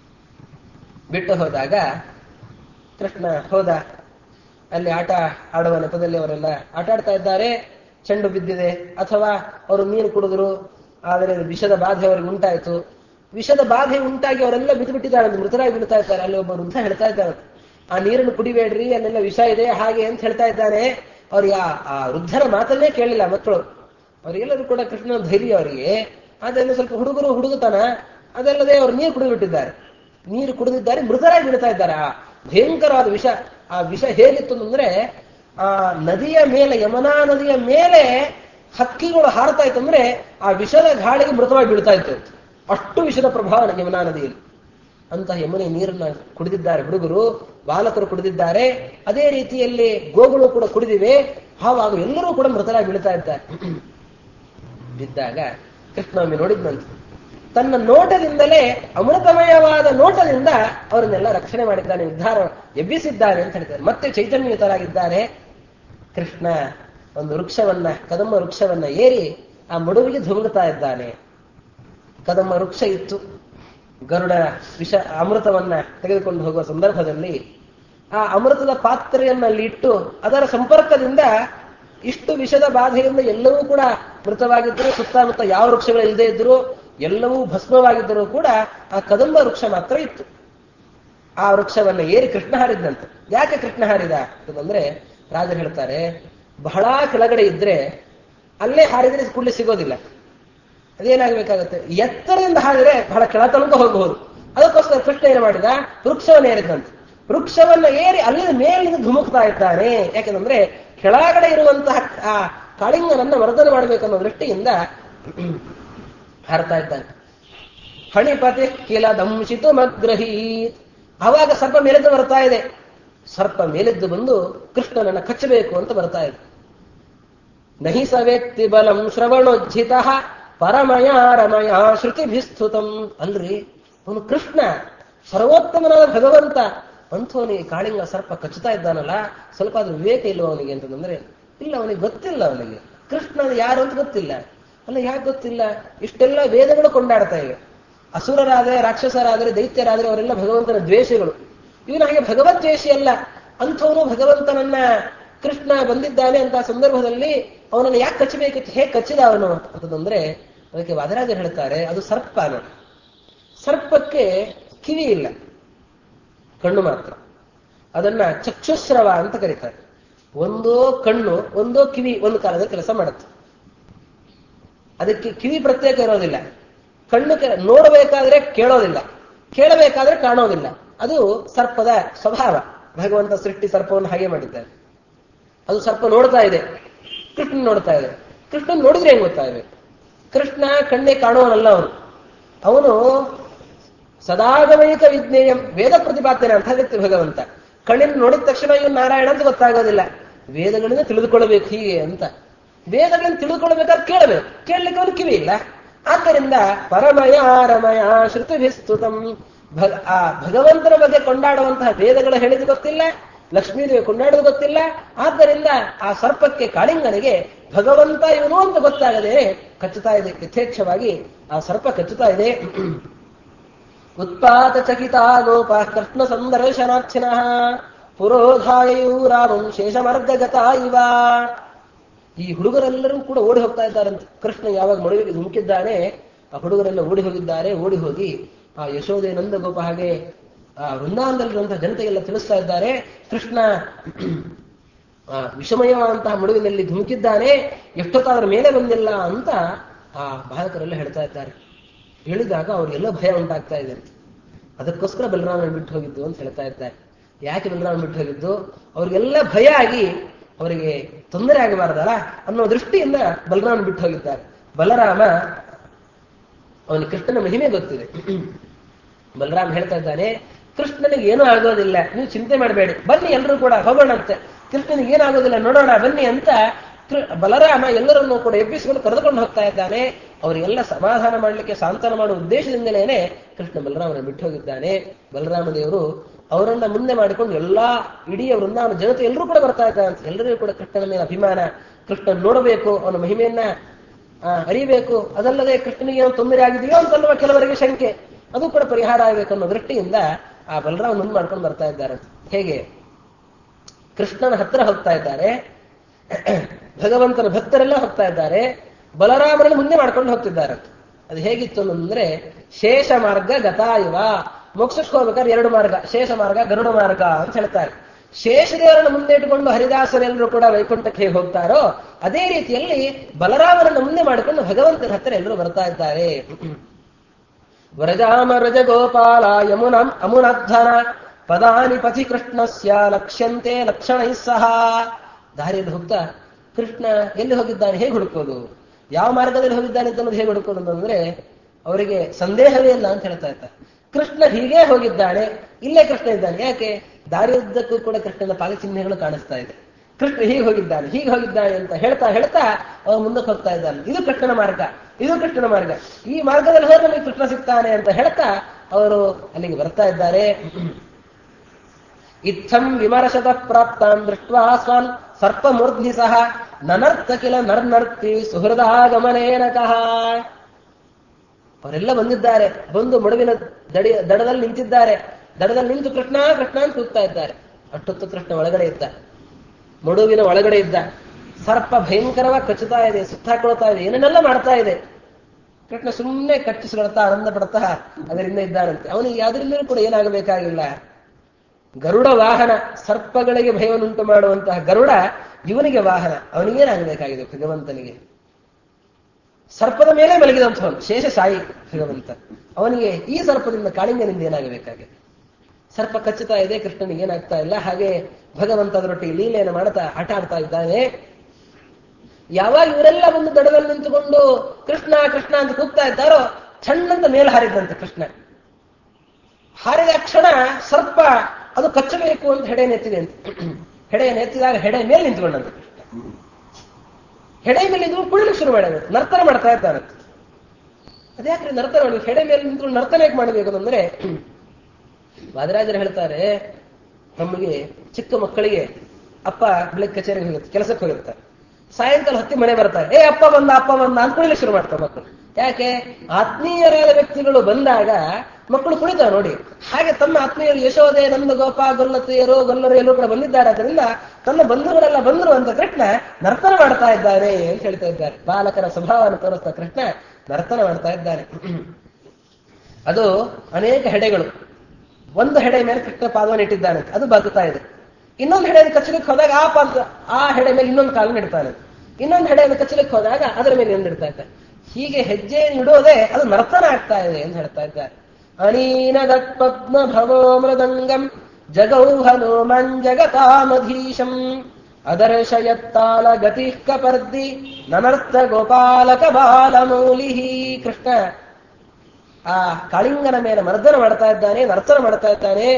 ಬಿಟ್ಟು ಹೋದಾಗ ಕೃಷ್ಣ ಹೋದ ಅಲ್ಲಿ ಆಟ ಆಡುವ ನೆಪದಲ್ಲಿ ಅವರೆಲ್ಲ ಆಟ ಆಡ್ತಾ ಇದ್ದಾರೆ ಚೆಂಡು ಬಿದ್ದಿದೆ ಅಥವಾ ಅವರು ನೀರು ಕುಡಿದ್ರು ಆದರೆ ವಿಷದ ಬಾಧೆ ಅವರಿಗೆ ಉಂಟಾಯಿತು ವಿಷದ ಬಾಧೆ ಉಂಟಾಗಿ ಅವರೆಲ್ಲ ಬಿದ್ದು ಬಿಟ್ಟಿದ್ದಾರೆ ಮೃತರಾಗಿ ಬಿಡ್ತಾ ಇದ್ದಾರೆ ಅಲ್ಲಿ ಒಬ್ಬ ವೃದ್ಧ ಹೇಳ್ತಾ ಇದ್ದಾರೆ ಆ ನೀರನ್ನು ಕುಡಿಬೇಡ್ರಿ ಅಲ್ಲೆಲ್ಲ ವಿಷ ಇದೆ ಹಾಗೆ ಅಂತ ಹೇಳ್ತಾ ಇದ್ದಾನೆ ಅವ್ರಿಗೆ ಆ ಆ ವೃದ್ಧರ ಮಾತನ್ನೇ ಕೇಳಿಲ್ಲ ಮಕ್ಕಳು ಅವರಿಗೆಲ್ಲರೂ ಕೂಡ ಕೃಷ್ಣನ ಧೈರ್ಯ ಅವರಿಗೆ ಅದೆಲ್ಲ ಸ್ವಲ್ಪ ಹುಡುಗರು ಹುಡುಗತನ ಅದಲ್ಲದೆ ಅವರು ನೀರು ಕುಡಿದು ಬಿಟ್ಟಿದ್ದಾರೆ ನೀರು ಕುಡಿದಿದ್ದಾರೆ ಮೃತರಾಗಿ ಬಿಡ್ತಾ ಇದ್ದಾರೆ ಆ ಭಯಂಕರವಾದ ವಿಷ ಆ ವಿಷ ಹೇಗಿತ್ತು ಅಂದ್ರೆ ಆ ನದಿಯ ಮೇಲೆ ಯಮುನಾ ನದಿಯ ಮೇಲೆ ಹಕ್ಕಿಗಳು ಹಾರತಾ ಇತ್ತು ಅಂದ್ರೆ ಆ ವಿಷದ ಗಾಳಿಗೆ ಮೃತವಾಗಿ ಬೀಳ್ತಾ ಇತ್ತು ಅಷ್ಟು ವಿಷದ ಪ್ರಭಾವ ಯಮುನಾ ನದಿಯಲ್ಲಿ ಅಂತಹ ಯಮುನೆ ನೀರನ್ನ ಕುಡಿದಿದ್ದಾರೆ ಹುಡುಗರು ಬಾಲಕರು ಕುಡಿದಿದ್ದಾರೆ ಅದೇ ರೀತಿಯಲ್ಲಿ ಗೋಗಳು ಕೂಡ ಕುಡಿದಿವೆ ಆವಾಗ ಎಲ್ಲರೂ ಕೂಡ ಮೃತರಾಗಿ ಬೀಳ್ತಾ ಇದ್ದಾರೆ ಬಿದ್ದಾಗ ಕೃಷ್ಣೊಮ್ಮೆ ನೋಡಿದ್ನಂತೆ ತನ್ನ ನೋಟದಿಂದಲೇ ಅಮೃತಮಯವಾದ ನೋಟದಿಂದ ಅವರನ್ನೆಲ್ಲ ರಕ್ಷಣೆ ಮಾಡಿದ್ದಾನೆ ಉದ್ಧಾರ ಎಬ್ಬಿಸಿದ್ದಾನೆ ಅಂತ ಹೇಳ್ತಾರೆ ಮತ್ತೆ ಚೈತನ್ಯಯುತರಾಗಿದ್ದಾರೆ ಕೃಷ್ಣ ಒಂದು ವೃಕ್ಷವನ್ನ ಕದಂಬ ವೃಕ್ಷವನ್ನ ಏರಿ ಆ ಮಡುವಿಗೆ ಧುಮುಗುತ್ತಾ ಇದ್ದಾನೆ ಕದಂಬ ವೃಕ್ಷ ಇತ್ತು ಗರುಡ ವಿಷ ಅಮೃತವನ್ನ ತೆಗೆದುಕೊಂಡು ಹೋಗುವ ಸಂದರ್ಭದಲ್ಲಿ ಆ ಅಮೃತದ ಪಾತ್ರೆಯನ್ನಲ್ಲಿ ಇಟ್ಟು ಅದರ ಸಂಪರ್ಕದಿಂದ ಇಷ್ಟು ವಿಷದ ಬಾಧೆಯಿಂದ ಎಲ್ಲವೂ ಕೂಡ ಮೃತವಾಗಿದ್ದರು ಸುತ್ತಮುತ್ತ ಯಾವ ವೃಕ್ಷಗಳು ಇಲ್ಲದೆ ಇದ್ರು ಎಲ್ಲವೂ ಭಸ್ಮವಾಗಿದ್ದರೂ ಕೂಡ ಆ ಕದಂಬ ವೃಕ್ಷ ಮಾತ್ರ ಇತ್ತು ಆ ವೃಕ್ಷವನ್ನ ಏರಿ ಕೃಷ್ಣ ಹಾರಿದ್ನಂತೆ ಯಾಕೆ ಕೃಷ್ಣ ಹಾರಿದ ಅಂತಂದ್ರೆ ರಾಜರು ಹೇಳ್ತಾರೆ ಬಹಳ ಕೆಳಗಡೆ ಇದ್ರೆ ಅಲ್ಲೇ ಹಾರಿದ್ರೆ ಕೂಡಲೇ ಸಿಗೋದಿಲ್ಲ ಅದೇನಾಗಬೇಕಾಗುತ್ತೆ ಎತ್ತರದಿಂದ ಹಾರಿದ್ರೆ ಬಹಳ ಕೆಳ ತನಕ ಹೋಗಬಹುದು ಅದಕ್ಕೋಸ್ಕರ ಕೃಷ್ಣ ಏನು ಮಾಡಿದ ವೃಕ್ಷವನ್ನು ಏರಿದಂತೆ ವೃಕ್ಷವನ್ನ ಏರಿ ಅಲ್ಲಿಂದ ಮೇಲಿಂದ ಧುಮುಕ್ತಾ ಇದ್ದಾನೆ ಯಾಕೆಂದ್ರೆ ಕೆಳಗಡೆ ಇರುವಂತಹ ಆ ಕಾಳಿಂಗನನ್ನ ವರ್ಧನೆ ಮಾಡಬೇಕನ್ನೋ ದೃಷ್ಟಿಯಿಂದ ಹಾರ್ತಾ ಇದ್ದಾನೆ ಹಣಿಪತಿ ಕಿಲ ದಂಶಿತು ಮಗ್ರಹೀತ್ ಆವಾಗ ಸರ್ಪ ಮೇಲೆದ್ದು ಬರ್ತಾ ಇದೆ ಸರ್ಪ ಮೇಲೆದ್ದು ಬಂದು ಕೃಷ್ಣನನ್ನ ಕಚ್ಚಬೇಕು ಅಂತ ಬರ್ತಾ ಇದೆ ನಹಿ ಸ ವ್ಯಕ್ತಿ ಬಲಂ ಶ್ರವಣೋಜ್ಜಿತ ಪರಮಯ ರಮಯ ಶ್ರುತಿಭಿಸ್ತುತಂ ಅಲ್ರಿ ಅವನು ಕೃಷ್ಣ ಸರ್ವೋತ್ತಮನಾದ ಭಗವಂತ ಅಂಥವನಿಗೆ ಕಾಳಿಂಗ ಸರ್ಪ ಕಚ್ಚುತ್ತಾ ಇದ್ದಾನಲ್ಲ ಸ್ವಲ್ಪ ಆದ್ರೂ ವಿವೇಕ ಇಲ್ವ ಅವನಿಗೆ ಅಂತಂದ್ರೆ ಇಲ್ಲ ಅವನಿಗೆ ಗೊತ್ತಿಲ್ಲ ಅವನಿಗೆ ಕೃಷ್ಣ ಯಾರು ಅಂತ ಗೊತ್ತಿಲ್ಲ ಅಲ್ಲ ಯಾಕೆ ಗೊತ್ತಿಲ್ಲ ಇಷ್ಟೆಲ್ಲ ವೇದಗಳು ಕೊಂಡಾಡ್ತಾ ಇವೆ ಅಸುರರಾದರೆ ರಾಕ್ಷಸರಾದರೆ ದೈತ್ಯರಾದರೆ ಅವರೆಲ್ಲ ಭಗವಂತನ ದ್ವೇಷಗಳು ಇವನು ಹಾಗೆ ಭಗವದ್ ದ್ವೇಷಿ ಅಲ್ಲ ಅಂಥವನು ಭಗವಂತನನ್ನ ಕೃಷ್ಣ ಬಂದಿದ್ದಾನೆ ಅಂತ ಸಂದರ್ಭದಲ್ಲಿ ಅವನನ್ನು ಯಾಕೆ ಕಚ್ಚಬೇಕಿತ್ತು ಹೇಗೆ ಕಚ್ಚಿದ ಅವನು ಅಂತಂದ್ರೆ ಅದಕ್ಕೆ ವಾದರಾಜರು ಹೇಳ್ತಾರೆ ಅದು ಸರ್ಪ ನೋಡಿ ಸರ್ಪಕ್ಕೆ ಕಿವಿ ಇಲ್ಲ ಕಣ್ಣು ಮಾತ್ರ ಅದನ್ನ ಚಕ್ಷುಶ್ರವ ಅಂತ ಕರೀತಾರೆ ಒಂದೋ ಕಣ್ಣು ಒಂದೋ ಕಿವಿ ಒಂದು ಕಾಲದಲ್ಲಿ ಕೆಲಸ ಮಾಡುತ್ತೆ ಅದಕ್ಕೆ ಕಿವಿ ಪ್ರತ್ಯೇಕ ಇರೋದಿಲ್ಲ ಕಣ್ಣು ಕೆ- ನೋಡಬೇಕಾದ್ರೆ ಕೇಳೋದಿಲ್ಲ ಕೇಳಬೇಕಾದ್ರೆ ಕಾಣೋದಿಲ್ಲ ಅದು ಸರ್ಪದ ಸ್ವಭಾವ ಭಗವಂತ ಸೃಷ್ಟಿ ಸರ್ಪವನ್ನು ಹಾಗೆ ಮಾಡಿದ್ದಾರೆ ಅದು ಸರ್ಪ ನೋಡ್ತಾ ಇದೆ ಕೃಷ್ಣ ನೋಡ್ತಾ ಇದೆ ಕೃಷ್ಣ ನೋಡಿದ್ರೆ ಹೆಂಗ್ ಗೊತ್ತಾಗಬೇಕು ಕೃಷ್ಣ ಕಣ್ಣೆ ಕಾಣುವನಲ್ಲ ಅವನು ಅವನು ಸದಾಗಮಯಿಕ ವಿಜ್ಞೇಯಂ ವೇದ ಪ್ರತಿಪಾದನೆ ಅಂತ ವ್ಯಕ್ತಿ ಭಗವಂತ ಕಣ್ಣಿನ ನೋಡಿದ ತಕ್ಷಣ ಇವನು ನಾರಾಯಣ ಅಂತ ಗೊತ್ತಾಗೋದಿಲ್ಲ ವೇದಗಳಿಂದ ತಿಳಿದುಕೊಳ್ಳಬೇಕು ಹೀಗೆ ಅಂತ ವೇದಗಳನ್ನು ತಿಳಿದುಕೊಳ್ಳಬೇಕಾದ್ರೆ ಕೇಳಬೇಕು ಕೇಳಲಿಕ್ಕೆ ಅವನು ಕಿವಿ ಇಲ್ಲ ಆದ್ದರಿಂದ ಪರಮಯ ರಮಯ ಶ್ರುತಿಭಿಸ್ತುತಂ ಭಗ ಆ ಭಗವಂತನ ಬಗ್ಗೆ ಕೊಂಡಾಡುವಂತಹ ವೇದಗಳು ಹೇಳಿದ್ದು ಗೊತ್ತಿಲ್ಲ ಲಕ್ಷ್ಮೀದೇವಿ ಕೊಂಡಾಡೋದು ಗೊತ್ತಿಲ್ಲ ಆದ್ದರಿಂದ ಆ ಸರ್ಪಕ್ಕೆ ಕಾಳಿಂಗನಿಗೆ ಭಗವಂತ ಇವನು ಅಂತ ಗೊತ್ತಾಗದೆ ಕಚ್ಚುತ್ತಾ ಇದೆ ಯಥೇಚ್ಛವಾಗಿ ಆ ಸರ್ಪ ಕಚ್ಚುತ್ತಾ ಇದೆ ಉತ್ಪಾತ ಚಕಿತ ಗೋಪ ಕೃಷ್ಣ ಸಂದರ್ಶನಾರ್ಥಿನಃ ಪುರೋಧಾಯೂ ರಾಮಂ ಶೇಷಮಾರ್ಗಗತ ಇವ ಈ ಹುಡುಗರೆಲ್ಲರೂ ಕೂಡ ಓಡಿ ಹೋಗ್ತಾ ಇದ್ದಾರಂತೆ ಕೃಷ್ಣ ಯಾವಾಗ ಮಡುವಿಗೆ ಧುಮುಕಿದ್ದಾನೆ ಆ ಹುಡುಗರೆಲ್ಲ ಓಡಿ ಹೋಗಿದ್ದಾರೆ ಓಡಿ ಹೋಗಿ ಆ ಯಶೋದೆ ನಂದಗೋಪ ಹಾಗೆ ಆ ವೃಂದಾವನದಲ್ಲಿರುವಂತಹ ಜನತೆಗೆಲ್ಲ ತಿಳಿಸ್ತಾ ಇದ್ದಾರೆ ಕೃಷ್ಣ ಆ ವಿಷಮಯವಾದಂತಹ ಮಡುವಿನಲ್ಲಿ ಧುಮುಕಿದ್ದಾನೆ ಎಷ್ಟೊತ್ತಾದ್ರ ಮೇಲೆ ಬಂದಿಲ್ಲ ಅಂತ ಆ ಬಾಲಕರೆಲ್ಲ ಹೇಳ್ತಾ ಇದ್ದಾರೆ ಹೇಳಿದಾಗ ಅವ್ರಿಗೆಲ್ಲ ಭಯ ಉಂಟಾಗ್ತಾ ಇದೆ ಅದಕ್ಕೋಸ್ಕರ ಬಲರಾಮನ ಬಿಟ್ಟು ಹೋಗಿದ್ದು ಅಂತ ಹೇಳ್ತಾ ಇದ್ದಾರೆ ಯಾಕೆ ಬಲರಾಮನ ಬಿಟ್ಟು ಹೋಗಿದ್ದು ಅವ್ರಿಗೆಲ್ಲ ಭಯ ಆಗಿ ಅವರಿಗೆ ತೊಂದರೆ ಆಗಬಾರ್ದಲ್ಲ ಅನ್ನೋ ದೃಷ್ಟಿಯಿಂದ ಬಲರಾಮನ ಬಿಟ್ಟು ಹೋಗಿದ್ದಾರೆ ಬಲರಾಮ ಅವನಿಗೆ ಕೃಷ್ಣನ ಮಹಿಮೆ ಗೊತ್ತಿದೆ ಬಲರಾಮ್ ಹೇಳ್ತಾ ಇದ್ದಾನೆ ಕೃಷ್ಣನಿಗೆ ಏನೂ ಆಗೋದಿಲ್ಲ ನೀವು ಚಿಂತೆ ಮಾಡಬೇಡಿ ಬನ್ನಿ ಎಲ್ಲರೂ ಕೂಡ ಹೋಗೋಣಂತೆ ಕೃಷ್ಣನಿಗೆ ಏನಾಗೋದಿಲ್ಲ ನೋಡೋಣ ಬನ್ನಿ ಅಂತ ಕೃ- ಬಲರಾಮ ಎಲ್ಲರನ್ನೂ ಕೂಡ ಎಬ್ಬಿಸಿಕೊಂಡು ಕರೆದುಕೊಂಡು ಹೋಗ್ತಾ ಇದ್ದಾನೆ ಅವರಿಗೆಲ್ಲ ಸಮಾಧಾನ ಮಾಡಲಿಕ್ಕೆ ಸಾಂತ್ವನ ಮಾಡುವ ಉದ್ದೇಶದಿಂದಲೇನೆ ಕೃಷ್ಣ ಬಲರಾಮನ ಬಿಟ್ಟು ಹೋಗಿದ್ದಾನೆ ಬಲರಾಮ ದೇವರು ಅವರನ್ನ ಮುಂದೆ ಮಾಡಿಕೊಂಡು ಎಲ್ಲಾ ಇಡೀ ವೃಂದಾವನ ಜನತೆ ಎಲ್ಲರೂ ಕೂಡ ಬರ್ತಾ ಇದ್ದಾರೆ ಅಂತ ಎಲ್ಲರಿಗೂ ಕೂಡ ಕೃಷ್ಣನ ಮೇಲೆ ಅಭಿಮಾನ ಕೃಷ್ಣ ನೋಡಬೇಕು ಅವನ ಮಹಿಮೆಯನ್ನ ಆ, ಅರಿಬೇಕು ಅದಲ್ಲದೆ ಕೃಷ್ಣನಿಗೆ ಏನೋ ತೊಂದರೆ ಆಗಿದೆಯೋ ಅಂತಲ್ವ ಕೆಲವರಿಗೆ ಶಂಕೆ ಅದು ಕೂಡ ಪರಿಹಾರ ಆಗಬೇಕು ಅನ್ನೋ ದೃಷ್ಟಿಯಿಂದ ಆ ಬಲರಾಮ ಮುಂದೆ ಮಾಡ್ಕೊಂಡು ಬರ್ತಾ ಇದ್ದಾರೆ ಹೇಗೆ ಕೃಷ್ಣನ ಹತ್ರ ಹೋಗ್ತಾ ಇದ್ದಾರೆ ಭಗವಂತನ ಭಕ್ತರೆಲ್ಲ ಹೋಗ್ತಾ ಇದ್ದಾರೆ ಬಲರಾಮನನ್ನು ಮುಂದೆ ಮಾಡ್ಕೊಂಡು ಹೋಗ್ತಿದ್ದಾರೆ ಅದು ಹೇಗಿತ್ತು ಅಂದ್ರೆ ಶೇಷ ಮಾರ್ಗ ಗತಾಯುವ ಮೋಕ್ಷಕ್ಕೆ ಹೋಗ್ಬೇಕಾದ್ರೆ ಎರಡು ಮಾರ್ಗ ಶೇಷ ಮಾರ್ಗ ಗರುಡ ಮಾರ್ಗ ಅಂತ ಹೇಳ್ತಾರೆ ಶೇಷದೇವರನ್ನು ಮುಂದೆ ಇಟ್ಟುಕೊಂಡು ಹರಿದಾಸರೆಲ್ಲರೂ ಕೂಡ ವೈಕುಂಠಕ್ಕೆ ಹೇಗೆ ಹೋಗ್ತಾರೋ ಅದೇ ರೀತಿಯಲ್ಲಿ ಬಲರಾಮನನ್ನು ಮುಂದೆ ಮಾಡಿಕೊಂಡು ಭಗವಂತನ ಹತ್ರ ಎಲ್ಲರೂ ಬರ್ತಾ ಇದ್ದಾರೆ ವ್ರಜಾಮ ವ್ರಜ ಗೋಪಾಲ ಯಮುನಂ ಅಮುನಧ್ವನ ಪದಾನಿ ಪಥಿ ಕೃಷ್ಣಸ್ಯ ಲಕ್ಷ್ಯಂತೆ ಲಕ್ಷಣೈ ಸಹ ದಾರಿಯಲ್ಲಿ ಹೋಗ್ತಾ ಕೃಷ್ಣ ಎಲ್ಲಿ ಹೋಗಿದ್ದಾನೆ ಹೇಗೆ ಹುಡುಕೋದು ಯಾವ ಮಾರ್ಗದಲ್ಲಿ ಹೋಗಿದ್ದಾನೆ ಅಂತ ಅನ್ನೋದು ಹೇಗೆ ಹುಡುಕೋದು ಅಂತಂದ್ರೆ ಅವರಿಗೆ ಸಂದೇಹವೇ ಇಲ್ಲ ಅಂತ ಹೇಳ್ತಾ ಇದ್ದಾರೆ ಕೃಷ್ಣ ಹೀಗೆ ಹೋಗಿದ್ದಾನೆ ಇಲ್ಲೇ ಕೃಷ್ಣ ಇದ್ದಾನೆ ಯಾಕೆ ದಾರಿಯುದ್ದಕ್ಕೂ ಕೂಡ ಕೃಷ್ಣನ ಪಾದಚಿಹ್ನೆಗಳು ಕಾಣಿಸ್ತಾ ಇದೆ ಕೃಷ್ಣ ಹೀಗೆ ಹೋಗಿದ್ದಾನೆ ಹೀಗೆ ಹೋಗಿದ್ದಾನೆ ಅಂತ ಹೇಳ್ತಾ ಹೇಳ್ತಾ ಅವನು ಮುಂದಕ್ಕೆ ಹೋಗ್ತಾ ಇದ್ದಾನೆ ಇದು ಕೃಷ್ಣನ ಮಾರ್ಗ ಇದು ಕೃಷ್ಣನ ಮಾರ್ಗ ಈ ಮಾರ್ಗದಲ್ಲಿ ಹೋದ್ರೆ ನಮಗೆ ಕೃಷ್ಣ ಸಿಗ್ತಾನೆ ಅಂತ ಹೇಳ್ತಾ ಅವರು ಅಲ್ಲಿಗೆ ಬರ್ತಾ ಇದ್ದಾರೆ ಇತ್ತಂ ವಿಮರ್ಶತ ಪ್ರಾಪ್ತಾನ್ ದೃಷ್ಟ್ವಾ ಸ್ವಾನ್ ಸರ್ಪಮೂರ್ಧ್ನಿ ಸಹ ನನರ್ಥ ಕಿಲ ನರ್ನರ್ತಿ ಸುಹೃದಾಗಮನೇನಕಃ ಅವರೆಲ್ಲ ಬಂದಿದ್ದಾರೆ ಬಂದು ಮಡುವಿನ ದಡಿ ದಡದಲ್ಲಿ ನಿಂತಿದ್ದಾರೆ ದಡದಲ್ಲಿ ನಿಂತು ಕೃಷ್ಣ ಕೃಷ್ಣ ಅಂತ ಕೂಗ್ತಾ ಇದ್ದಾರೆ ಅಷ್ಟೊತ್ತು ಕೃಷ್ಣ ಒಳಗಡೆ ಇದ್ದ ಮಡುವಿನ ಒಳಗಡೆ ಇದ್ದ ಸರ್ಪ ಭಯಂಕರವಾಗಿ ಕಚ್ಚುತ್ತಾ ಇದೆ ಸುತ್ತಾಕೊಳ್ತಾ ಇದೆ ಏನೇನೆಲ್ಲ ಮಾಡ್ತಾ ಇದೆ ಕೃಷ್ಣ ಸುಮ್ಮನೆ ಕಚ್ಚಿಸ್ಕೊಳ್ತಾ ಆನಂದ ಪಡ್ತಾ ಅದರಿಂದ ಇದ್ದಾನಂತೆ ಅವನಿಗೆ ಯಾವ್ದ್ರಿಂದಲೂ ಕೂಡ ಏನಾಗಬೇಕಾಗಿಲ್ಲ ಗರುಡ ವಾಹನ ಸರ್ಪಗಳಿಗೆ ಭಯವನ್ನುಂಟು ಮಾಡುವಂತಹ ಗರುಡ ಇವನಿಗೆ ವಾಹನ ಅವನಿಗೇನಾಗಬೇಕಾಗಿದೆ ಭಗವಂತನಿಗೆ ಸರ್ಪದ ಮೇಲೆ ಮಲಗಿದಂಥವನು ಶೇಷ ಸಾಯಿ ಭಗವಂತ ಅವನಿಗೆ ಈ ಸರ್ಪದಿಂದ ಕಾಳಿಂಗನಿಂದ ಏನಾಗಬೇಕಾಗಿದೆ ಸರ್ಪ ಕಚ್ಚುತ್ತಾ ಇದೆ ಕೃಷ್ಣನಿಗೆ ಏನಾಗ್ತಾ ಇಲ್ಲ ಹಾಗೆ ಭಗವಂತ ಅದರೊಟ್ಟಿಗೆ ಲೀಲೆಯನ್ನು ಮಾಡ್ತಾ ಆಟ ಆಡ್ತಾ ಇದ್ದಾನೆ ಯಾವಾಗ ಇವರೆಲ್ಲ ಬಂದು ದಡದಲ್ಲಿ ನಿಂತುಕೊಂಡು ಕೃಷ್ಣ ಕೃಷ್ಣ ಅಂತ ಕೂಗ್ತಾ ಇದ್ದಾರೋ ಸಣ್ಣಂತ ಮೇಲೆ ಹಾರಿದಂತೆ ಕೃಷ್ಣ ಹಾರಿದ ಕ್ಷಣ ಸರ್ಪ ಅದು ಕಚ್ಚಬೇಕು ಅಂತ ಹೆಡೆಯನ್ನು ಎತ್ತಿದೆ ಅಂತ ಹೆಡೆಯನ್ನು ಎತ್ತಿದಾಗ ಹೆಡೆ ಮೇಲೆ ನಿಂತ್ಕೊಂಡಂತೆ ಕೃಷ್ಣ ಹೆಡೆ ಮೇಲೆ ನಿಂತ್ಕೊಂಡು ಕುಡಿಲಿಕ್ಕೆ ಶುರು ಮಾಡಿದ ನರ್ತನ ಮಾಡ್ತಾ ಇದ್ದಾನಂತೆ ಅದ್ಯಾಕ್ರಿ ನರ್ತನ ಮಾಡಿ ಹೆಡೆ ಮೇಲೆ ನಿಂತ್ಕೊಂಡು ನರ್ತನ ಯಾಕೆ ಮಾಡಬೇಕು ಅಂದ್ರೆ ವಾದರಾಜರು ಹೇಳ್ತಾರೆ ನಮಗೆ ಚಿಕ್ಕ ಮಕ್ಕಳಿಗೆ ಅಪ್ಪ ಬೆಳಗ್ಗೆ ಕಚೇರಿಗೆ ಹೋಗುತ್ತೆ ಕೆಲಸಕ್ಕೆ ಹೋಗಿರ್ತಾರೆ ಸಾಯಂಕಾಲ ಹತ್ತಿ ಮನೆ ಬರ್ತಾರೆ ಏ ಅಪ್ಪ ಬಂದ ಅಪ್ಪ ಬಂದ ಅಂತ ಕುಡಿಲಿಕ್ಕೆ ಶುರು ಮಾಡ್ತಾರೆ ಮಕ್ಕಳು ಯಾಕೆ ಆತ್ಮೀಯರಾದ ವ್ಯಕ್ತಿಗಳು ಬಂದಾಗ ಮಕ್ಕಳು ಕುಣಿತಾವೆ ನೋಡಿ ಹಾಗೆ ತಮ್ಮ ಆತ್ಮೀಯರು ಯಶೋದೆ ನಂದ ಗೋಪ ಗೊಲ್ಲತೆಯರು ಗೊಲ್ಲರು ಎಲ್ಲರೂ ಕೂಡ ಬಂದಿದ್ದಾರೆ ಅದರಿಂದ ತನ್ನ ಬಂಧುಗಳೆಲ್ಲ ಬಂದರು ಅಂತ ಕೃಷ್ಣ ನರ್ತನ ಮಾಡ್ತಾ ಇದ್ದಾನೆ ಅಂತ ಹೇಳ್ತಾ ಇದ್ದಾರೆ ಬಾಲಕರ ಸ್ವಭಾವವನ್ನು ತೋರಿಸ್ತಾ ಕೃಷ್ಣ ನರ್ತನ ಮಾಡ್ತಾ ಇದ್ದಾನೆ ಅದು ಅನೇಕ ಹೆಡೆಗಳು ಒಂದು ಹೆಡೆ ಮೇಲೆ ಕೃಷ್ಣ ಪಾದವನ್ನು ಇಟ್ಟಿದ್ದಾನೆ ಅದು ಬಗ್ಗುತ್ತಾ ಇದೆ ಇನ್ನೊಂದು ಹೆಡೆಯನ್ನು ಕಚ್ಚಲಿಕ್ಕೆ ಹೋದಾಗ ಆ ಪಾದ ಆ ಹೆಡೆ ಮೇಲೆ ಇನ್ನೊಂದು ಕಾಲನ್ನು ಇಡ್ತಾನೆ ಇನ್ನೊಂದು ಹೆಡೆಯನ್ನು ಕಚ್ಚಲಿಕ್ಕೆ ಹೋದಾಗ ಅದರ ಮೇಲೆ ಒಂದು ಇಡ್ತಾ ಇದ್ದಾನೆ ಹೀಗೆ ಹೆಜ್ಜೆ ಇಡೋದೇ ಅದು ನರ್ತನ ಆಗ್ತಾ ಇದೆ ಅಂತ ಹೇಳ್ತಾ ಇದ್ದಾರೆ ಅನೀನದತ್ ಪದ್ಮ ಭವೋ ಮೃದಂಗಂ ಜಗೌಹನೋ ಮಂಜಗತಾಮಧೀಶಂ ಅದರ್ಶಯತ್ತಾಲ ಗತಿ ಕಪರ್ದಿ ನನರ್ಥ ಗೋಪಾಲಕ ಬಾಲಮೌಲಿ ಕೃಷ್ಣ ಆ ಕಾಳಿಂಗನ ಮೇಲೆ ಮರ್ದನ ಮಾಡ್ತಾ ಇದ್ದಾನೆ ನರ್ತನ ಮಾಡ್ತಾ ಇದ್ದಾನೆ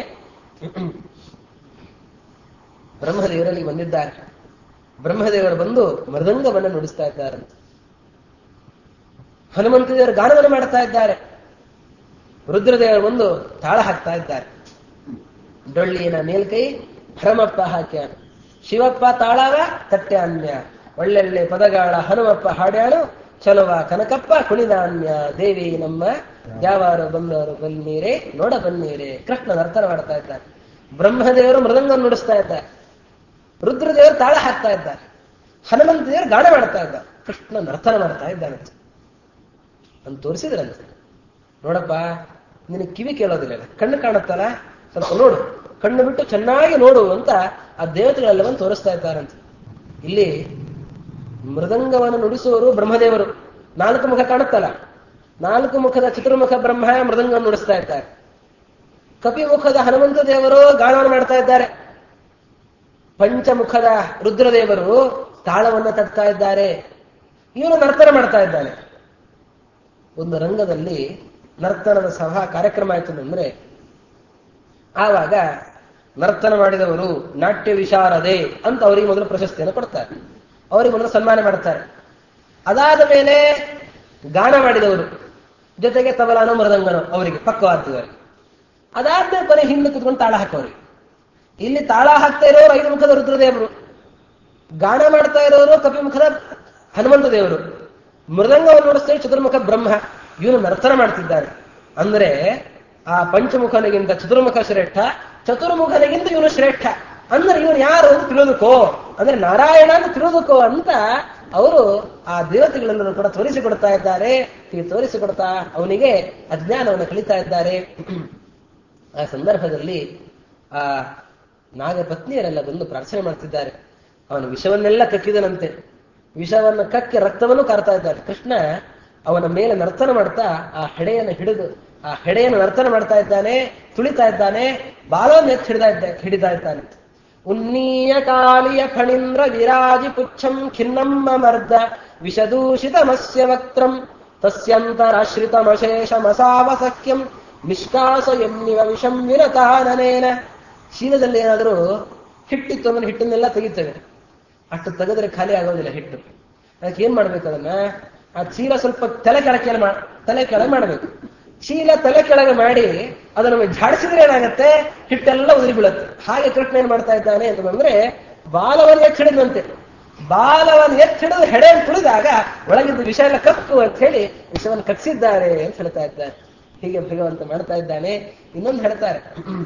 ಬ್ರಹ್ಮದೇವರಲ್ಲಿ ಬಂದಿದ್ದಾರೆ ಬ್ರಹ್ಮದೇವರು ಬಂದು ಮೃದಂಗವನ್ನು ನುಡಿಸ್ತಾ ಇದ್ದಾರೆ ಹನುಮಂತ ದೇವರು ಗಾನವನ್ನು ಮಾಡ್ತಾ ಇದ್ದಾರೆ ರುದ್ರದೇವರು ಬಂದು ತಾಳ ಹಾಕ್ತಾ ಇದ್ದಾರೆ ಡೊಳ್ಳಿನ ಮೇಲ್ಕೈ ಹರಮಪ್ಪ ಹಾಕ್ಯಾನ ಶಿವಪ್ಪ ತಾಳವ ತಟ್ಟ್ಯಾನ್ಯ ಒಳ್ಳೆಳ್ಳೆ ಪದಗಾಳ ಹನುಮಪ್ಪ ಹಾಡ್ಯಾಳು ಚಲುವ ಕನಕಪ್ಪ ಕುಣಿದಾನ್ಯ ದೇವಿ ನಮ್ಮ ಯಾವಾರು ಬಂದವರು ಬನ್ನೀರೇ ನೋಡ ಬನ್ನೀರೇ ಕೃಷ್ಣ ನರ್ತನ ಮಾಡ್ತಾ ಇದ್ದಾರೆ ಬ್ರಹ್ಮದೇವರು ಮೃದಂಗ ನುಡಿಸ್ತಾ ಇದ್ದಾರೆ ರುದ್ರದೇವರು ತಾಳ ಹಾಕ್ತಾ ಇದ್ದಾರೆ ಹನುಮಂತ ದೇವರು ಗಾನ ಮಾಡ್ತಾ ಇದ್ದಾರೆ ಕೃಷ್ಣ ನರ್ತನ ಮಾಡ್ತಾ ಇದ್ದಾನಂತೆ ಅಂತ ತೋರಿಸಿದ್ರಂತೆ ನೋಡಪ್ಪ ನಿನಗೆ ಕಿವಿ ಕೇಳೋದಿಲ್ಲ ಕಣ್ಣು ಕಾಣುತ್ತಲ್ಲ ಸ್ವಲ್ಪ ನೋಡು ಕಣ್ಣು ಬಿಟ್ಟು ಚೆನ್ನಾಗಿ ನೋಡು ಅಂತ ಆ ದೇವತೆಗಳೆಲ್ಲವನ್ನು ತೋರಿಸ್ತಾ ಇದ್ದಾರಂತೆ ಇಲ್ಲಿ ಮೃದಂಗವನ್ನು ನುಡಿಸುವವರು ಬ್ರಹ್ಮದೇವರು ನಾಲ್ಕು ಮುಖ ಕಾಣುತ್ತಲ್ಲ ನಾಲ್ಕು ಮುಖದ ಚತುರ್ಮುಖ ಬ್ರಹ್ಮ ಮೃದಂಗವನ್ನು ನುಡಿಸ್ತಾ ಇದ್ದಾರೆ ಕಪಿಮುಖದ ಹನುಮಂತ ದೇವರು ಗಾನವನ್ನು ಮಾಡ್ತಾ ಇದ್ದಾರೆ ಪಂಚಮುಖದ ರುದ್ರದೇವರು ತಾಳವನ್ನು ತಟ್ತಾ ಇದ್ದಾರೆ ಇವನು ನರ್ತನ ಮಾಡ್ತಾ ಇದ್ದಾನೆ ಒಂದು ರಂಗದಲ್ಲಿ ನರ್ತನದ ಸಭಾ ಕಾರ್ಯಕ್ರಮ ಆಯ್ತು ಅಂದ್ರೆ ಆವಾಗ ನರ್ತನ ಮಾಡಿದವರು ನಾಟ್ಯ ವಿಶಾರದೆ ಅಂತ ಅವರಿಗೆ ಮೊದಲು ಪ್ರಶಸ್ತಿಯನ್ನು ಕೊಡ್ತಾರೆ ಅವರಿಗೆ ಮೊದಲು ಸನ್ಮಾನ ಮಾಡ್ತಾರೆ ಅದಾದ ಮೇಲೆ ಗಾನ ಮಾಡಿದವರು ಜೊತೆಗೆ ತಬಲಾನೋ ಮೃದಂಗನೋ ಅವರಿಗೆ ಪಕ್ಕವಾದ್ಯವರಿಗೆ ಅದಾದ್ಮೇಲೆ ಕೊನೆ ಹಿಂದೆ ಕುತ್ಕೊಂಡು ತಾಳ ಹಾಕೋರಿ ಇಲ್ಲಿ ತಾಳ ಹಾಕ್ತಾ ಇರೋರು ಐದು ಮುಖದ ರುದ್ರದೇವರು ಗಾನ ಮಾಡ್ತಾ ಇರೋರು ಕಪಿಮುಖದ ಹನುಮಂತ ದೇವರು ಮೃದಂಗವನ್ನು ನುಡಿಸ್ತಾ ಚತುರ್ಮುಖ ಬ್ರಹ್ಮ ಇವನು ನರ್ತನ ಮಾಡ್ತಿದ್ದಾನೆ ಅಂದ್ರೆ ಆ ಪಂಚಮುಖನಿಗಿಂತ ಚತುರ್ಮುಖ ಶ್ರೇಷ್ಠ ಚತುರ್ಮುಖನಿಗಿಂತ ಇವನು ಶ್ರೇಷ್ಠ ಅಂದ್ರೆ ಇವನು ಯಾರು ಅಂತ ತಿಳಿಯೋದಕ್ಕೋ ಅಂದ್ರೆ ನಾರಾಯಣ ಅಂತ ತಿಳಿಯೋದಕ್ಕೋ ಅಂತ ಅವರು ಆ ದೇವತೆಗಳನ್ನು ಕೂಡ ತೋರಿಸಿಕೊಡ್ತಾ ಇದ್ದಾರೆ ಹೀಗೆ ತೋರಿಸಿಕೊಡ್ತಾ ಅವನಿಗೆ ಅಜ್ಞಾನವನ್ನು ಕಲಿತಾ ಇದ್ದಾರೆ ಆ ಸಂದರ್ಭದಲ್ಲಿ ಆ ನಾಗಪತ್ನಿಯರೆಲ್ಲ ಬಂದು ಪ್ರಾರ್ಥನೆ ಮಾಡ್ತಿದ್ದಾರೆ ಅವನು ವಿಷವನ್ನೆಲ್ಲ ಕಕ್ಕಿದನಂತೆ ವಿಷವನ್ನು ಕಕ್ಕಿ ರಕ್ತವನ್ನು ಕಾರ್ತಾ ಇದ್ದಾರೆ ಕೃಷ್ಣ ಅವನ ಮೇಲೆ ನರ್ತನ ಮಾಡ್ತಾ ಆ ಹೆಡೆಯನ್ನು ಹಿಡಿದು ಆ ಹೆಡೆಯನ್ನು ನರ್ತನ ಮಾಡ್ತಾ ಇದ್ದಾನೆ ತುಳಿತಾ ಇದ್ದಾನೆ ಬಾಲವನ್ನು ಎತ್ತಿ ಹಿಡಿದ ಇದ್ದ ಹಿಡಿತಾ ಇದ್ದಾನೆ ಉನ್ನೀಯ ಕಾಳಿಯ ಫಣೀಂದ್ರ ವಿರಾಜಿ ಪುಚ್ಛಂ ಖಿನ್ನಮ್ಮ ಮರ್ದ ವಿಷದೂಷಿತ ಮಸ್ಯ ವಕ್ತ್ರಂ ತಸ್ಯಂತರಾಶ್ರಿತಮಶೇಷ ಮಸಾವ ಸಖ್ಯಂ ನಿಷ್ಕಾಸ ಎನ್ನಿವ ವಿಷಂ ವಿರತಾನನೇನ ಶೀಲದಲ್ಲಿ ಏನಾದರೂ ಹಿಟ್ಟಿತ್ತು ಅಂದ್ರೆ ಹಿಟ್ಟನ್ನೆಲ್ಲ ತೆಗಿತೇವೆ ಅಷ್ಟು ತೆಗೆದ್ರೆ ಖಾಲಿ ಆಗೋದಿಲ್ಲ ಹಿಟ್ಟು ಅದಕ್ಕೆ ಏನ್ ಮಾಡ್ಬೇಕು ಅದನ್ನ ಆ ಚೀಲ ಸ್ವಲ್ಪ ತಲೆ ಕೆಳಗೆ ಮಾ ತಲೆ ಕೆಳಗೆ ಮಾಡಬೇಕು ಚೀಲ ತಲೆ ಕೆಳಗೆ ಮಾಡಿ ಅದನ್ನು ಝಾಡಿಸಿದ್ರೆ ಏನಾಗತ್ತೆ ಹಿಟ್ಟೆಲ್ಲ ಉದುರಿ ಬೀಳುತ್ತೆ ಹಾಗೆ ಕೃಷ್ಣ ಏನ್ ಮಾಡ್ತಾ ಇದ್ದಾನೆ ಅಂತಂದ್ರೆ ಬಾಲವನ್ನು ಎತ್ತಿಡಿದಂತೆ ಬಾಲವನ್ನು ಎತ್ತಿಡಿದು ಹೆಡೆಯನ್ನು ತುಳಿದಾಗ ಒಳಗಿದ್ದು ವಿಷ ಎಲ್ಲ ಕಕ್ಕು ಅಂತ ಹೇಳಿ ವಿಷವನ್ನು ಕಕ್ಸಿದ್ದಾರೆ ಅಂತ ಹೇಳ್ತಾ ಇದ್ದಾರೆ ಹೀಗೆ ಭಗವಂತ ಮಾಡ್ತಾ ಇದ್ದಾನೆ ಇನ್ನೊಂದು ಹೇಳ್ತಾರೆ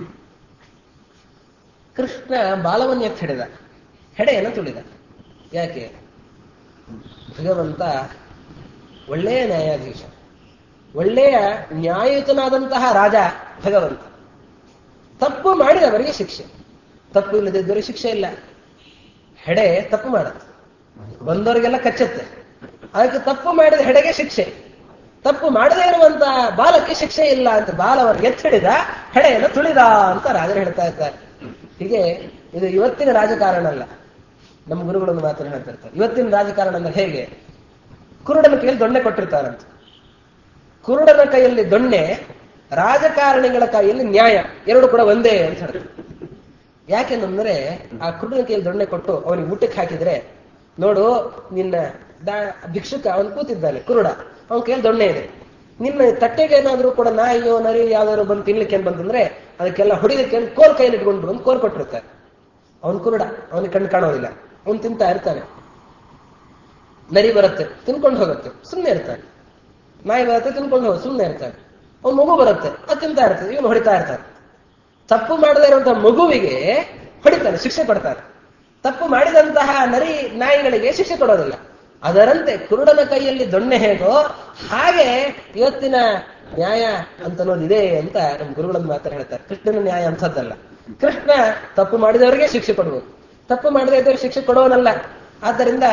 ಕೃಷ್ಣ ಬಾಲವನ್ನು ಎತ್ತಿ ಹಿಡಿದ ಹೆಡೆಯನ್ನು ತುಳಿದ ಯಾಕೆ ಭಗವಂತ ಒಳ್ಳೆಯ ನ್ಯಾಯಾಧೀಶ ಒಳ್ಳೆಯ ನ್ಯಾಯಯುತನಾದಂತಹ ರಾಜ ಭಗವಂತ ತಪ್ಪು ಮಾಡಿದವರಿಗೆ ಶಿಕ್ಷೆ ತಪ್ಪು ಇಲ್ಲದಿದ್ದವರಿಗೆ ಶಿಕ್ಷೆ ಇಲ್ಲ ಹೆಡೆ ತಪ್ಪು ಮಾಡತ್ತೆ ಬಂದವರಿಗೆಲ್ಲ ಕಚ್ಚತ್ತೆ ಅದಕ್ಕೆ ತಪ್ಪು ಮಾಡಿದ ಹೆಡೆಗೆ ಶಿಕ್ಷೆ ತಪ್ಪು ಮಾಡದೇ ಇರುವಂತ ಬಾಲಕ್ಕೆ ಶಿಕ್ಷೆ ಇಲ್ಲ ಅಂತ ಬಾಲವನ್ನು ಎತ್ತಿಡಿದ ಹೆಡೆಯನ್ನು ತುಳಿದ ಅಂತ ರಾಜರು ಹೇಳ್ತಾ ಇದ್ದಾರೆ ಹೀಗೆ ಇದು ಇವತ್ತಿನ ರಾಜಕಾರಣ ಅಲ್ಲ ನಮ್ಮ ಗುರುಗಳನ್ನು ಮಾತ್ರ ಹೇಳ್ತಿರ್ತಾರೆ ಇವತ್ತಿನ ರಾಜಕಾರಣ ಅಂದ್ರೆ ಹೇಗೆ ಕುರುಡನ ಕೈಯಲ್ಲಿ ದೊಣ್ಣೆ ಕೊಟ್ಟಿರ್ತಾರಂತ ಕುರುಡನ ಕೈಯಲ್ಲಿ ದೊಣ್ಣೆ ರಾಜಕಾರಣಿಗಳ ಕೈಯಲ್ಲಿ ನ್ಯಾಯ ಎರಡು ಕೂಡ ಒಂದೇ ಅಂತ ಹೇಳ್ತಾರೆ ಯಾಕೆಂದ್ರೆ ಆ ಕುರುಡನ ಕೈಯಲ್ಲಿ ದೊಣ್ಣೆ ಕೊಟ್ಟು ಅವನಿಗೆ ಊಟಕ್ಕೆ ಹಾಕಿದ್ರೆ ನೋಡು ನಿನ್ನ ಭಿಕ್ಷುಕ ಅವನು ಕೂತಿದ್ದಾನೆ ಕುರುಡ ಅವನ ಕೈಯಲ್ಲಿ ದೊಣ್ಣೆ ಇದೆ ನಿನ್ನ ತಟ್ಟೆಗೆ ಏನಾದ್ರೂ ಕೂಡ ನಾಯಿಯೋ ನರಿ ಯಾವ್ದಾದ್ರು ಬಂದು ತಿನ್ಲಿಕ್ಕೆ ಏನ್ ಬಂತಂದ್ರೆ ಅದಕ್ಕೆಲ್ಲ ಹೊಡಿಲಿಕ್ಕೆ ಕೋಲ್ ಕೈಯಲ್ಲಿ ಇಟ್ಕೊಂಡು ಒಂದು ಕೋಲ್ ಕೊಟ್ಟಿರ್ತಾರೆ ಅವನ್ ಕುರುಡ ಅವನಿಗೆ ಕಣ್ಣು ಕಾಣೋದಿಲ್ಲ ಅವನು ತಿಂತಾ ಇರ್ತಾನೆ ನರಿ ಬರುತ್ತೆ ತಿನ್ಕೊಂಡು ಹೋಗುತ್ತೆ ಸುಮ್ಮನೆ ಇರ್ತಾನೆ ನಾಯಿ ಬರುತ್ತೆ ತಿನ್ಕೊಂಡು ಹೋಗುತ್ತೆ ಸುಮ್ಮನೆ ಇರ್ತಾನೆ ಅವ್ನ ಮಗು ಬರುತ್ತೆ ಅದು ತಿಂತಾ ಇರ್ತದೆ ಇವನು ಹೊಡಿತಾ ಇರ್ತಾನೆ ತಪ್ಪು ಮಾಡದೇ ಇರುವಂತಹ ಮಗುವಿಗೆ ಹೊಡಿತಾನೆ ಶಿಕ್ಷೆ ಕೊಡ್ತಾರೆ ತಪ್ಪು ಮಾಡಿದಂತಹ ನರಿ ನಾಯಿಗಳಿಗೆ ಶಿಕ್ಷೆ ಕೊಡೋದಿಲ್ಲ ಅದರಂತೆ ಕುರುಡನ ಕೈಯಲ್ಲಿ ದೊಣ್ಣೆ ಹೇಗೋ ಹಾಗೆ ಇವತ್ತಿನ ನ್ಯಾಯ ಅಂತ ಅನ್ನೋದಿದೆ ಅಂತ ನಮ್ಮ ಗುರುಗಳನ್ನು ಮಾತ್ರ ಹೇಳ್ತಾರೆ ಕೃಷ್ಣನ ನ್ಯಾಯ ಅಂಥದ್ದಲ್ಲ ಕೃಷ್ಣ ತಪ್ಪು ಮಾಡಿದವರಿಗೆ ಶಿಕ್ಷೆ ಕೊಡ್ಬೋದು ತಪ್ಪು ಮಾಡದೇ ಇದ್ದವ್ರಿಗೆ ಶಿಕ್ಷೆ ಕೊಡೋನಲ್ಲ ಆದ್ದರಿಂದ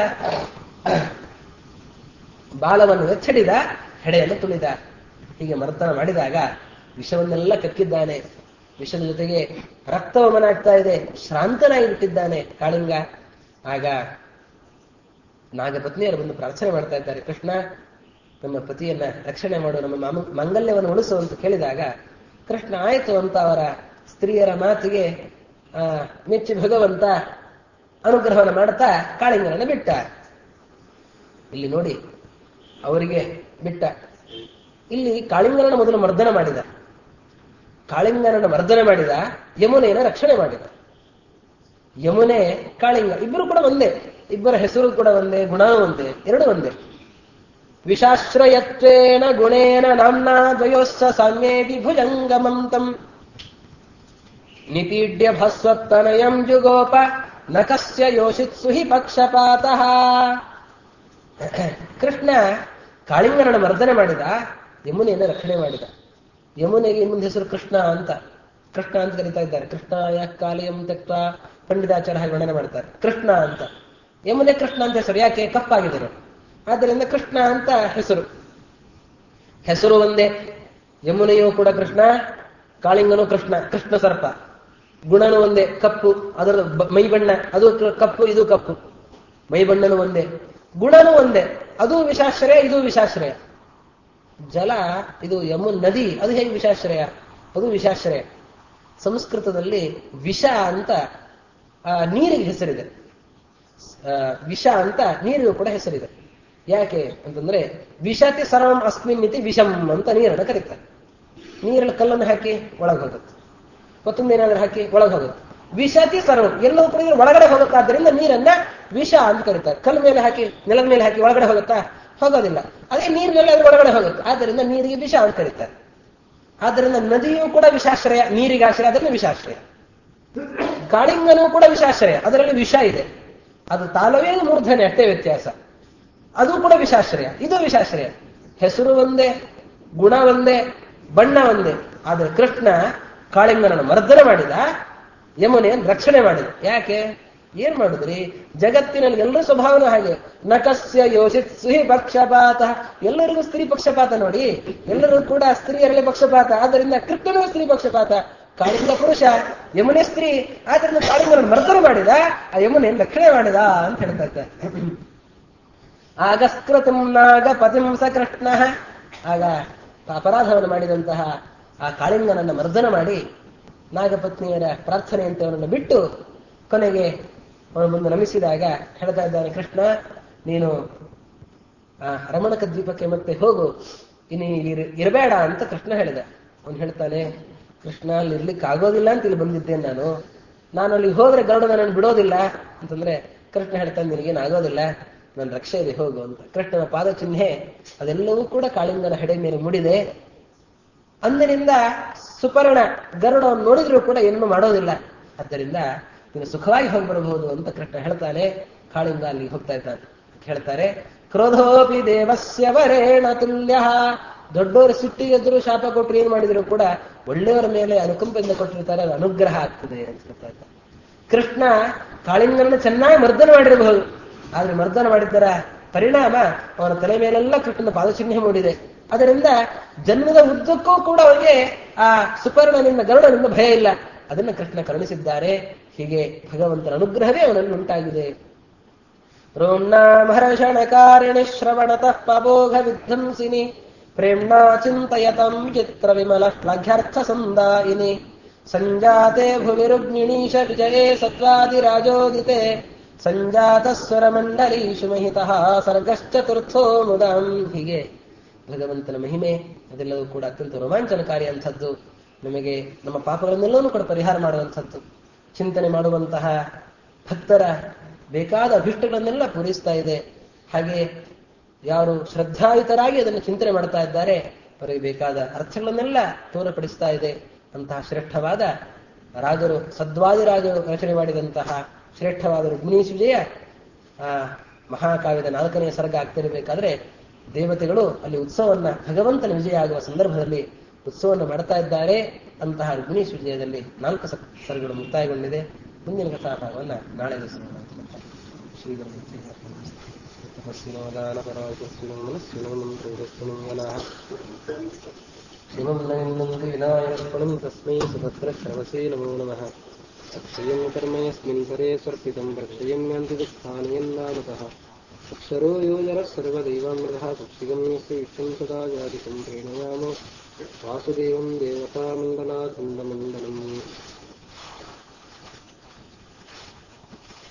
ಬಾಲವನ್ನು ಎಚ್ಚಡಿದ ಹೆಡೆಯನ್ನು ತುಳಿದ ಹೀಗೆ ಮರ್ತನ ಮಾಡಿದಾಗ ವಿಷವನ್ನೆಲ್ಲ ಕಕ್ಕಿದ್ದಾನೆ ವಿಷದ ಜೊತೆಗೆ ರಕ್ತವಮನಾಗ್ತಾ ಇದೆ ಶ್ರಾಂತನಾಗಿ ಬಿಟ್ಟಿದ್ದಾನೆ ಕಾಳಿಂಗ ಆಗ ನಾಗಪತ್ನಿಯರು ಬಂದು ಪ್ರಾರ್ಥನೆ ಮಾಡ್ತಾ ಇದ್ದಾರೆ ಕೃಷ್ಣ ನಮ್ಮ ಪತಿಯನ್ನ ರಕ್ಷಣೆ ಮಾಡು ನಮ್ಮ ಮಾಮ ಮಂಗಲ್ಯವನ್ನು ಉಳಿಸು ಅಂತ ಕೇಳಿದಾಗ ಕೃಷ್ಣ ಆಯಿತು ಅಂತ ಅವರ ಸ್ತ್ರೀಯರ ಮಾತಿಗೆ ಆ ಮೆಚ್ಚಿ ಭಗವಂತ ಅನುಗ್ರಹವನ್ನು ಮಾಡ್ತಾ ಕಾಳಿಂಗನನ್ನು ಬಿಟ್ಟ ಇಲ್ಲಿ ನೋಡಿ ಅವರಿಗೆ ಬಿಟ್ಟ ಇಲ್ಲಿ ಕಾಳಿಂಗನನ್ನು ಮೊದಲು ಮರ್ದನ ಮಾಡಿದ ಕಾಳಿಂಗನನ್ನು ಮರ್ದನೆ ಮಾಡಿದ ಯಮುನೆಯನ್ನು ರಕ್ಷಣೆ ಮಾಡಿದ ಯಮುನೆ ಕಾಳಿಂಗ ಇಬ್ಬರು ಕೂಡ ಒಂದೇ ಇಬ್ಬರ ಹೆಸರು ಕೂಡ ಒಂದೇ ಗುಣವೂ ಒಂದೇ ಎರಡು ಒಂದೇ ವಿಷಾಶ್ರಯತ್ವೇನ ಗುಣೇನ ನಾಮ್ನಾ ದ್ವಯೋಸ್ಸ ಸಾಮ್ಯೇಪಿ ಭುಜಂಗಮಂತಂ ನಿಪೀಡ್ಯ ಭಸ್ವತ್ತನಯಂ ಜುಗೋಪ ನ ಕಸ್ಯ ಯೋಷಿತ್ಸು ಹಿ ಪಕ್ಷಪಾತಃ ಕೃಷ್ಣ ಕಾಳಿಂಗನನ್ನು ಮರ್ದನೆ ಮಾಡಿದ ಯಮುನೆಯನ್ನು ರಕ್ಷಣೆ ಮಾಡಿದ ಯಮುನೆಗೆ ಇನ್ನೊಂದು ಹೆಸರು ಕೃಷ್ಣ ಅಂತ ಕೃಷ್ಣ ಅಂತ ಕರೀತಾ ಇದ್ದಾರೆ ಕೃಷ್ಣ ಯಾಕೆ ಕಾಲಿಯಂ ತೆಕ್ತ ಪಂಡಿತಾಚಾರ್ಯ ಹಾಗೆ ವರ್ಣನೆ ಮಾಡ್ತಾರೆ ಕೃಷ್ಣ ಅಂತ ಯಮುನೆ ಕೃಷ್ಣ ಅಂತ ಹೆಸರು ಯಾಕೆ ಕಪ್ಪಾಗಿದೆ ನೋಡಿ. ಆದ್ದರಿಂದ ಕೃಷ್ಣ ಅಂತ ಹೆಸರು ಹೆಸರು ಒಂದೇ ಯಮುನೆಯೂ ಕೂಡ ಕೃಷ್ಣ ಕಾಳಿಂಗನು ಕೃಷ್ಣ ಕೃಷ್ಣ ಸರ್ಪ ಗುಣನು ಒಂದೇ ಕಪ್ಪು ಅದರ ಬ- ಮೈ ಬಣ್ಣ ಅದು ಕ- ಕಪ್ಪು ಇದು ಕಪ್ಪು ಮೈ ಬಣ್ಣನು ಒಂದೇ ಗುಣನು ಒಂದೇ ಅದು ವಿಷಾಶ್ರಯ ಇದು ವಿಷಾಶ್ರಯ ಜಲ ಇದು ಯಮು ನದಿ ಅದು ಹೇಗೆ ವಿಷಾಶ್ರಯ ಅದು ವಿಷಾಶ್ರಯ ಸಂಸ್ಕೃತದಲ್ಲಿ ವಿಷ ಅಂತ ಆ, ನೀರಿಗೆ ಹೆಸರಿದೆ ಆ, ವಿಷ ಅಂತ ನೀರಿಗೂ ಕೂಡ ಹೆಸರಿದೆ ಯಾಕೆ ಅಂತಂದ್ರೆ ವಿಷತಿ ಸರ್ವಂ ಅಸ್ಮಿನ್ ಇತಿ ವಿಷಂ ಅಂತ ನೀರನ್ನು ಕರೀತಾರೆ ನೀರಲ್ಲಿ ಕಲ್ಲನ್ನು ಹಾಕಿ ಒಳಗೆ ಹೋಗುತ್ತೆ ಮತ್ತೊಂದು ಏನಾದ್ರೂ ಹಾಕಿ ಒಳಗೆ ಹೋಗುತ್ತೆ ವಿಷತಿ ಸರ್ವಂ ಎಲ್ಲವೂ ಕೂಡ ಇದ್ರ ಒಳಗಡೆ ಹೋಗುತ್ತೆ ಆದ್ದರಿಂದ ನೀರನ್ನ ವಿಷ ಅಂತ ಕರೀತಾರೆ ಕಲ್ಲು ಮೇಲೆ ಹಾಕಿ ನೆಲದ ಮೇಲೆ ಹಾಕಿ ಒಳಗಡೆ ಹೋಗುತ್ತಾ ಹೋಗೋದಿಲ್ಲ ಅದೇ ನೀರಿನಲ್ಲಿ ಅದ್ರ ಒಳಗಡೆ ಹೋಗುತ್ತೆ ಆದ್ದರಿಂದ ನೀರಿಗೆ ವಿಷ ಅಂತ ಕರೀತಾರೆ ಆದ್ದರಿಂದ ನದಿಯೂ ಕೂಡ ವಿಷಾಶ್ರಯ ನೀರಿಗೆ ಆಶ್ರಯ ಅದರಲ್ಲಿ ವಿಷಾಶ್ರಯ ಕಾಳಿಂಗನೂ ಕೂಡ ವಿಷಾಶ್ರಯ ಅದರಲ್ಲಿ ವಿಷ ಇದೆ ಅದು ತಾಲವೇ ಮೂರ್ಧನೆ ಅಷ್ಟೇ ವ್ಯತ್ಯಾಸ ಅದು ಕೂಡ ವಿಷಾಶ್ರಯ ಇದು ವಿಷಾಶ್ರಯ ಹೆಸರು ಒಂದೇ ಗುಣ ಒಂದೇ ಬಣ್ಣ ಒಂದೇ ಆದರೆ ಕೃಷ್ಣ ಕಾಳಿಂಗನನ್ನು ಮರ್ದನೆ ಮಾಡಿದ ಯಮುನೆಯನ್ನು ರಕ್ಷಣೆ ಮಾಡಿದ ಯಾಕೆ ಏನ್ ಮಾಡಿದ್ರಿ ಜಗತ್ತಿನಲ್ಲಿ ಎಲ್ಲರ ಸ್ವಭಾವನೂ ಹಾಗೆ ನಕಸ್ಯ ಯೋಷಿತ್ ಸುಹಿ ಪಕ್ಷಪಾತ ಎಲ್ಲರಿಗೂ ಸ್ತ್ರೀ ಪಕ್ಷಪಾತ ನೋಡಿ ಎಲ್ಲರೂ ಕೂಡ ಸ್ತ್ರೀಯರಲ್ಲಿ ಪಕ್ಷಪಾತ ಆದ್ದರಿಂದ ಕೃಷ್ಣನೂ ಸ್ತ್ರೀ ಪಕ್ಷಪಾತ ಕಾಳಿಂಗ ಪುರುಷ ಯಮುನೆ ಸ್ತ್ರೀ ಆದ್ರಿಂದ ಕಾಳಿಂಗನನ್ನು ಮರ್ದನೆ ಮಾಡಿದ ಆ ಯಮುನೆಯನ್ನು ರಕ್ಷಣೆ ಮಾಡಿದ ಅಂತ ಹೇಳ್ತಾ ಇದ್ದಾರೆ ಆಗಸ್ಕೃತಂ ನಾಗ ಪತಿಂ ಸ ಕೃಷ್ಣ ಆಗ ಅಪರಾಧವನ್ನು ಮಾಡಿದಂತಹ ಆ ಕಾಳಿಂಗನನ್ನ ಮರ್ದನ ಮಾಡಿ ನಾಗಪತ್ನಿಯರ ಪ್ರಾರ್ಥನೆಯಂತೆ ಅವನನ್ನು ಬಿಟ್ಟು ಕೊನೆಗೆ ಅವನ ಮುಂದೆ ನಮಿಸಿದಾಗ ಹೇಳ್ತಾ ಇದ್ದಾನೆ ಕೃಷ್ಣ ನೀನು ಆ ರಮಣಕ ದ್ವೀಪಕ್ಕೆ ಮತ್ತೆ ಹೋಗು ಇನ್ನು ಇಲ್ಲಿ ಇರಬೇಡ ಅಂತ ಕೃಷ್ಣ ಹೇಳಿದ ಅವನು ಹೇಳ್ತಾನೆ ಕೃಷ್ಣ ಅಲ್ಲಿ ಇರ್ಲಿಕ್ಕೆ ಆಗೋದಿಲ್ಲ ಅಂತ ಇಲ್ಲಿ ಬಂದಿದ್ದೇನೆ ನಾನು ನಾನು ಅಲ್ಲಿ ಹೋದ್ರೆ ಗರುಡ ನನ್ನನ್ನು ಬಿಡೋದಿಲ್ಲ ಅಂತಂದ್ರೆ ಕೃಷ್ಣ ಹೇಳ್ತಾನೆ ನಿನಗೇನು ಆಗೋದಿಲ್ಲ ನನ್ನ ರಕ್ಷೆ ಇದೆ ಹೋಗು ಅಂತ ಕೃಷ್ಣನ ಪಾದ ಚಿಹ್ನೆ ಅದೆಲ್ಲವೂ ಕೂಡ ಕಾಳಿಂಗನ ಹೆಡೆ ಮೇಲೆ ಮುಡಿದೆ ಅಂದಿನಿಂದ ಸುಪರ್ಣ ಗರುಡವನ್ನು ನೋಡಿದ್ರೂ ಕೂಡ ಏನನ್ನು ಮಾಡೋದಿಲ್ಲ ಆದ್ದರಿಂದ ನೀನು ಸುಖವಾಗಿ ಹೋಗಿ ಬರಬಹುದು ಅಂತ ಕೃಷ್ಣ ಹೇಳ್ತಾನೆ ಕಾಳಿಂಗ ಅಲ್ಲಿ ಹೋಗ್ತಾ ಇದ್ದಾನೆ ಹೇಳ್ತಾರೆ ಕ್ರೋಧೋಪಿ ದೇವಸ್ಯ ವರೇಣ ತುಲ್ಯ ದೊಡ್ಡವರು ಸಿಟ್ಟಿಗೆದ್ರು ಶಾಪ ಕೊಟ್ಟರು ಏನ್ ಮಾಡಿದ್ರು ಕೂಡ ಒಳ್ಳೆಯವರ ಮೇಲೆ ಅನುಕಂಪದಿಂದ ಕೊಟ್ಟಿರ್ತಾರೆ ಅದು ಅನುಗ್ರಹ ಆಗ್ತದೆ ಅಂತ ಹೇಳ್ತಾ ಇದ್ದಾರೆ ಕೃಷ್ಣ ಕಾಳಿಂಗನನ್ನು ಚೆನ್ನಾಗಿ ಮರ್ದನ ಮಾಡಿರಬಹುದು ಆದ್ರೆ ಮರ್ದನ ಮಾಡಿದ್ದರ ಪರಿಣಾಮ ಅವನ ತಲೆ ಮೇಲೆಲ್ಲ ಕೃಷ್ಣನ ಪಾದಚಿಹ್ನೆ ಮೂಡಿದೆ ಅದರಿಂದ ಜನ್ಮದ ಉದ್ದಕ್ಕೂ ಕೂಡ ಅವನಿಗೆ ಆ ಸುಪರ್ಣನಿಂದ ಗರುಡನಿಂದ ಭಯ ಇಲ್ಲ ಅದನ್ನು ಕೃಷ್ಣ ಕರುಣಿಸಿದ್ದಾರೆ ಹೀಗೆ ಭಗವಂತನ ಅನುಗ್ರಹವೇ ಅವನಲ್ಲಿ ಉಂಟಾಗಿದೆ ರೋಮ್ನಾಮಹರ್ಷಣಕಾರಿಣಿ ಶ್ರವಣತಃ ಪಬೋಘ ವಿಧ್ವಂಸಿನಿ ಪ್ರೇಮ್ಣಾ ಚಿಂತಯತಂ ಚಿತ್ರ ವಿಮಲ ಶ್ಲಾಘ್ಯರ್ಥ ಸಂದಾಯಿನಿ ಸಂಜಾತೆ ಭುವಿ ರುಗ್ಮಿಣೀಶ ವಿಜಯೇ ಸತ್ವಾದಿರಾಜೋದಿತೆ ಸಂಜಾತ ಸ್ವರಮಂಡಲೀಶು ಮಹಿತಃ ಸರ್ಗಶ್ಚತುರ್ಥೋ ಮುದಾಂ ಹೀಗೆ ಭಗವಂತನ ಮಹಿಮೆ ಅದೆಲ್ಲವೂ ಕೂಡ ಅತ್ಯಂತ ರೋಮಾಂಚನಕಾರಿ ಅಂಥದ್ದು ನಮಗೆ ನಮ್ಮ ಪಾಪಗಳನ್ನೆಲ್ಲವೂ ಕೂಡ ಪರಿಹಾರ ಮಾಡುವಂಥದ್ದು ಚಿಂತನೆ ಮಾಡುವಂತಹ ಭಕ್ತರ ಬೇಕಾದ ಅಭಿಷ್ಟಗಳನ್ನೆಲ್ಲ ಪೂರೈಸ್ತಾ ಇದೆ ಹಾಗೆ ಯಾರು ಶ್ರದ್ಧಾಯುತರಾಗಿ ಅದನ್ನು ಚಿಂತನೆ ಮಾಡ್ತಾ ಇದ್ದಾರೆ ಅವರಿಗೆ ಬೇಕಾದ ಅರ್ಥಗಳನ್ನೆಲ್ಲ ತೋರ್ಪಡಿಸ್ತಾ ಇದೆ ಅಂತಹ ಶ್ರೇಷ್ಠವಾದ ರಾಜರು ಸದ್ವಾದಿ ರಾಜರು ರಚನೆ ಮಾಡಿದಂತಹ ಶ್ರೇಷ್ಠವಾದ ರುಗ್ಮಿಣೀಶ್ ವಿಜಯ ಆ ಮಹಾಕಾವ್ಯದ ನಾಲ್ಕನೆಯ ಸರ್ಗ ಆಗ್ತಿರಬೇಕಾದ್ರೆ ದೇವತೆಗಳು ಅಲ್ಲಿ ಉತ್ಸವವನ್ನ ಭಗವಂತನ ವಿಜಯ ಆಗುವ ಸಂದರ್ಭದಲ್ಲಿ ಉತ್ಸವವನ್ನು ಮಾಡ್ತಾ ಇದ್ದಾರೆ ಅಂತಹ ರುಗ್ಮಿಣೀಶ್ ವಿಜಯದಲ್ಲಿ ನಾಲ್ಕು ಸ- ಸರ್ಗಗಳು ಮುಕ್ತಾಯಗೊಂಡಿದೆ ಮುಂದಿನ ಕಥಾಭಾಗವನ್ನ ನಾಳೆ ದಿವಸ ನೋಡೋಣ. ಶ್ರೀ ಶಿವಂ ನೈನಂದಿ ವಿನಾಯಕಪಣಂ ತಸ್ಮೈ ಸುಭದ್ರಶ್ರವಸೇ ನಮೋ ನಮಃ ಅಕ್ಷಯಂ ಕರ್ಮ ಯಸ್ಮಿನ್ ಪರೇ ಸ್ವರ್ಪಿತಂ ಪ್ರಕ್ಷಯಂ ಯಾಂತಿ ದುಃಖಾನಿ ಯನ್ನಾಮತಃ ಅಕ್ಷರೋ ಯೋಜರ ಸರ್ವದೈವಾಮೃತಃ ಸುಕ್ಷಿಗಂ ಯಸ್ಯ ವಿಶ್ವಂ ಸದಾ ಜಾತಿಕಂ ಪ್ರೇಣಯಾಮೋ ವಾಸುದೇವಂ ದೇವತಾಮಂಡಲಾಚಂದಮಂಡಲಂ